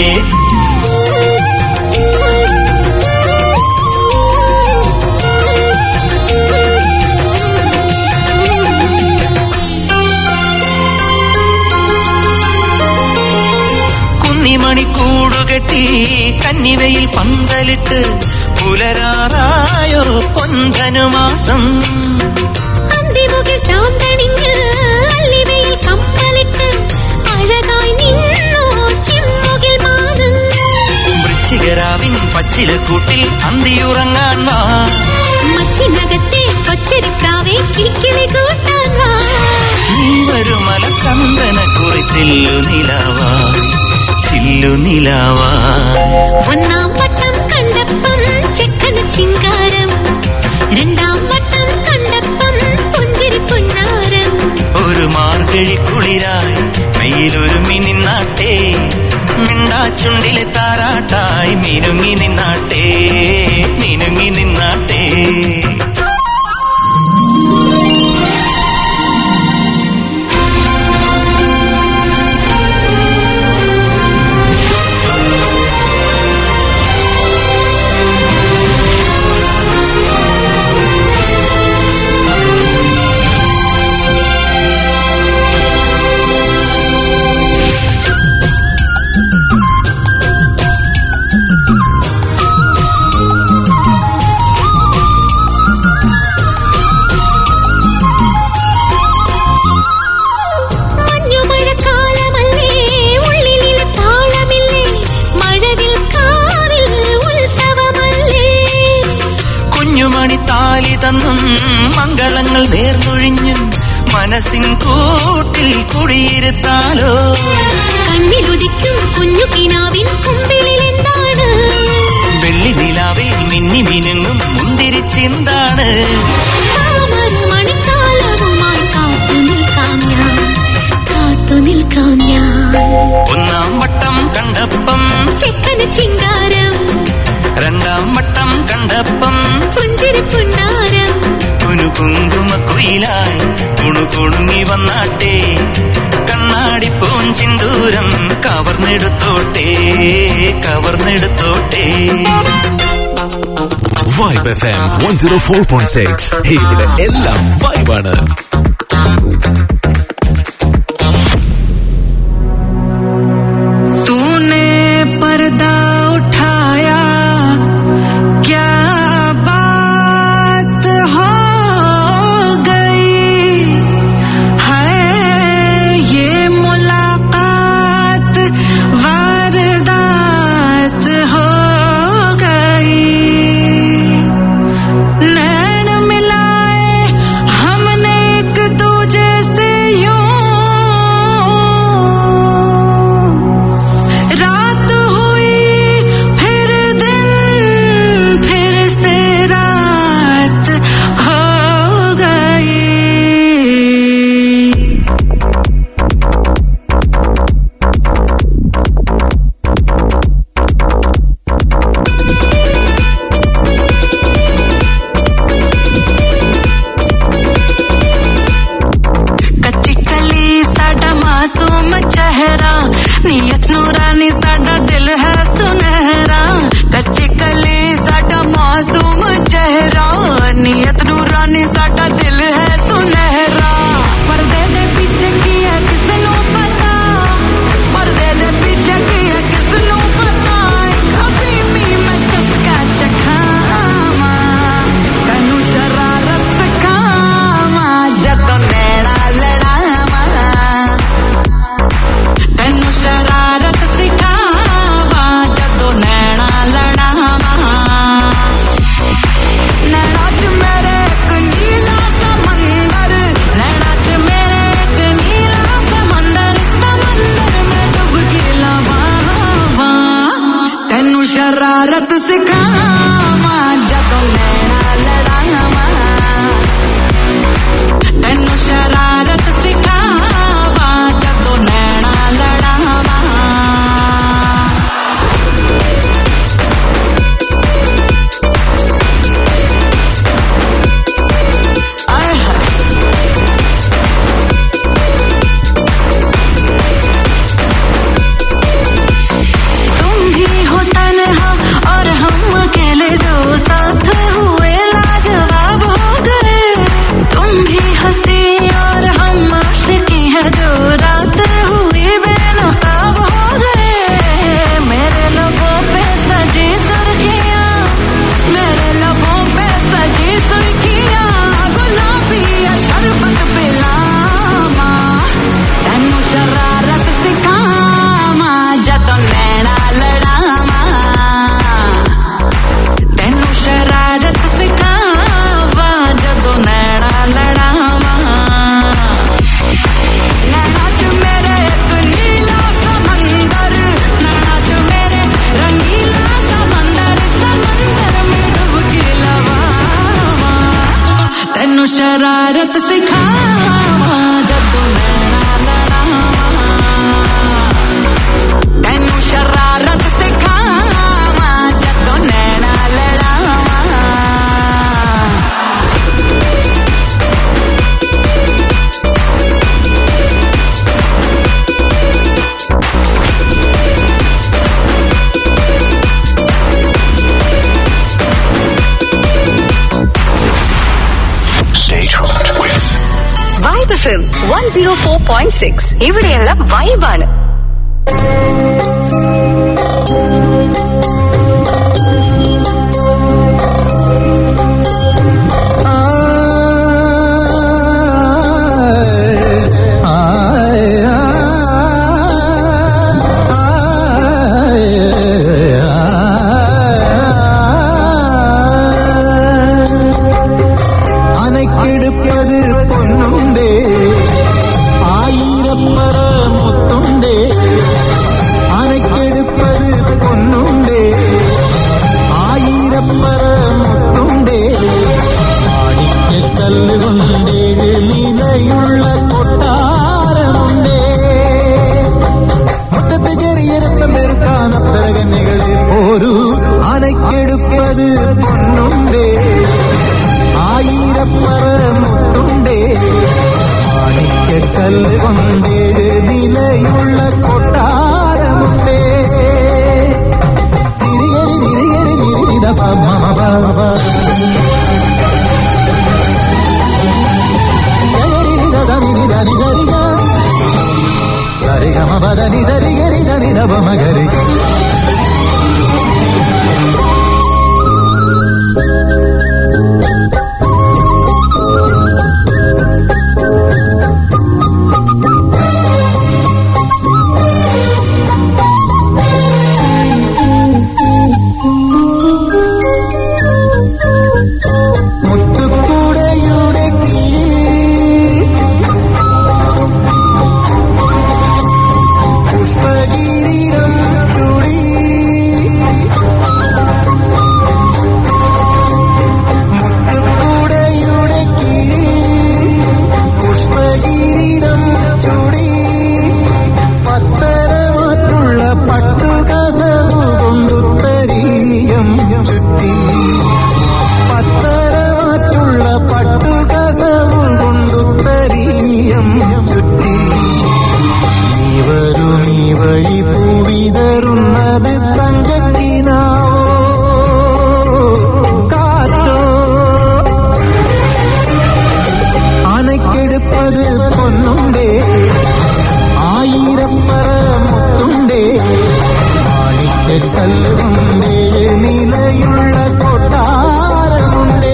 കുന്നിമണി കൂടുകെട്ടി കന്നിവയിൽ പന്തലിട്ട് പുലരാറായോ പൊന്തനുമാസം അന്തിമുകിൽ ചാന്തണിഞ്ഞ് അല്ലിവയിൽ കമ്മലിട്ട് അഴകായി നിന്നോ ചെമ്മുകിൽ മാനം വൃശ്ചികരാവിൻ പച്ചിലക്കൂട്ടിൽ അന്തിയുറങ്ങാൻ വാ മച്ചിനകത്തെ കൊച്ചരിപ്രാവെ കിക്കിളി കൂട്ടാൻ വാ നീ വരുമല ചന്ദന കുറിച്ചില്ലു നിലാവാ ചില്ലു നിലാവാ ഒന്നാം വട്ടം കണ്ടപ്പം ചെക്കന് ചിങ്കാരം രണ്ടാം വട്ടം കണ്ടപ്പം പുഞ്ചിരി പുന്നാരം ഒരു മാർഗഴി കുളിരായി മെയിലൊരുമി നിന്നാട്ടെ മിണ്ടാച്ചുണ്ടിലെ താരാട്ടായി മിനുങ്ങി നിന്നാട്ടെ മിനുങ്ങി നിന്നാട്ടെ തീർത്താലോ കണ്ണിലുദിക്കും കുഞ്ഞു കിനാവിൻ കുമ്പിളിൽ എന്താണ് വെള്ളി നിലാവിൽ മിന്നി മിനുങ്ങും മുന്തിരിച്ചിന്താണ് താമര മണിക്കാലവുമായി കാത്തു നിൽക്കാം ഞാൻ കാത്തു നിൽക്കാം ഞാൻ ഒന്നാം വട്ടം കണ്ടപ്പം ചെക്കന് ചിങ്കാരം രണ്ടാം വട്ടം കണ്ടപ്പം പുഞ്ചിരി പുന്നാരം കുനു കുങ്കുമ കുയിലായി കുണു കുണുങ്ങി വന്നാട്ടെ കണ്ണാടി പൂഞ്ചിന്തൂരം കവർന്നെടുത്തോട്ടെ കവർന്നെടുത്തോട്ടെ vibe F M one zero four point six ഇവിടെ എല്ലാം വൈബാണ് तूने पर्दा उठाया क्या बात हो गई है ये मुलाकात वारदात हो गई नैन मिलाए हमने एक दूजे से यूं रात हुई फिर दिन फिर से रात हो गई ਕੱਚੀ ਕਲੀ ਸਾਡਾ ਮਾਸੂਮ ਚਿਹਰਾ ਨੀਅਤ ਨੂਰਾਨੀ ਸਾਡਾ ਦਿਲ ਹੈ ਸੁਨਹਿਰਾ ਕੱਚੀ ਕਲੀ ਸਾਡਾ ਮਾਸੂਮ ਚਿਹਰਾ ਨੀਅਤ ਨੂਰਾਨੀ ਸਾਡਾ ਦਿਲ ਹੈ ਸੁਨਹਿਰਾ ਪਰਦੇ ਦੇ ਪਿੱਛੇ ਕੀ ਹੈ ਕਿਸ ਨੂੰ ਪਤਾ ਪਰਦੇ ਦੇ ਪਿੱਛੇ ਕੀ ਹੈ ਕਿਸ ਨੂੰ ਪਤਾ ਕभी ਵੀ ਮੈਂ ਚਸਕਾ ਚਖਾਵਾਂ ਤੈਨੂੰ ਸ਼ਰਾਰਤ ਸਿਖਾਵਾਂ ਜਦੋਂ ਨੈਣਾ ਲੜਾਵਾਂ ਤੈਨੂੰ ਸ਼ਰਾਰਤ ਸਿਖਾਵਾਂ ਜਦੋਂ ਨੈਣਾ ਲੜਾਵਾਂ ਨੈਣਾ ਚ ਮੇਰੇ ਇੱਕ ਨੀਲਾ ਸਮੁੰਦਰ ਨੈਣਾ ਚ ਮੇਰੇ ਇੱਕ ਨੀਲਾ ਸਮੁੰਦਰ ਸਮੁੰਦਰ ਮੈਂ ਡੁੱਬਕੀ ਲਵਾਵਾਂ ਤੈਨੂੰ ਸ਼ਰਾਰਤ ਸਿਖਾਵਾਂ ਜਦੋਂ ਨੈਣਾ ਲੜਾਵਾਂ ਤੈਨੂੰ ਸ਼ਰਾਰਤ ਸਿਖਾਵਾਂ ਜਦੋਂ ਨੈਣਾ ਲੜਾਵਾਂ ਆਏ ਹਾਏ तुम भी हो तन्हा और हम अकेले जो साथ हुए लाजवाब हो गए तुम भी हंसी और हम आशिकी है जो रात हुई बेनकाब हो गए मेरे लबों पे सजी सुर्खियां मेरे लबों पे सजी सुर्खियां गुलाबी या शरबत पिलावा ਤੈਨੂੰ ਸ਼ਰਾਰਤ ਸਿਖਾਵਾਂ ਜਦੋਂ ਨੈਣਾ ਲੜਾਵਾਂ ਤੈਨੂੰ ਸ਼ਰਾਰਤ ਸਿਖਾਵਾਂ ਜਦੋਂ ਨੈਣਾ ਲੜਾਵਾਂ ਨੈਣਾ ਚ ਮੇਰੇ ਇੱਕ ਨੀਲਾ ਸਮੁੰਦਰ ਨੈਣਾ ਚ ਮੇਰੇ ਰੰਗੀਲਾ ਸਮੁੰਦਰ ਸਮੁੰਦਰ ਮੈਂ ਡੁੱਬਕੀ ਲਵਾਵਾਂ ਤੈਨੂੰ ਸ਼ਰਾਰਤ ਸਿਖਾਵਾਂ ਜਦੋਂ ਨੈਣਾ ਲੜਾਵਾਂ ਤੈਨੂੰ ਸ਼ਰਾਰਤ ਸਿਖਾਵਾਂ ਜਦੋਂ ਨੈਣਾ ਲੜਾਵਾਂ vibe F M one zero four point six ഇവിടെയെല്ലാം വൈബാണ് அணைக்கெடுப்பது பொன்னுண்டே ஆயிரப்பற గమ పద ని సరి గరి దని దబ మగరి മുത്തുക്കുടയുടെ കീഴിൽ പുഷ്പകിരീടം ചൂടി മുത്തുക്കുടയുടെ കീഴിൽ പുഷ്പകിരീടം ചൂടി പത്തരമാറ്റുള്ള പട്ടുകസവു കൊണ്ടുത്തരീയം ചുറ്റി പത്തരമാറ്റുള്ള പട്ടുകസവു കൊണ്ടുത്തരീയം ചുറ്റി നീ വരൂ നീ വഴി പൂവിതറുന്നത് തങ്കക്കിനാവോ കാറ്റോ ആനക്കെടുപ്പത് പൊന്നുണ്ടേ ആയിരപ്പറ മുത്തുണ്ടേ മാണിക്കല്ലുണ്ടേ നിലയുള്ള കൊട്ടാരമുണ്ടേ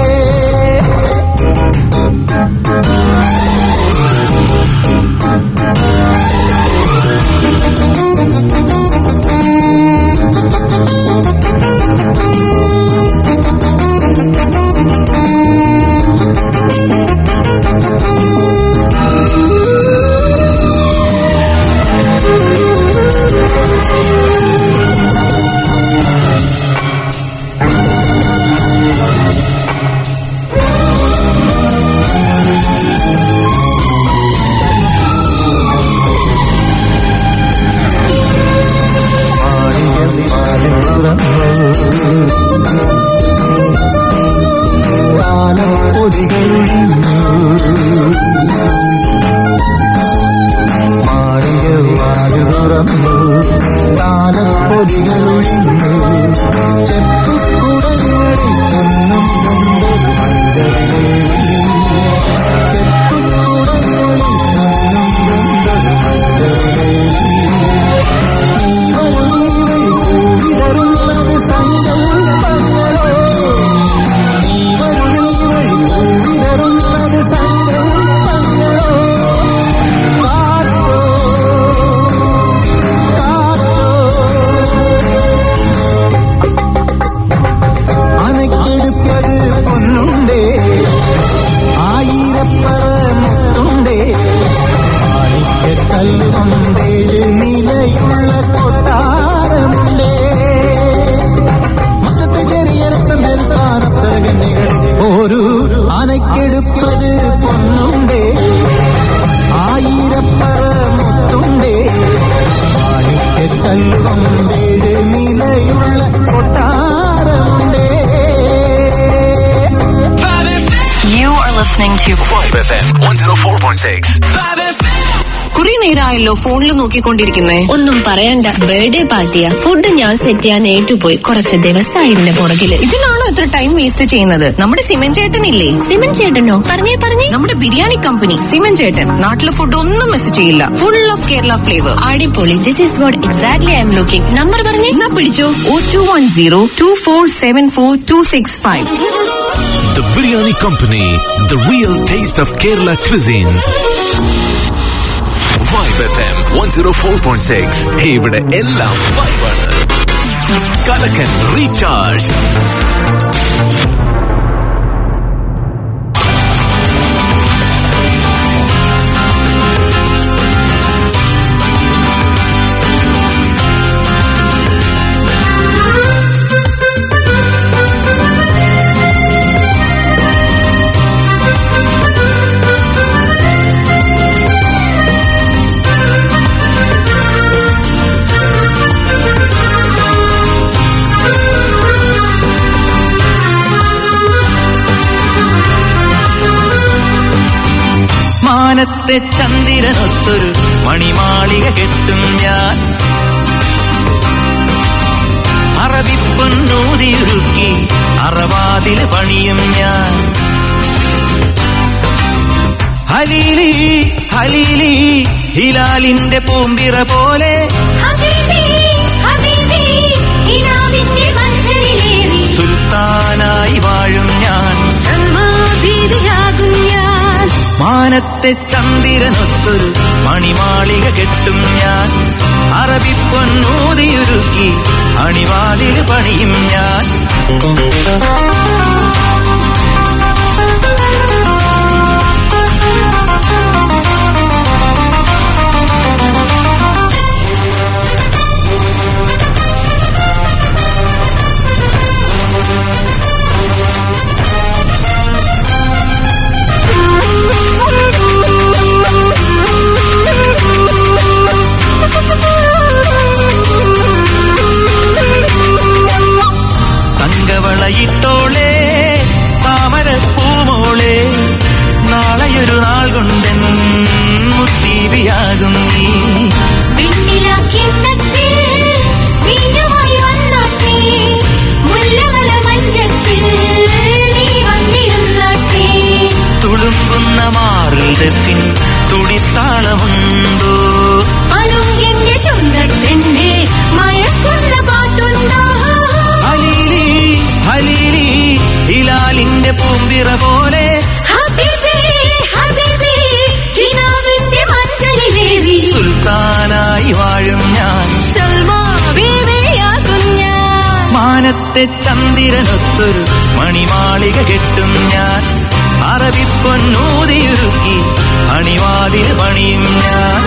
താലപ്പൊലികളൊഴിഞ്ഞു ചെപ്പുകുടങ്ങളിൽ പൊന്നും വിതറുന്നത് സങ്കൽപ്പങ്ങളോ നീ വരും നീ വഴി വിതറുന്നത് സങ്കൽപ്പങ്ങളോ കാറ്റോ അനക്കെടുപ്പത് പൊന്നുണ്ടേ ആയിരപ്പറ മുത്തുണ്ടേ മാണിക്കല്ലുകൊണ്ടേഴ് നിലയുള്ള കൊട്ടാരമുണ്ടേ മുറ്റത്തെ ചെറിയ രക്തം ചെലുത്താൻ അപ്സരകന്യകൾ ഒരു അനക്കെടുപ്പത് പൊന്നുണ്ടേ ആയിരപ്പറ മുത്തുണ്ടേ മാണിക്കല്ലുകൊണ്ടേഴ് നിലയുള്ള കൊട്ടാരമുണ്ടേ You are listening to Vibe FM 104.6. കുറെ നേരമായല്ലോ ഫോണിൽ നോക്കിക്കൊണ്ടിരിക്കുന്നേ ഒന്നും പറയണ്ട ബർത്ത്ഡേ പാർട്ടിയാ ഫുഡ് ഞാൻ സെറ്റ് ചെയ്യാൻ ഏറ്റുപോയി കുറച്ച് ദിവസമായി ഇതിന്റെ പുറകില് ഇതിലാണോ ഇത്ര ടൈം വേസ്റ്റ് ചെയ്യുന്നത് നമ്മുടെ സിമൻ ചേട്ടനില്ലേ സിമൻ ചേട്ടനോ പറഞ്ഞേ പറഞ്ഞേ നമ്മുടെ ബിരിയാണി കമ്പനി സിമൻ ചേട്ടൻ നാട്ടിലെ ഫുഡ് ഒന്നും മിസ് ചെയ്യില്ല ഫുൾ ഓഫ് കേരള ഫ്ലേവർ അടിപൊളി this is what exactly I'm looking number പറഞ്ഞേ എന്നാ പിടിച്ചോ ഓ two one zero two four seven four two six five The Biryani Company, the real taste of Kerala cuisines. Vibe FM 104.6. ഇവിടെ എല്ലാം വൈബാണ് കലക്കൻ റീചാർജ് മാനത്തെ ചന്ദ്രനൊത്തൊരു മണിമാളിക കെട്ടും ഞാൻ അറബിപ്പൊന്നൂതിയുരുക്കി അറവാതിൽ പണിയും ഞാൻ ഹലീലി ഹലീലി ഹിലാലിന്റെ പൂമ്പിറ പോലെ ഹബീബി ഹബീബി ഇനാമിന്റെ മഞ്ചലിലേറി സുൽത്താനായി വാഴും ഞാൻ സൽമാബീവിയാകും ഞാൻ മാനത്തെ ചന്ദ്രനൊത്തൊരു മണിമാളിക കെട്ടും ഞാൻ അറബിപ്പൊന്നൂതിയുരുക്കി അണിവാതിൽ പണിയും ഞാൻ തങ്കവളയിട്ടോളേ താമര പൂമോളെ നാളെയൊരു നാൾ കൊണ്ടൻ മുത്തീപിയാകും നീ വെണ്ണിലാക്കിണ്ണത്തിൽ വീഞ്ഞുമായി വന്നാട്ടെ മുല്ലമല മഞ്ചത്തിൽ നീ വന്നിരുന്നാട്ടെ തുളുമ്പുന്ന മാറിടത്തിൻ തുടിത്താളമുണ്ടോ പളുങ്കിന്റെ ചുണ്ടട്ടെന്നെ മയക്കുന്ന പാട്ടുണ്ടോ ഹലീലി ഹലീലി ഹിലാലിന്റെ പൂമ്പിറ പോലെ ഹബീബി ഹബീബി കിനാവിന്റെ മഞ്ചലിലേറി സുൽത്താനായി വാഴും ഞാൻ സൽമാ ബീവിയാകും ഞാൻ മാനത്തെ ചന്ദ്രനൊത്തൊരു മണിമാളിക കെട്ടും ഞാൻ അറബിപ്പൊന്നൂതിയുരുക്കി അണിവാതിൽ പണിയും ഞാൻ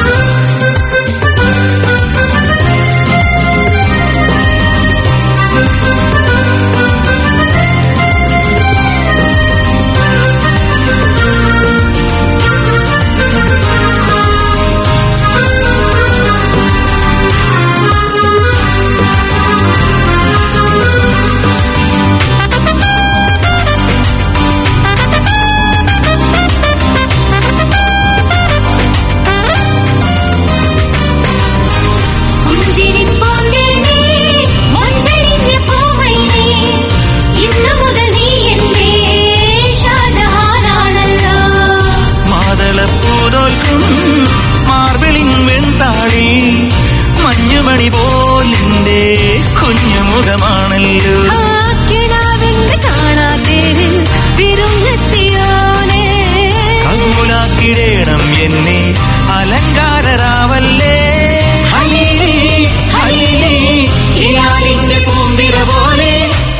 പുഞ്ചിരിപ്പൂന്തേനേ, മൊഞ്ചണിഞ്ഞ പൂമൈനേ, ഇന്നു മുതൽ നീ എന്റെ ഷാജഹാനാണല്ലോ. മാതളപ്പൂതോൽക്കും മാർബിളിൻ വെൺതാളി മഞ്ഞുമണി പോലിന്റെ കുഞ്ഞുമുഖമാണല്ലോ ആ കിനാവിന്റെ കാണാത്തേരിൽ വിരുന്നെത്തിയോനേ. കങ്കുലാക്കിടേണം എന്നെ അലങ്കാരരാവല്ലേ ഹലീലി ഹലീലി ഹിലാലിന്റെ പൂമ്പിറ പോലെ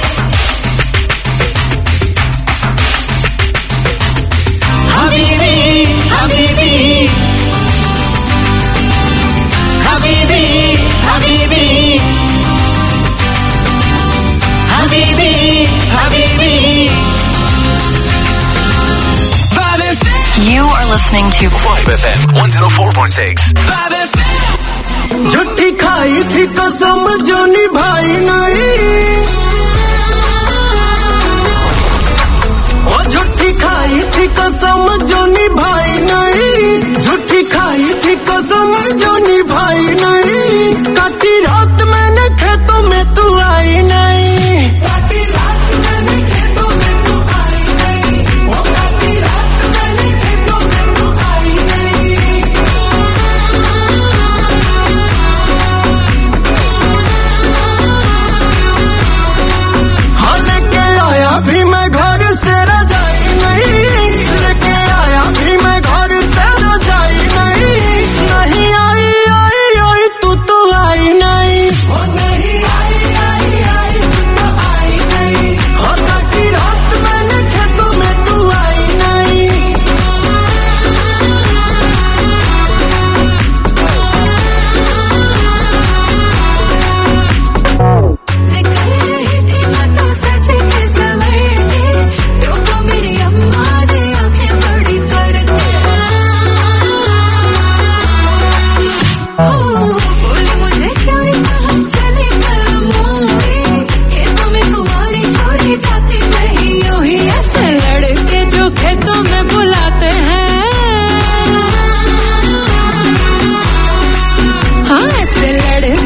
ഹബീബി ഹബീബി ഹബീബി ഹബീബി ഹബീബി ഹബീബി You are listening to 5FM 104.6. झूठी खाई थी कसम जो निभाई नहीं ओ झूठी खाई थी कसम जो निभाई नहीं झूठी खाई थी कसम जो निभाई नहीं काटी रात मैंने खेतों में तू आई नहीं काटी रात मैंने खेतों में तू आई नहीं ओ काटी रात मैंने खेतों में तू आई नहीं हाँ लेके आया भी मैं घर से रजाई नहीं लेके आया भी मैं घर से रजाई नहीं नहीं आई आई आई तू तो आई नहीं ओ नहीं आई आई आई तू तो आई नहीं और काटी रात मैंने खेतों में तू आई नहीं निकल रही थी मैं तो सच के सवेरे रोको मेरी अम्मा ने आंखें बड़ी करके ओ, बोले मुझे क्यों रे कहा चले कल मोरे खेतों में कुंवारी छोड़ी जाती नहीं यूं ही ऐसे लड़के जो खेतों में बुलाते हैं हाँ ऐसे लड़के